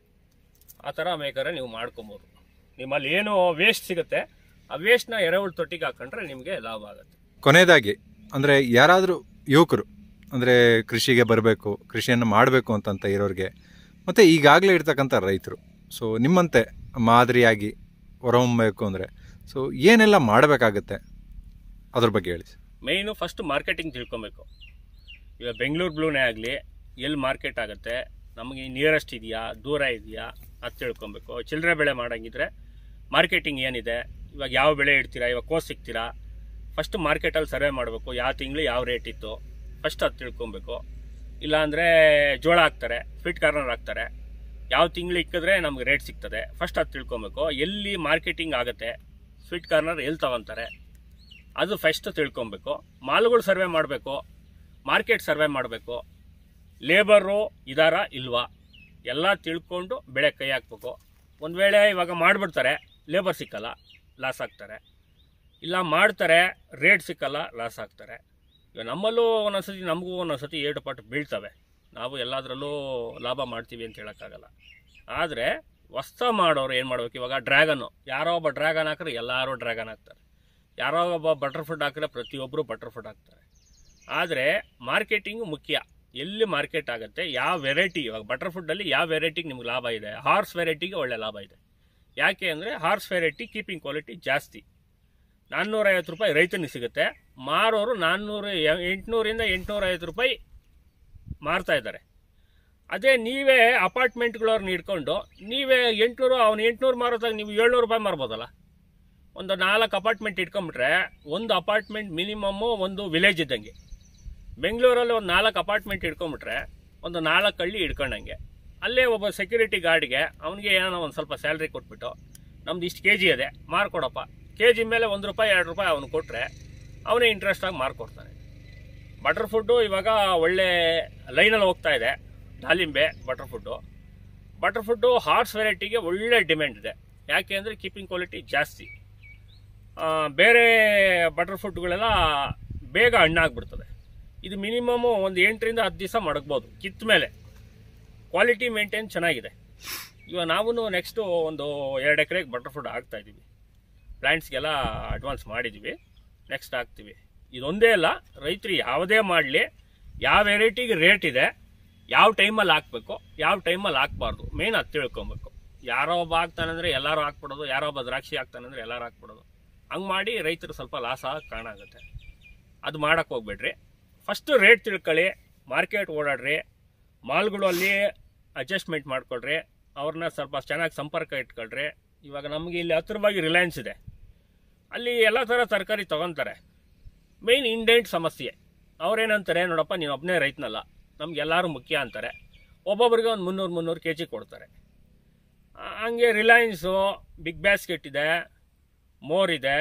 ಆ ಥರ ಬೇಕಾದ್ರೆ ನೀವು ಮಾಡ್ಕೊಬೋದು ನಿಮ್ಮಲ್ಲಿ ಏನು ವೇಸ್ಟ್ ಸಿಗುತ್ತೆ ಆ ವೇಸ್ಟ್ನ ಎರೆಹುಳು ತೊಟ್ಟಿಗೆ ಹಾಕೊಂಡ್ರೆ ನಿಮಗೆ ಲಾಭ ಆಗುತ್ತೆ ಕೊನೆಯದಾಗಿ ಅಂದರೆ ಯಾರಾದರೂ ಯುವಕರು ಅಂದರೆ ಕೃಷಿಗೆ ಬರಬೇಕು ಕೃಷಿಯನ್ನು ಮಾಡಬೇಕು ಅಂತಂತ ಇರೋರಿಗೆ ಮತ್ತು ಈಗಾಗಲೇ ಇರ್ತಕ್ಕಂಥ ರೈತರು ಸೊ ನಿಮ್ಮಂತೆ ಮಾದರಿಯಾಗಿ ಹೊರಹೊಮ್ಮಬೇಕು ಅಂದರೆ ಸೊ ಏನೆಲ್ಲ ಮಾಡಬೇಕಾಗತ್ತೆ ಅದ್ರ ಬಗ್ಗೆ ಹೇಳಿ ಮೇಯ್ನು ಫಸ್ಟ್ ಮಾರ್ಕೆಟಿಂಗ್ ತಿಳ್ಕೊಬೇಕು ಇವಾಗ ಬೆಂಗಳೂರು ಬ್ಲೂನೇ ಆಗಲಿ ಎಲ್ಲಿ ಮಾರ್ಕೆಟ್ ಆಗುತ್ತೆ ನಮಗೆ ನಿಯರೆಸ್ಟ್ ಇದೆಯಾ ದೂರ ಇದೆಯಾ ಅದು ತಿಳ್ಕೊಬೇಕು ಚಿಲ್ಲರೆ ಬೆಳೆ ಮಾಡಂಗಿದ್ರೆ ಮಾರ್ಕೆಟಿಂಗ್ ಏನಿದೆ ಇವಾಗ ಯಾವ ಬೆಳೆ ಇಡ್ತೀರಾ ಇವಾಗ ಕೋಸ್ ಸಿಗ್ತೀರಾ ಫಸ್ಟ್ ಮಾರ್ಕೆಟಲ್ಲಿ ಸರ್ವೆ ಮಾಡಬೇಕು ಯಾವ ತಿಂಗಳು ಯಾವ ರೇಟ್ ಇತ್ತು ಫಸ್ಟ್ ಅದು ತಿಳ್ಕೊಬೇಕು ಇಲ್ಲಾಂದರೆ ಜೋಳ ಹಾಕ್ತಾರೆ ಫಿಟ್ ಕಾರ್ನರ್ ಹಾಕ್ತಾರೆ ಯಾವ ತಿಂಗಳು ಇಕ್ಕಿದ್ರೆ ನಮ್ಗೆ ರೇಟ್ ಸಿಗ್ತದೆ ಫಸ್ಟ್ ಅದು ತಿಳ್ಕೊಬೇಕು ಎಲ್ಲಿ ಮಾರ್ಕೆಟಿಂಗ್ ಆಗುತ್ತೆ ಸ್ವೀಟ್ ಕಾರ್ನರ್ ಎಲ್ಲಿ ತಗೊಂತಾರೆ ಅದು ಫಸ್ಟ್ ತಿಳ್ಕೊಬೇಕು ಮಾಲ್ಗಳು ಸರ್ವೆ ಮಾಡಬೇಕು ಮಾರ್ಕೆಟ್ ಸರ್ವೆ ಮಾಡಬೇಕು ಲೇಬರು ಇದಾರ ಇಲ್ವಾ ಎಲ್ಲ ತಿಳ್ಕೊಂಡು ಬೆಳೆ ಕೈ ಹಾಕ್ಬೇಕು ಒಂದು ವೇಳೆ ಇವಾಗ ಮಾಡಿಬಿಡ್ತಾರೆ ಲೇಬರ್ ಸಿಕ್ಕಲ್ಲ ಲಾಸ್ ಆಗ್ತಾರೆ ಇಲ್ಲ ಮಾಡ್ತಾರೆ ರೇಟ್ ಸಿಕ್ಕಲ್ಲ ಲಾಸ್ ಆಗ್ತಾರೆ ಈಗ ನಮ್ಮಲ್ಲೂ ಒಂದೊಂದ್ಸತಿ ನಮಗೂ ಒಂದೊಂದ್ಸತಿ ಏಟು ಪಟ್ಟು ಬೀಳ್ತವೆ ನಾವು ಎಲ್ಲದರಲ್ಲೂ ಲಾಭ ಮಾಡ್ತೀವಿ ಅಂತ ಹೇಳೋಕ್ಕಾಗಲ್ಲ ಆದರೆ ಹೊಸ್ತ ಮಾಡೋರು ಏನು ಮಾಡ್ಬೇಕು ಇವಾಗ ಡ್ರ್ಯಾಗನ್ನು ಯಾರೋ ಒಬ್ಬ ಡ್ರ್ಯಾಗನ್ ಹಾಕಿದ್ರೆ ಎಲ್ಲರೂ ಡ್ರ್ಯಾಗನ್ ಹಾಕ್ತಾರೆ ಯಾರೋ ಒಬ್ಬ ಬಟರ್ ಫುಡ್ ಹಾಕಿದ್ರೆ ಪ್ರತಿಯೊಬ್ಬರು ಬಟರ್ ಫುಡ್ ಹಾಕ್ತಾರೆ ಆದರೆ ಮಾರ್ಕೆಟಿಂಗು ಮುಖ್ಯ ಎಲ್ಲಿ ಮಾರ್ಕೆಟ್ ಆಗುತ್ತೆ ಯಾವ ವೆರೈಟಿ ಇವಾಗ ಬಟರ್ ಫುಡ್ಡಲ್ಲಿ ಯಾವ ವೆರೈಟಿಗೆ ನಿಮ್ಗೆ ಲಾಭ ಇದೆ ಹಾರ್ಸ್ ವೆರೈಟಿಗೆ ಒಳ್ಳೆ ಲಾಭ ಇದೆ ಯಾಕೆ ಅಂದರೆ ಹಾರ್ಸ್ ವೆರೈಟಿ ಕೀಪಿಂಗ್ ಕ್ವಾಲಿಟಿ ಜಾಸ್ತಿ ನಾನ್ನೂರೈವತ್ತು ರೂಪಾಯಿ ರೈತನಿಗೆ ಸಿಗುತ್ತೆ ಮಾರೋರು ನಾನ್ನೂರು ಎಂಟುನೂರಿಂದ ಎಂಟುನೂರೈವತ್ತು ರೂಪಾಯಿ ಮಾರ್ತಾ ಇದ್ದಾರೆ ಅದೇ ನೀವೇ ಅಪಾರ್ಟ್ಮೆಂಟ್ಗಳವ್ರನ್ನ ಇಟ್ಕೊಂಡು ನೀವೇ ಎಂಟುನೂರು ಅವ್ನು ಎಂಟುನೂರು ಮಾರೋದಾಗ ನೀವು ಏಳ್ನೂರು ರೂಪಾಯಿ ಮಾರ್ಬೋದಲ್ಲ ಒಂದು ನಾಲ್ಕು ಅಪಾರ್ಟ್ಮೆಂಟ್ ಇಟ್ಕೊಂಬಿಟ್ರೆ ಒಂದು ಅಪಾರ್ಟ್ಮೆಂಟ್ ಮಿನಿಮಮ್ಮು ಒಂದು ವಿಲೇಜ್ ಇದ್ದಂಗೆ ಬೆಂಗಳೂರಲ್ಲಿ ಒಂದು ನಾಲ್ಕು ಅಪಾರ್ಟ್ಮೆಂಟ್ ಇಟ್ಕೊಂಬಿಟ್ರೆ ಒಂದು ನಾಲ್ಕು ಹಳ್ಳಿ ಇಟ್ಕೊಂಡಂಗೆ ಅಲ್ಲೇ ಒಬ್ಬ ಸೆಕ್ಯೂರಿಟಿ ಗಾರ್ಡ್ಗೆ ಅವನಿಗೆ ಏನೋ ಒಂದು ಸ್ವಲ್ಪ ಸ್ಯಾಲ್ರಿ ಕೊಟ್ಬಿಟ್ಟು ನಮ್ದು ಇಷ್ಟು ಕೆ ಜಿ ಇದೆ ಮಾರ್ಕೊಡಪ್ಪ ಕೆ ಜಿ ಮೇಲೆ ಒಂದು ರೂಪಾಯಿ ಎರಡು ರೂಪಾಯಿ ಅವನು ಕೊಟ್ಟರೆ ಅವನೇ ಇಂಟ್ರೆಸ್ಟಾಗಿ ಮಾರ್ಕೊಡ್ತಾನೆ ಬಟರ್ ಫುಡ್ಡು ಇವಾಗ ಒಳ್ಳೆ ಲೈನಲ್ಲಿ ಹೋಗ್ತಾ ಇದೆ ದಾಳಿಂಬೆ butter food butter food horse ವೆರೈಟಿಗೆ ಒಳ್ಳೆ ಡಿಮ್ಯಾಂಡ್ ಇದೆ ಯಾಕೆ ಅಂದರೆ ಕೀಪಿಂಗ್ ಕ್ವಾಲಿಟಿ ಜಾಸ್ತಿ ಆ, ಬೇರೆ ಬಟರ್ ಫುಡ್ಗಳೆಲ್ಲ ಬೇಗ ಹಣ್ಣಾಗ್ಬಿಡ್ತದೆ ಇದು ಮಿನಿಮಮ್ಮು ಒಂದು ಎಂಟರಿಂದ ಹತ್ತು ದಿವಸ ಮಡಗ್ಬೋದು ಕಿತ್ತ ಮೇಲೆ ಕ್ವಾಲಿಟಿ ಮೇಂಟೈನ್ ಚೆನ್ನಾಗಿದೆ ಇವಾಗ ನಾವು ನೆಕ್ಸ್ಟು ಒಂದು ಎರಡು ಎಕರೆಗೆ ಬಟರ್ ಫುಡ್ ಹಾಕ್ತಾ ಇದ್ದೀವಿ ಪ್ಲ್ಯಾಂಟ್ಸ್ಗೆಲ್ಲ ಅಡ್ವಾನ್ಸ್ ಮಾಡಿದ್ದೀವಿ ನೆಕ್ಸ್ಟ್ ಹಾಕ್ತೀವಿ ಇದೊಂದೇ ಅಲ್ಲ ರೈತರು ಯಾವುದೇ ಮಾಡಲಿ ಯಾವ ವೆರೈಟಿಗೆ ರೇಟ್ ಇದೆ ಯಾವ ಟೈಮಲ್ಲಿ ಹಾಕ್ಬೇಕು ಯಾವ ಟೈಮಲ್ಲಿ ಹಾಕ್ಬಾರ್ದು ಮೇನ್ ಅದು ತಿಳ್ಕೊಬೇಕು ಯಾರೋ ಒಬ್ಬ ಹಾಕ್ತಾನಂದ್ರೆ ಎಲ್ಲರೂ ಹಾಕ್ಬಿಡೋದು ಯಾರೋ ಒಬ್ಬ ದ್ರಾಕ್ಷಿ ಹಾಕ್ತಾನಂದ್ರೆ ಎಲ್ಲರೂ ಹಾಕ್ಬಿಡೋದು ಹಂಗೆ ಮಾಡಿ ರೈತರು ಸ್ವಲ್ಪ ಲಾಸ್ ಆಗಿ ಕಾರಣ ಆಗುತ್ತೆ ಅದು ಮಾಡಕ್ಕೆ ಹೋಗ್ಬೇಡ್ರಿ ಫಸ್ಟು ರೇಟ್ ತಿಳ್ಕೊಳ್ಳಿ ಮಾರ್ಕೆಟ್ ಓಡಾಡ್ರಿ ಮಾಲ್ಗಳು ಅಲ್ಲಿ ಅಡ್ಜಸ್ಟ್ಮೆಂಟ್ ಮಾಡ್ಕೊಳ್ರಿ ಅವ್ರನ್ನ ಸ್ವಲ್ಪ ಚೆನ್ನಾಗಿ ಸಂಪರ್ಕ ಇಟ್ಕೊಳ್ರಿ ಇವಾಗ ನಮಗೆ ಇಲ್ಲಿ ಹತ್ತಿರವಾಗಿ ರಿಲಯನ್ಸ್ ಇದೆ ಅಲ್ಲಿ ಎಲ್ಲ ಥರ ತರಕಾರಿ ತೊಗೊತಾರೆ ಮೇಯ್ನ್ ಇಂಡೆಂಟ್ ಸಮಸ್ಯೆ ಅವ್ರೇನಂತಾರೆ ನೋಡಪ್ಪ ನೀನು ಒಬ್ಬನೇ ರೈತನಲ್ಲ ನಮ್ಗೆ ಎಲ್ಲರೂ ಮುಖ್ಯ ಅಂತಾರೆ ಒಬ್ಬೊಬ್ರಿಗೆ ಒಂದು ಮುನ್ನೂರು ಮುನ್ನೂರು ಕೆ ಜಿ ಕೊಡ್ತಾರೆ ಆ, ಹಂಗೆ ರಿಲಯನ್ಸು ಬಿಗ್ ಬ್ಯಾಸ್ಕೆಟ್ ಇದೆ ಮೋರ್ ಇದೆ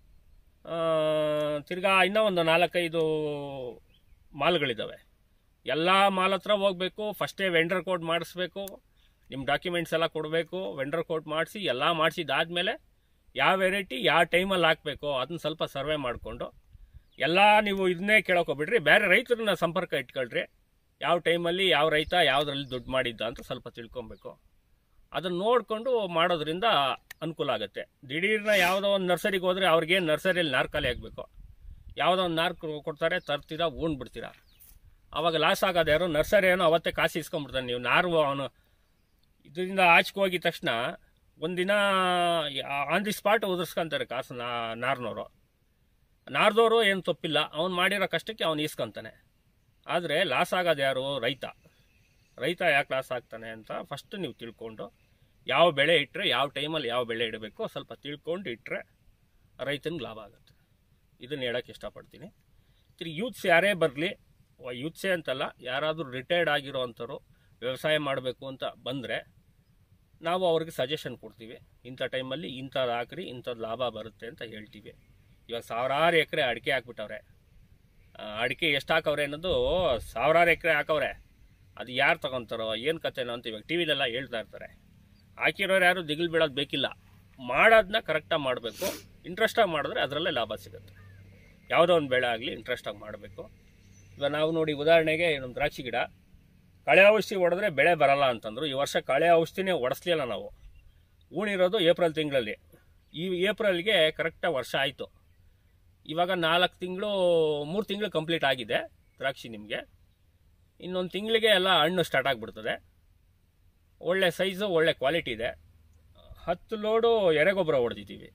ಆ, ತಿರ್ಗಾ ಇನ್ನೂ ಒಂದು ನಾಲ್ಕೈದು ಮಾಲ್ಗಳಿದ್ದಾವೆ ಎಲ್ಲ ಮಾಲ್ ಹತ್ರ ಹೋಗಬೇಕು ಫಸ್ಟೇ ವೆಂಡರ್ ಕೋಡ್ ಮಾಡಿಸ್ಬೇಕು ನಿಮ್ಮ ಡಾಕ್ಯುಮೆಂಟ್ಸ್ ಎಲ್ಲ ಕೊಡಬೇಕು ವೆಂಡರ್ ಕೋಡ್ ಮಾಡಿಸಿ ಎಲ್ಲ ಮಾಡಿಸಿದಾದ್ಮೇಲೆ ಯಾವ ವೆರೈಟಿ ಯಾವ ಟೈಮಲ್ಲಿ ಹಾಕಬೇಕು ಅದನ್ನ ಸ್ವಲ್ಪ ಸರ್ವೆ ಮಾಡಿಕೊಂಡು ಎಲ್ಲ ನೀವು ಇದನ್ನೇ ಕೇಳೋಕೋಗ್ಬಿಡ್ರಿ ಬೇರೆ ರೈತರನ್ನ ಸಂಪರ್ಕ ಇಟ್ಕೊಳ್ರಿ ಯಾವ ಟೈಮಲ್ಲಿ ಯಾವ ರೈತ ಯಾವುದ್ರಲ್ಲಿ ದುಡ್ಡು ಮಾಡಿದ್ದ ಅಂತ ಸ್ವಲ್ಪ ತಿಳ್ಕೊಬೇಕು ಅದನ್ನು ನೋಡಿಕೊಂಡು ಮಾಡೋದ್ರಿಂದ ಅನುಕೂಲ ಆಗುತ್ತೆ ದಿಢೀರ್ನ ಯಾವುದೋ ಒಂದು ನರ್ಸರಿಗೆ ಹೋದರೆ ಅವ್ರಿಗೇನು ನರ್ಸರಿಯಲ್ಲಿ ನಾರು ಖಾಲಿ ಆಗಬೇಕು ಯಾವುದೋ ಒಂದು ನಾರು ಕೊ- ಕೊಡ್ತಾರೆ ತರ್ತೀರಾ ಉಂಡ್ಬಿಡ್ತೀರಾ ಅವಾಗ ಲಾಸ್ ಆಗೋದು ಯಾರು ನರ್ಸರಿ ಏನೋ ಅವತ್ತೇ ಕಾಸು ಇಸ್ಕೊಂಡ್ಬಿಡ್ತಾನೆ ನೀವು ನಾರು ಅವನು ಇದರಿಂದ ಆಚೆಗೆ ಹೋಗಿದ ತಕ್ಷಣ ಒಂದಿನ ಆನ್ ದಿ ಸ್ಪಾಟ್ ಉದುರ್ಸ್ಕೊಂತಾರೆ ಕಾಸು ನಾ ನಾರ್ನವರು ನಾರ್ದವರು ಏನು ತಪ್ಪಿಲ್ಲ ಅವ್ನು ಮಾಡಿರೋ ಕಷ್ಟಕ್ಕೆ ಅವ್ನು ಇಸ್ಕೊಂತಾನೆ ಆದರೆ ಲಾಸ್ ಆಗೋದು ಯಾರು ರೈತ ರೈತ ಯಾಕೆ ಲಾಸ್ ಆಗ್ತಾನೆ ಅಂತ ಫಸ್ಟ್ ನೀವು ತಿಳ್ಕೊಂಡು ಯಾವ ಬೆಳೆ ಇಟ್ಟರೆ ಯಾವ ಟೈಮಲ್ಲಿ ಯಾವ ಬೆಳೆ ಇಡಬೇಕು ಸ್ವಲ್ಪ ತಿಳ್ಕೊಂಡು ಇಟ್ಟರೆ ರೈತನಿಗೆ ಲಾಭ ಆಗುತ್ತೆ ಇದನ್ನು ಹೇಳೋಕ್ಕೆ ಇಷ್ಟಪಡ್ತೀನಿ ತಿರ್ಗಿ ಯೂತ್ಸ್ ಯಾರೇ ಬರಲಿ ಯೂತ್ಸೇ ಅಂತಲ್ಲ ಯಾರಾದರೂ ರಿಟೈರ್ಡ್ ಆಗಿರೋ ಅಂಥವ್ರು ವ್ಯವಸಾಯ ಮಾಡಬೇಕು ಅಂತ ಬಂದರೆ ನಾವು ಅವ್ರಿಗೆ ಸಜೆಷನ್ ಕೊಡ್ತೀವಿ ಇಂಥ ಟೈಮಲ್ಲಿ ಇಂಥದ್ದು ಹಾಕ್ರಿ ಇಂಥದ್ದು ಲಾಭ ಬರುತ್ತೆ ಅಂತ ಹೇಳ್ತೀವಿ ಇವಾಗ ಸಾವಿರಾರು ಎಕರೆ ಅಡಿಕೆ ಹಾಕ್ಬಿಟ್ಟವ್ರೆ ಆ, ಅಡಿಕೆ ಎಷ್ಟು ಹಾಕವ್ರೆ ಅನ್ನೋದು ಸಾವಿರಾರು ಎಕರೆ ಹಾಕವ್ರೆ ಅದು ಯಾರು ತಗೊಂತಾರೋ ಏನು ಕತೆನೋ ಅಂತ ಇವಾಗ ಟಿ ವಿಲೆಲ್ಲ ಹೇಳ್ತಾ ಇರ್ತಾರೆ ಹಾಕಿರೋರು ಯಾರು ದಿಗಿಲ್ ಬೀಳೋದು ಬೇಕಿಲ್ಲ ಮಾಡೋದನ್ನ ಕರೆಕ್ಟಾಗಿ ಮಾಡಬೇಕು ಇಂಟ್ರೆಸ್ಟಾಗಿ ಮಾಡಿದ್ರೆ ಅದರಲ್ಲೇ ಲಾಭ ಸಿಗುತ್ತೆ ಯಾವುದೋ ಒಂದು ಬೆಳೆ ಆಗಲಿ ಇಂಟ್ರೆಸ್ಟಾಗಿ ಮಾಡಬೇಕು ಇವಾಗ ನಾವು ನೋಡಿ ಉದಾಹರಣೆಗೆ ನಮ್ಮ ದ್ರಾಕ್ಷಿ ಗಿಡ ಕಳೆ ಔಷಧಿ ಹೊಡೆದ್ರೆ ಬೆಳೆ ಬರಲ್ಲ ಅಂತಂದ್ರು ಈ ವರ್ಷ ಕಳೆ ಔಷಧಿನೇ ಹೊಡೆಸ್ಲಿಲ್ಲ ನಾವು ಊಣಿರೋದು ಏಪ್ರಿಲ್ ತಿಂಗಳಲ್ಲಿ ಈ ಏಪ್ರಿಲ್ಗೆ ಕರೆಕ್ಟಾಗಿ ವರ್ಷ ಆಯಿತು ಇವಾಗ ನಾಲ್ಕು ತಿಂಗಳು ಮೂರು ತಿಂಗಳು ಕಂಪ್ಲೀಟ್ ಆಗಿದೆ ದ್ರಾಕ್ಷಿ ನಿಮಗೆ ಇನ್ನೊಂದು ತಿಂಗಳಿಗೆ ಎಲ್ಲ ಹಣ್ಣು ಸ್ಟಾರ್ಟ್ ಆಗಿಬಿಡ್ತದೆ ಒಳ್ಳೆ ಸೈಜು ಒಳ್ಳೆ ಕ್ವಾಲಿಟಿ ಇದೆ ಹತ್ತು ಲೋಡು ಎರೆಗೊಬ್ಬರ ಹೊಡೆದಿದ್ದೀವಿ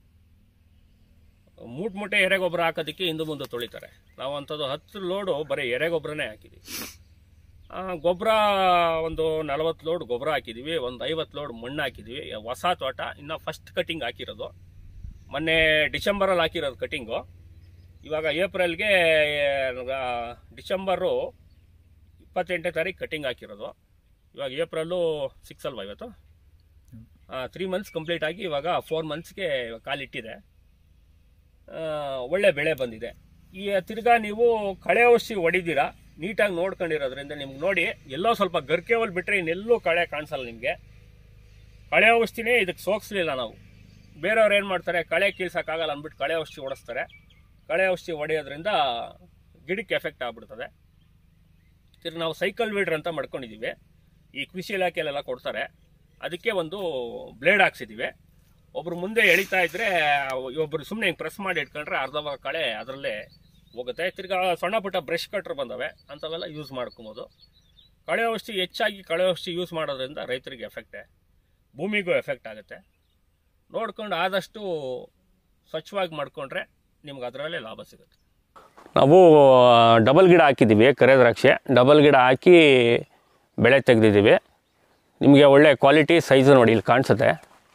ಮೂಟ್ ಮೂಟೆ ಎರೆಗೊಬ್ಬರ ಹಾಕೋದಕ್ಕೆ ಹಿಂದೆ ಮುಂದೆ ತೊಳಿತಾರೆ ನಾವು ಅಂಥದ್ದು ಹತ್ತು ಲೋಡು ಬರೀ ಎರೆಗೊಬ್ಬರನೇ ಹಾಕಿದ್ದೀವಿ ಆ, ಗೊಬ್ಬರ ಒಂದು ನಲವತ್ತು ಲೋಡ್ ಗೊಬ್ಬರ ಹಾಕಿದ್ದೀವಿ ಒಂದು ಐವತ್ತು ಲೋಡ್ ಮಣ್ಣು ಹಾಕಿದ್ದೀವಿ ಹೊಸ ತೋಟ ಇನ್ನು ಫಸ್ಟ್ ಕಟಿಂಗ್ ಹಾಕಿರೋದು ಮೊನ್ನೆ ಡಿಸೆಂಬರಲ್ಲಿ ಹಾಕಿರೋದು ಕಟಿಂಗು ಇವಾಗ ಏಪ್ರಿಲ್ಗೆ ಆ, ಡಿಸೆಂಬರು ಇಪ್ಪತ್ತೆಂಟನೇ ತಾರೀಕು ಕಟಿಂಗ್ ಹಾಕಿರೋದು ಇವಾಗ ಏಪ್ರಿಲು ಸಿಕ್ಸ್ ಅಲ್ವಾ ಇವತ್ತು ತ್ರೀ ಮಂತ್ಸ್ ಕಂಪ್ಲೀಟ್ ಆಗಿ ಇವಾಗ ಫೋರ್ ಮಂತ್ಸ್ಗೆ ಕಾಲಿಟ್ಟಿದೆ ಆ, ಒಳ್ಳೆ ಬೆಳೆ ಬಂದಿದೆ ಈ ತಿರ್ಗಾ ನೀವು ಕಳೆ ಔಷಧಿ ಹೊಡಿತೀರಾ ನೀಟಾಗಿ ನೋಡ್ಕೊಂಡಿರೋದ್ರಿಂದ ನಿಮ್ಗೆ ನೋಡಿ ಎಲ್ಲೋ ಸ್ವಲ್ಪ ಗರ್ಕೆವಲ್ ಬಿಟ್ಟರೆ ಇನ್ನೆಲ್ಲೂ ಕಳೆ ಕಾಣಿಸಲ್ಲ ನಿಮಗೆ ಕಳೆ ಔಷಧಿನೇ ಇದಕ್ಕೆ ಸೋಗಿಸ್ಲಿಲ್ಲ ನಾವು ಬೇರೆಯವ್ರು ಏನು ಮಾಡ್ತಾರೆ ಕಳೆ ಕೀಳ್ಸೋಕ್ಕಾಗಲ್ಲ ಅಂದ್ಬಿಟ್ಟು ಕಳೆ ಔಷಧಿ ಹೊಡೆಸ್ತಾರೆ ಕಳೆ ಔಷಧಿ ಹೊಡೆಯೋದ್ರಿಂದ ಗಿಡಕ್ಕೆ ಎಫೆಕ್ಟ್ ಆಗ್ಬಿಡ್ತದೆ ತಿರ್ಗಿ ನಾವು ಸೈಕಲ್ ವೀಡ್ರ್ ಅಂತ ಮಾಡ್ಕೊಂಡಿದ್ದೀವಿ ಈ ಕೃಷಿ ಇಲಾಖೆಯಲ್ಲೆಲ್ಲ ಕೊಡ್ತಾರೆ ಅದಕ್ಕೆ ಒಂದು ಬ್ಲೇಡ್ ಹಾಕ್ಸಿದ್ದೀವಿ ಒಬ್ರು ಮುಂದೆ ಎಳಿತಾ ಇದ್ರೆ ಒಬ್ರು ಸುಮ್ಮನೆ ಹಿಂಗೆ ಪ್ರೆಸ್ ಮಾಡಿ ಇಟ್ಕೊಂಡ್ರೆ ಅರ್ಧ ಭಾಗ ಕಳೆ ಅದರಲ್ಲೇ ಹೋಗುತ್ತೆ ತಿರ್ಗಾ ಸಣ್ಣ ಪುಟ್ಟ ಬ್ರಷ್ ಕಟ್ರ್ ಬಂದವೆ ಅಂಥವೆಲ್ಲ ಯೂಸ್ ಮಾಡ್ಕೊಬೋದು ಕಳೆ ಔಷಧಿ ಹೆಚ್ಚಾಗಿ ಕಳೆ ಔಷಧಿ ಯೂಸ್ ಮಾಡೋದ್ರಿಂದ ರೈತರಿಗೆ ಎಫೆಕ್ಟೇ ಭೂಮಿಗೂ ಎಫೆಕ್ಟ್ ಆಗುತ್ತೆ ನೋಡ್ಕೊಂಡು ಆದಷ್ಟು ಸ್ವಚ್ಛವಾಗಿ ಮಾಡ್ಕೊಂಡ್ರೆ ನಿಮ್ಗೆ ಅದರಲ್ಲೇ ಲಾಭ ಸಿಗುತ್ತೆ ನಾವು ಡಬಲ್ ಗಿಡ ಹಾಕಿದ್ದೀವಿ ಕರೆ ದ್ರಾಕ್ಷಿ ಡಬಲ್ ಗಿಡ ಹಾಕಿ ಬೆಳೆ ತೆಗೆದಿದ್ದೀವಿ ನಿಮಗೆ ಒಳ್ಳೆ ಕ್ವಾಲಿಟಿ ಸೈಜು ನೋಡಿ ಇಲ್ಲಿ ಕಾಣಿಸುತ್ತೆ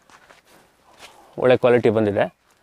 ಒಳ್ಳೆ ಕ್ವಾಲಿಟಿ ಬಂದಿದೆ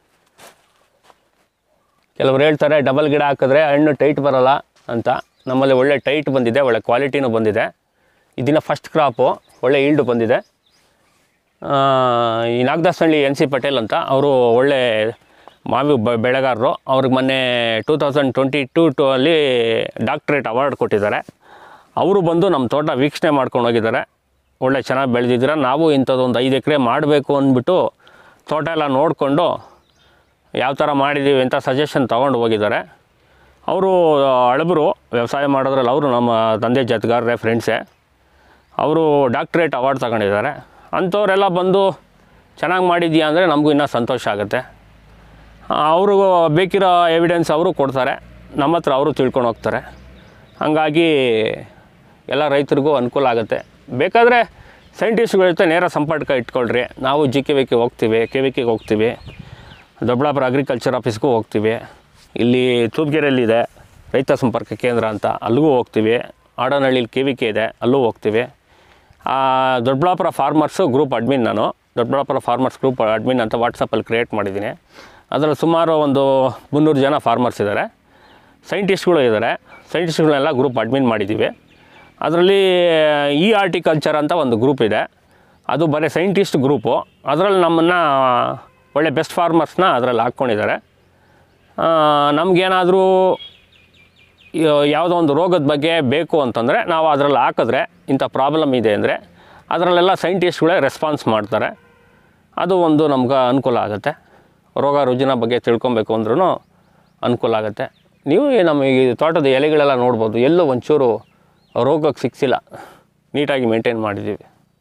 ಕೆಲವ್ರು ಹೇಳ್ತಾರೆ ಡಬಲ್ ಗಿಡ ಹಾಕಿದ್ರೆ ಹಣ್ಣು ಟೈಟ್ ಬರಲ್ಲ ಅಂತ ನಮ್ಮಲ್ಲಿ ಒಳ್ಳೆ ಟೈಟ್ ಬಂದಿದೆ ಒಳ್ಳೆ ಕ್ವಾಲಿಟಿನೂ ಬಂದಿದೆ ಇದನ್ನ ಫಸ್ಟ್ ಕ್ರಾಪು ಒಳ್ಳೆ ಈಲ್ಡು ಬಂದಿದೆ ಆ, ಈ ನಾಗದಾಸಹಳ್ಳಿ ಎನ್ ಸಿ ಪಟೇಲ್ ಅಂತ ಅವರು ಒಳ್ಳೆ ಮಾವಿ ಬ- ಬೆಳೆಗಾರರು ಅವ್ರಿಗೆ ಮೊನ್ನೆ two thousand twenty two two ಅಲ್ಲಿ ಡಾಕ್ಟ್ರೇಟ್ ಅವಾರ್ಡ್ ಕೊಟ್ಟಿದ್ದಾರೆ ಅವರು ಬಂದು ನಮ್ಮ ತೋಟ ವೀಕ್ಷಣೆ ಮಾಡ್ಕೊಂಡು ಹೋಗಿದ್ದಾರೆ ಒಳ್ಳೆ ಚೆನ್ನಾಗಿ ಬೆಳೆದಿದ್ದೀರ ನಾವು ಇಂಥದ್ದೊಂದು ಐದು ಎಕರೆ ಮಾಡಬೇಕು ಅಂದ್ಬಿಟ್ಟು ತೋಟ ಎಲ್ಲ ನೋಡಿಕೊಂಡು ಯಾವ ಥರ ಮಾಡಿದ್ದೀವಿ ಅಂತ ಸಜೆಷನ್ ತೊಗೊಂಡು ಹೋಗಿದ್ದಾರೆ ಅವರು ಹಳಬರು ವ್ಯವಸಾಯ ಮಾಡೋದ್ರಲ್ಲಿ ಅವರು ನಮ್ಮ ತಂದೆ ಜೊತೆಗಾರರೇ ಫ್ರೆಂಡ್ಸೇ ಅವರು ಡಾಕ್ಟ್ರೇಟ್ ಅವಾರ್ಡ್ ತಗೊಂಡಿದ್ದಾರೆ ಅಂಥವರೆಲ್ಲ ಬಂದು ಚೆನ್ನಾಗಿ ಮಾಡಿದ್ಯಾ ಅಂದರೆ ನಮಗೂ ಇನ್ನೂ ಸಂತೋಷ ಆಗುತ್ತೆ ಅವ್ರಿಗೂ ಬೇಕಿರೋ ಎವಿಡೆನ್ಸ್ ಅವರು ಕೊಡ್ತಾರೆ ನಮ್ಮ ಹತ್ರ ಅವರು ತಿಳ್ಕೊಂಡು ಹೋಗ್ತಾರೆ ಹಾಗಾಗಿ ಎಲ್ಲ ರೈತರಿಗೂ ಅನುಕೂಲ ಆಗುತ್ತೆ ಬೇಕಾದರೆ ಸೈಂಟಿಸ್ಟ್ಗಳ ಜೊತೆ ನೇರ ಸಂಪರ್ಕ ಇಟ್ಕೊಳ್ರಿ ನಾವು ಜಿ ಕೆ ವಿ ಕೆ ಹೋಗ್ತೀವಿ ಕೆ ವಿ ಕೆಗೆ ಹೋಗ್ತೀವಿ ದೊಡ್ಡಬಳ್ಳಾಪುರ ಅಗ್ರಿಕಲ್ಚರ್ ಆಫೀಸ್ಗೂ ಹೋಗ್ತೀವಿ ಇಲ್ಲಿ ತೂಪ್ಗೆರೆಯಲ್ಲಿದೆ ರೈತ ಸಂಪರ್ಕ ಕೇಂದ್ರ ಅಂತ ಅಲ್ಲಿಗೂ ಹೋಗ್ತೀವಿ ಆಡನಹಳ್ಳಿಲಿ ಕೆ ವಿ ಕೆ ಇದೆ ಅಲ್ಲೂ ಹೋಗ್ತೀವಿ ಆ, ದೊಡ್ಡಬಳ್ಳಾಪುರ ಫಾರ್ಮರ್ಸು ಗ್ರೂಪ್ ಅಡ್ಮಿನ್ ನಾನು ದೊಡ್ಡಬಳ್ಳಾಪುರ ಫಾರ್ಮರ್ಸ್ ಗ್ರೂಪ್ ಅಡ್ಮಿನ್ ಅಂತ ವಾಟ್ಸಪ್ಪಲ್ಲಿ ಕ್ರಿಯೇಟ್ ಮಾಡಿದ್ದೀನಿ ಅದರಲ್ಲಿ ಸುಮಾರು ಒಂದು ಮುನ್ನೂರು ಜನ ಫಾರ್ಮರ್ಸ್ ಇದ್ದಾರೆ ಸೈಂಟಿಸ್ಟ್ಗಳು ಇದ್ದಾರೆ ಸೈಂಟಿಸ್ಟ್ಗಳನ್ನೆಲ್ಲ ಗ್ರೂಪ್ ಅಡ್ಮಿನ್ ಮಾಡಿದ್ದೀವಿ ಅದರಲ್ಲಿ ಇ ಆರ್ಟಿಕಲ್ಚರ್ ಅಂತ ಒಂದು ಗ್ರೂಪ್ ಇದೆ ಅದು ಬರೀ ಸೈಂಟಿಸ್ಟ್ ಗ್ರೂಪು ಅದರಲ್ಲಿ ನಮ್ಮನ್ನು ಒಳ್ಳೆ ಬೆಸ್ಟ್ ಫಾರ್ಮರ್ಸ್ನ ಅದರಲ್ಲಿ ಹಾಕ್ಕೊಂಡಿದ್ದಾರೆ ನಮಗೇನಾದರೂ ಯಾವುದೋ ಒಂದು ರೋಗದ ಬಗ್ಗೆ ಬೇಕು ಅಂತಂದರೆ ನಾವು ಅದರಲ್ಲಿ ಹಾಕಿದ್ರೆ ಇಂಥ ಪ್ರಾಬ್ಲಮ್ ಇದೆ ಅಂದರೆ ಅದರಲ್ಲೆಲ್ಲ ಸೈಂಟಿಸ್ಟ್ಗಳೇ ರೆಸ್ಪಾನ್ಸ್ ಮಾಡ್ತಾರೆ ಅದು ಒಂದು ನಮ್ಗೆ ಅನುಕೂಲ ಆಗುತ್ತೆ ರೋಗ ರುಜಿನ ಬಗ್ಗೆ ತಿಳ್ಕೊಬೇಕು ಅಂದ್ರೂ ಅನುಕೂಲ ಆಗುತ್ತೆ ನೀವು ಈ ನಮ್ಮ ಈ ತೋಟದ ಎಲೆಗಳೆಲ್ಲ ನೋಡ್ಬೋದು ಎಲ್ಲೂ ಒಂಚೂರು ರೋಗಕ್ಕೆ ಸಿಕ್ಸಿಲ್ಲ ನೀಟಾಗಿ ಮೇಂಟೈನ್ ಮಾಡಿದ್ದೀವಿ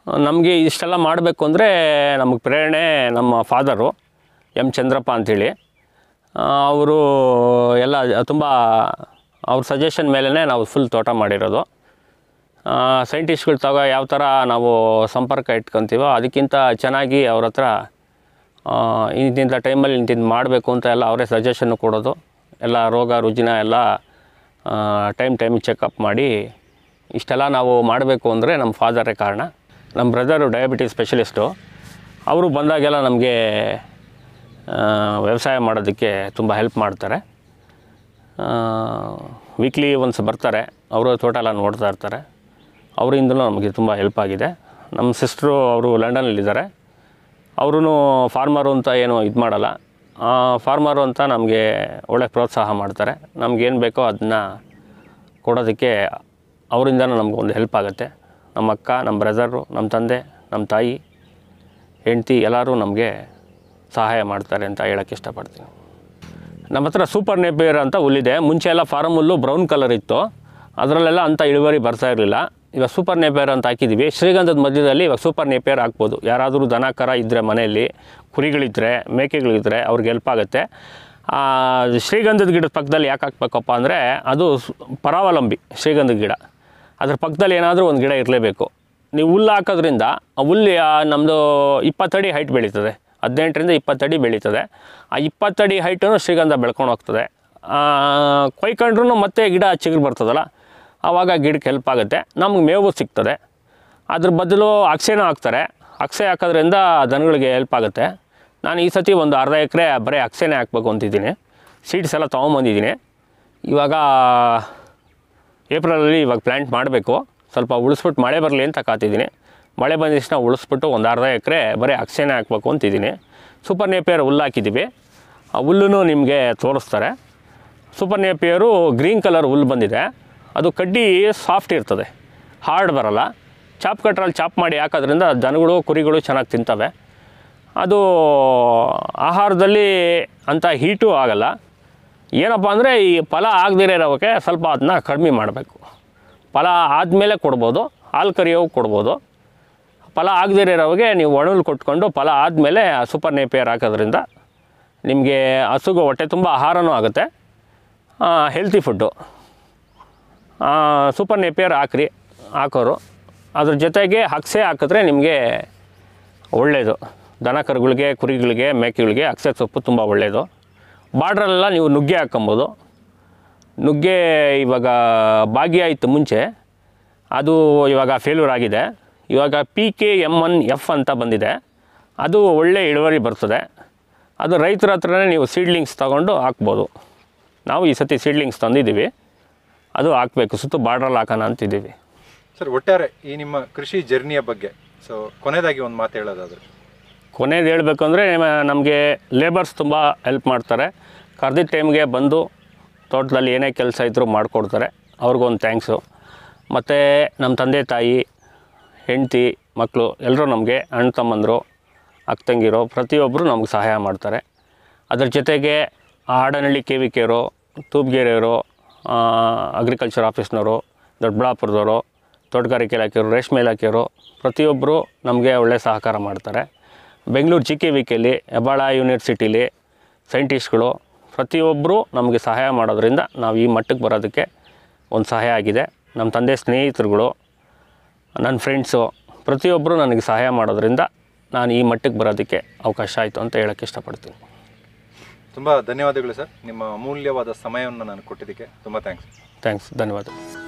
ನಮಗೆ ಇಷ್ಟೆಲ್ಲ ಮಾಡಬೇಕು ಅಂದರೆ ನಮಗೆ ಪ್ರೇರಣೆ ನಮ್ಮ ಫಾದರು ಎಮ್ ಚಂದ್ರಪ್ಪ ಅಂಥೇಳಿ ಅವರು ಎಲ್ಲ ತುಂಬ ಅವ್ರ ಸಜೆಷನ್ ಮೇಲೇ ನಾವು ಫುಲ್ ತೋಟ ಮಾಡಿರೋದು ಸೈಂಟಿಸ್ಟ್ಗಳು ತಗೋ ಯಾವ ಥರ ನಾವು ಸಂಪರ್ಕ ಇಟ್ಕೊತೀವೋ ಅದಕ್ಕಿಂತ ಚೆನ್ನಾಗಿ ಅವ್ರ ಹತ್ರ ಆ, ಇಂತಿಂಥ ಟೈಮಲ್ಲಿ ಇಂತಿಂತ ಮಾಡಬೇಕು ಅಂತ ಎಲ್ಲ ಅವರೇ ಸಜೆಷನ್ನು ಕೊಡೋದು ಎಲ್ಲ ರೋಗ ರುಜಿನ ಎಲ್ಲ ಟೈಮ್ ಟೈಮ್ ಚೆಕಪ್ ಮಾಡಿ ಇಷ್ಟೆಲ್ಲ ನಾವು ಮಾಡಬೇಕು ಅಂದರೆ ನಮ್ಮ ಫಾದರೇ ಕಾರಣ ನಮ್ಮ ಬ್ರದರು ಡಯಾಬಿಟಿಸ್ ಸ್ಪೆಷಲಿಸ್ಟು ಅವರು ಬಂದಾಗೆಲ್ಲ ನಮಗೆ ವ್ಯವಸಾಯ ಮಾಡೋದಕ್ಕೆ ತುಂಬ ಹೆಲ್ಪ್ ಮಾಡ್ತಾರೆ ವೀಕ್ಲಿ ಒನ್ಸ್ ಬರ್ತಾರೆ ಅವರು ತೋಟ ಎಲ್ಲ ನೋಡ್ತಾ ಇರ್ತಾರೆ ಅವರಿಂದಲೂ ನಮಗೆ ತುಂಬ ಹೆಲ್ಪ್ ಆಗಿದೆ ನಮ್ಮ ಸಿಸ್ಟ್ರು ಅವರು ಲಂಡನಲ್ಲಿದ್ದಾರೆ ಅವರು ಫಾರ್ಮರು ಅಂತ ಏನು ಇದು ಮಾಡಲ್ಲ ಫಾರ್ಮರು ಅಂತ ನಮಗೆ ಒಳ್ಳೆ ಪ್ರೋತ್ಸಾಹ ಮಾಡ್ತಾರೆ ನಮಗೇನು ಬೇಕೋ ಅದನ್ನ ಕೊಡೋದಕ್ಕೆ ಅವರಿಂದನೂ ನಮಗೊಂದು ಹೆಲ್ಪ್ ಆಗುತ್ತೆ ನಮ್ಮ ಅಕ್ಕ ನಮ್ಮ ಬ್ರದರು ನಮ್ಮ ತಂದೆ ನಮ್ಮ ತಾಯಿ ಹೆಂಡ್ತಿ ಎಲ್ಲರೂ ನಮಗೆ ಸಹಾಯ ಮಾಡ್ತಾರೆ ಅಂತ ಹೇಳೋಕ್ಕೆ ಇಷ್ಟಪಡ್ತೀನಿ ನಮ್ಮ ಹತ್ರ ಸೂಪರ್ ನೇಪಿಯರ್ ಅಂತ ಹುಲ್ಲಿದೆ ಮುಂಚೆ ಎಲ್ಲ ಫಾರಮ್ ಹುಲ್ಲು ಬ್ರೌನ್ ಕಲರ್ ಇತ್ತು ಅದರಲ್ಲೆಲ್ಲ ಅಂಥ ಇಳುವರಿ ಬರ್ತಾ ಇರಲಿಲ್ಲ ಇವಾಗ ಸೂಪರ್ ನೇಪಿಯರ್ ಅಂತ ಹಾಕಿದ್ದೀವಿ ಶ್ರೀಗಂಧದ ಮಧ್ಯದಲ್ಲಿ ಇವಾಗ ಸೂಪರ್ ನೇಪಿಯರ್ ಹಾಕ್ಬೋದು ಯಾರಾದರೂ ದನ ಕರ ಇದ್ದರೆ ಮನೆಯಲ್ಲಿ ಕುರಿಗಳಿದ್ದರೆ ಮೇಕೆಗಳಿದ್ದರೆ ಅವ್ರಿಗೆ ಹೆಲ್ಪ್ ಆಗುತ್ತೆ ಆ, ಶ್ರೀಗಂಧದ ಗಿಡದ ಪಕ್ಕದಲ್ಲಿ ಯಾಕೆ ಹಾಕ್ಬೇಕಪ್ಪ ಅಂದರೆ ಅದು ಸ್- ಪರಾವಲಂಬಿ ಶ್ರೀಗಂಧದ ಗಿಡ ಅದ್ರ ಪಕ್ಕದಲ್ಲಿ ಏನಾದರೂ ಒಂದು ಗಿಡ ಇರಲೇಬೇಕು ನೀವು ಹುಲ್ಲು ಹಾಕೋದ್ರಿಂದ ಆ ಹುಲ್ಲು ನಮ್ಮದು ಇಪ್ಪತ್ತಡಿ ಹೈಟ್ ಬೆಳೀತದೆ ಹದಿನೆಂಟರಿಂದ ಇಪ್ಪತ್ತಡಿ ಬೆಳೀತದೆ ಆ ಇಪ್ಪತ್ತಡಿ ಹೈಟನ್ನು ಶ್ರೀಗಂಧ ಬೆಳ್ಕೊಂಡು ಹೋಗ್ತದೆ ಕೊಯ್ಕೊಂಡ್ರೂ ಮತ್ತೆ ಗಿಡ ಚಿಗುರು ಬರ್ತದಲ್ಲ ಆವಾಗ ಗಿಡಕ್ಕೆ ಹೆಲ್ಪ್ ಆಗುತ್ತೆ ನಮ್ಗೆ ಮೇವು ಸಿಗ್ತದೆ ಅದ್ರ ಬದಲು ಅಕ್ಸೆನೂ ಹಾಕ್ತಾರೆ ಅಕ್ಸೆ ಹಾಕೋದ್ರಿಂದ ದನಗಳಿಗೆ ಹೆಲ್ಪ್ ಆಗುತ್ತೆ ನಾನು ಈ ಸತಿ ಒಂದು ಅರ್ಧ ಎಕರೆ ಬರೀ ಅಕ್ಸೆನೇ ಹಾಕ್ಬೇಕು ಅಂತಿದ್ದೀನಿ ಸೀಡ್ಸ್ ಎಲ್ಲ ತೊಗೊಂಬಂದಿದ್ದೀನಿ ಇವಾಗ ಏಪ್ರಿಲಲ್ಲಿ ಇವಾಗ ಪ್ಲ್ಯಾಂಟ್ ಮಾಡಬೇಕು ಸ್ವಲ್ಪ ಉಳಿಸ್ಬಿಟ್ಟು ಮಳೆ ಬರಲಿ ಅಂತ ಕಾತಿದ್ದೀನಿ ಮಳೆ ಬಂದ ತಕ್ಷಣ ಉಳಿಸ್ಬಿಟ್ಟು ಒಂದು ಅರ್ಧ ಎಕರೆ ಬರೀ ಅಕ್ಸೆನೇ ಹಾಕ್ಬೇಕು ಅಂತಿದ್ದೀನಿ ಸೂಪರ್ ನೇಪಿಯರ್ ಹುಲ್ಲು ಹಾಕಿದ್ದೀವಿ ಆ ಹುಲ್ಲೂ ನಿಮಗೆ ತೋರಿಸ್ತಾರೆ ಸೂಪರ್ ನೇಪಿಯರು ಗ್ರೀನ್ ಕಲರ್ ಹುಲ್ಲು ಬಂದಿದೆ ಅದು ಕಡ್ಡಿ ಸಾಫ್ಟ್ ಇರ್ತದೆ ಹಾರ್ಡ್ ಬರಲ್ಲ ಚಾಪ್ ಕಟ್ರಲ್ಲಿ ಚಾಪ್ ಮಾಡಿ ಹಾಕೋದ್ರಿಂದ ದನಗಳು ಕುರಿಗಳು ಚೆನ್ನಾಗಿ ತಿಂತವೆ ಅದು ಆಹಾರದಲ್ಲಿ ಅಂಥ ಹೀಟು ಆಗಲ್ಲ ಏನಪ್ಪ ಅಂದರೆ ಈ ಫಲ ಆಗದಿರೋ ಇರೋಕ್ಕೆ ಸ್ವಲ್ಪ ಅದನ್ನ ಕಡಿಮೆ ಮಾಡಬೇಕು ಫಲ ಆದಮೇಲೆ ಕೊಡ್ಬೋದು ಹಾಲು ಕರಿಯೋವು ಕೊಡ್ಬೋದು ಫಲ ಆಗದಿರೋ ಇರೋವಾಗ ನೀವು ಒಣಲು ಕೊಟ್ಕೊಂಡು ಫಲ ಆದಮೇಲೆ ಸೂಪರ್ ನೇಪಿಯರ್ ಹಾಕೋದ್ರಿಂದ ನಿಮಗೆ ಹಸುಗೆ ಹೊಟ್ಟೆ ತುಂಬ ಆಹಾರನೂ ಆಗುತ್ತೆ ಹೆಲ್ತಿ ಫುಡ್ಡು ಸೂಪರ್ ನೇಪಿಯರ್ ಹಾಕ್ರಿ ಹಾಕೋರು ಅದ್ರ ಜೊತೆಗೆ ಹಕ್ಸೆ ಹಾಕಿದ್ರೆ ನಿಮಗೆ ಒಳ್ಳೆಯದು ದನ ಕರುಗಳಿಗೆ ಕುರಿಗಳಿಗೆ ಮೇಕೆಗಳಿಗೆ ಅಕ್ಸೆ ಸೊಪ್ಪು ತುಂಬ ಒಳ್ಳೆಯದು ಬಾರ್ಡ್ರಲ್ಲೆಲ್ಲ ನೀವು ನುಗ್ಗೆ ಹಾಕ್ಕೊಬೋದು ನುಗ್ಗೆ ಇವಾಗ ಭಾಗ್ಯ ಇತ್ತು ಮುಂಚೆ ಅದು ಇವಾಗ ಫೇಲ್ಯೂರ್ ಆಗಿದೆ ಇವಾಗ P K M one F ಅಂತ ಬಂದಿದೆ ಅದು ಒಳ್ಳೆ ಇಳುವರಿ ಬರ್ತದೆ ಅದು ರೈತರ ಹತ್ರನೇ ನೀವು ಸೀಡ್ಲಿಂಗ್ಸ್ ತೊಗೊಂಡು ಹಾಕ್ಬೋದು ನಾವು ಈ ಸತಿ ಸೀಡ್ಲಿಂಗ್ಸ್ ತಂದಿದ್ದೀವಿ ಅದು ಹಾಕಬೇಕು ಸುತ್ತು ಬಾರ್ಡ್ರಲ್ಲಿ ಹಾಕೋಣ ಅಂತಿದ್ದೀವಿ ಸರ್ ಒಟ್ಟಾರೆ ಈ ನಿಮ್ಮ ಕೃಷಿ ಜರ್ನಿಯ ಬಗ್ಗೆ ಸೊ ಕೊನೆಯದಾಗಿ ಒಂದು ಮಾತು ಹೇಳೋದಾದ್ರೆ ಕೊನೆಯದು ಹೇಳಬೇಕು ಅಂದರೆ ನಮಗೆ ಲೇಬರ್ಸ್ ತುಂಬ ಹೆಲ್ಪ್ ಮಾಡ್ತಾರೆ ಕರೆದಿದ್ದ ಟೈಮ್ಗೆ ಬಂದು ತೋಟದಲ್ಲಿ ಏನೇ ಕೆಲಸ ಇದ್ದರೂ ಮಾಡಿಕೊಡ್ತಾರೆ ಅವ್ರಿಗೊಂದು ಥ್ಯಾಂಕ್ಸು ಮತ್ತು ನಮ್ಮ ತಂದೆ ತಾಯಿ ಹೆಂಡತಿ ಮಕ್ಕಳು ಎಲ್ಲರೂ ನಮಗೆ ಅಣ್ಣ ತಮ್ಮಂದರು ಅಕ್ಕ ತಂಗಿರೋ ಪ್ರತಿಯೊಬ್ಬರು ನಮ್ಗೆ ಸಹಾಯ ಮಾಡ್ತಾರೆ ಅದ್ರ ಜೊತೆಗೆ ಆಡನಹಳ್ಳಿ ಕೆ ವಿ ಕೆರು ತೂಬ್ಗೆರೆಯವರು ಅಗ್ರಿಕಲ್ಚರ್ ಆಫೀಸ್ನವರು ದೊಡ್ಡಬಳ್ಳಾಪುರದವರು ತೋಟಗಾರಿಕೆ ಇಲಾಖೆಯವರು ರೇಷ್ಮೆ ಇಲಾಖೆಯವರು ಪ್ರತಿಯೊಬ್ಬರು ನಮಗೆ ಒಳ್ಳೆಯ ಸಹಕಾರ ಮಾಡ್ತಾರೆ ಬೆಂಗಳೂರು ಜಿ ಕೆ ವಿ ಕೆಲಿ ಹೆಬ್ಬಾಳ ಯೂನಿವರ್ಸಿಟಿಲಿ ಸೈಂಟಿಸ್ಟ್ಗಳು ಪ್ರತಿಯೊಬ್ಬರು ನಮಗೆ ಸಹಾಯ ಮಾಡೋದ್ರಿಂದ ನಾವು ಈ ಮಟ್ಟಕ್ಕೆ ಬರೋದಕ್ಕೆ ಒಂದು ಸಹಾಯ ಆಗಿದೆ ನಮ್ಮ ತಂದೆ ಸ್ನೇಹಿತರುಗಳು ನನ್ನ ಫ್ರೆಂಡ್ಸು ಪ್ರತಿಯೊಬ್ಬರು ನನಗೆ ಸಹಾಯ ಮಾಡೋದ್ರಿಂದ ನಾನು ಈ ಮಟ್ಟಕ್ಕೆ ಬರೋದಕ್ಕೆ ಅವಕಾಶ ಆಯಿತು ಅಂತ ಹೇಳೋಕ್ಕೆ ಇಷ್ಟಪಡ್ತೀನಿ ತುಂಬ ಧನ್ಯವಾದಗಳು ಸರ್ ನಿಮ್ಮ ಅಮೂಲ್ಯವಾದ ಸಮಯವನ್ನು ನಾನು ಕೊಟ್ಟಿದ್ದಕ್ಕೆ ತುಂಬ ಥ್ಯಾಂಕ್ಸ್ ಥ್ಯಾಂಕ್ಸ್ ಧನ್ಯವಾದ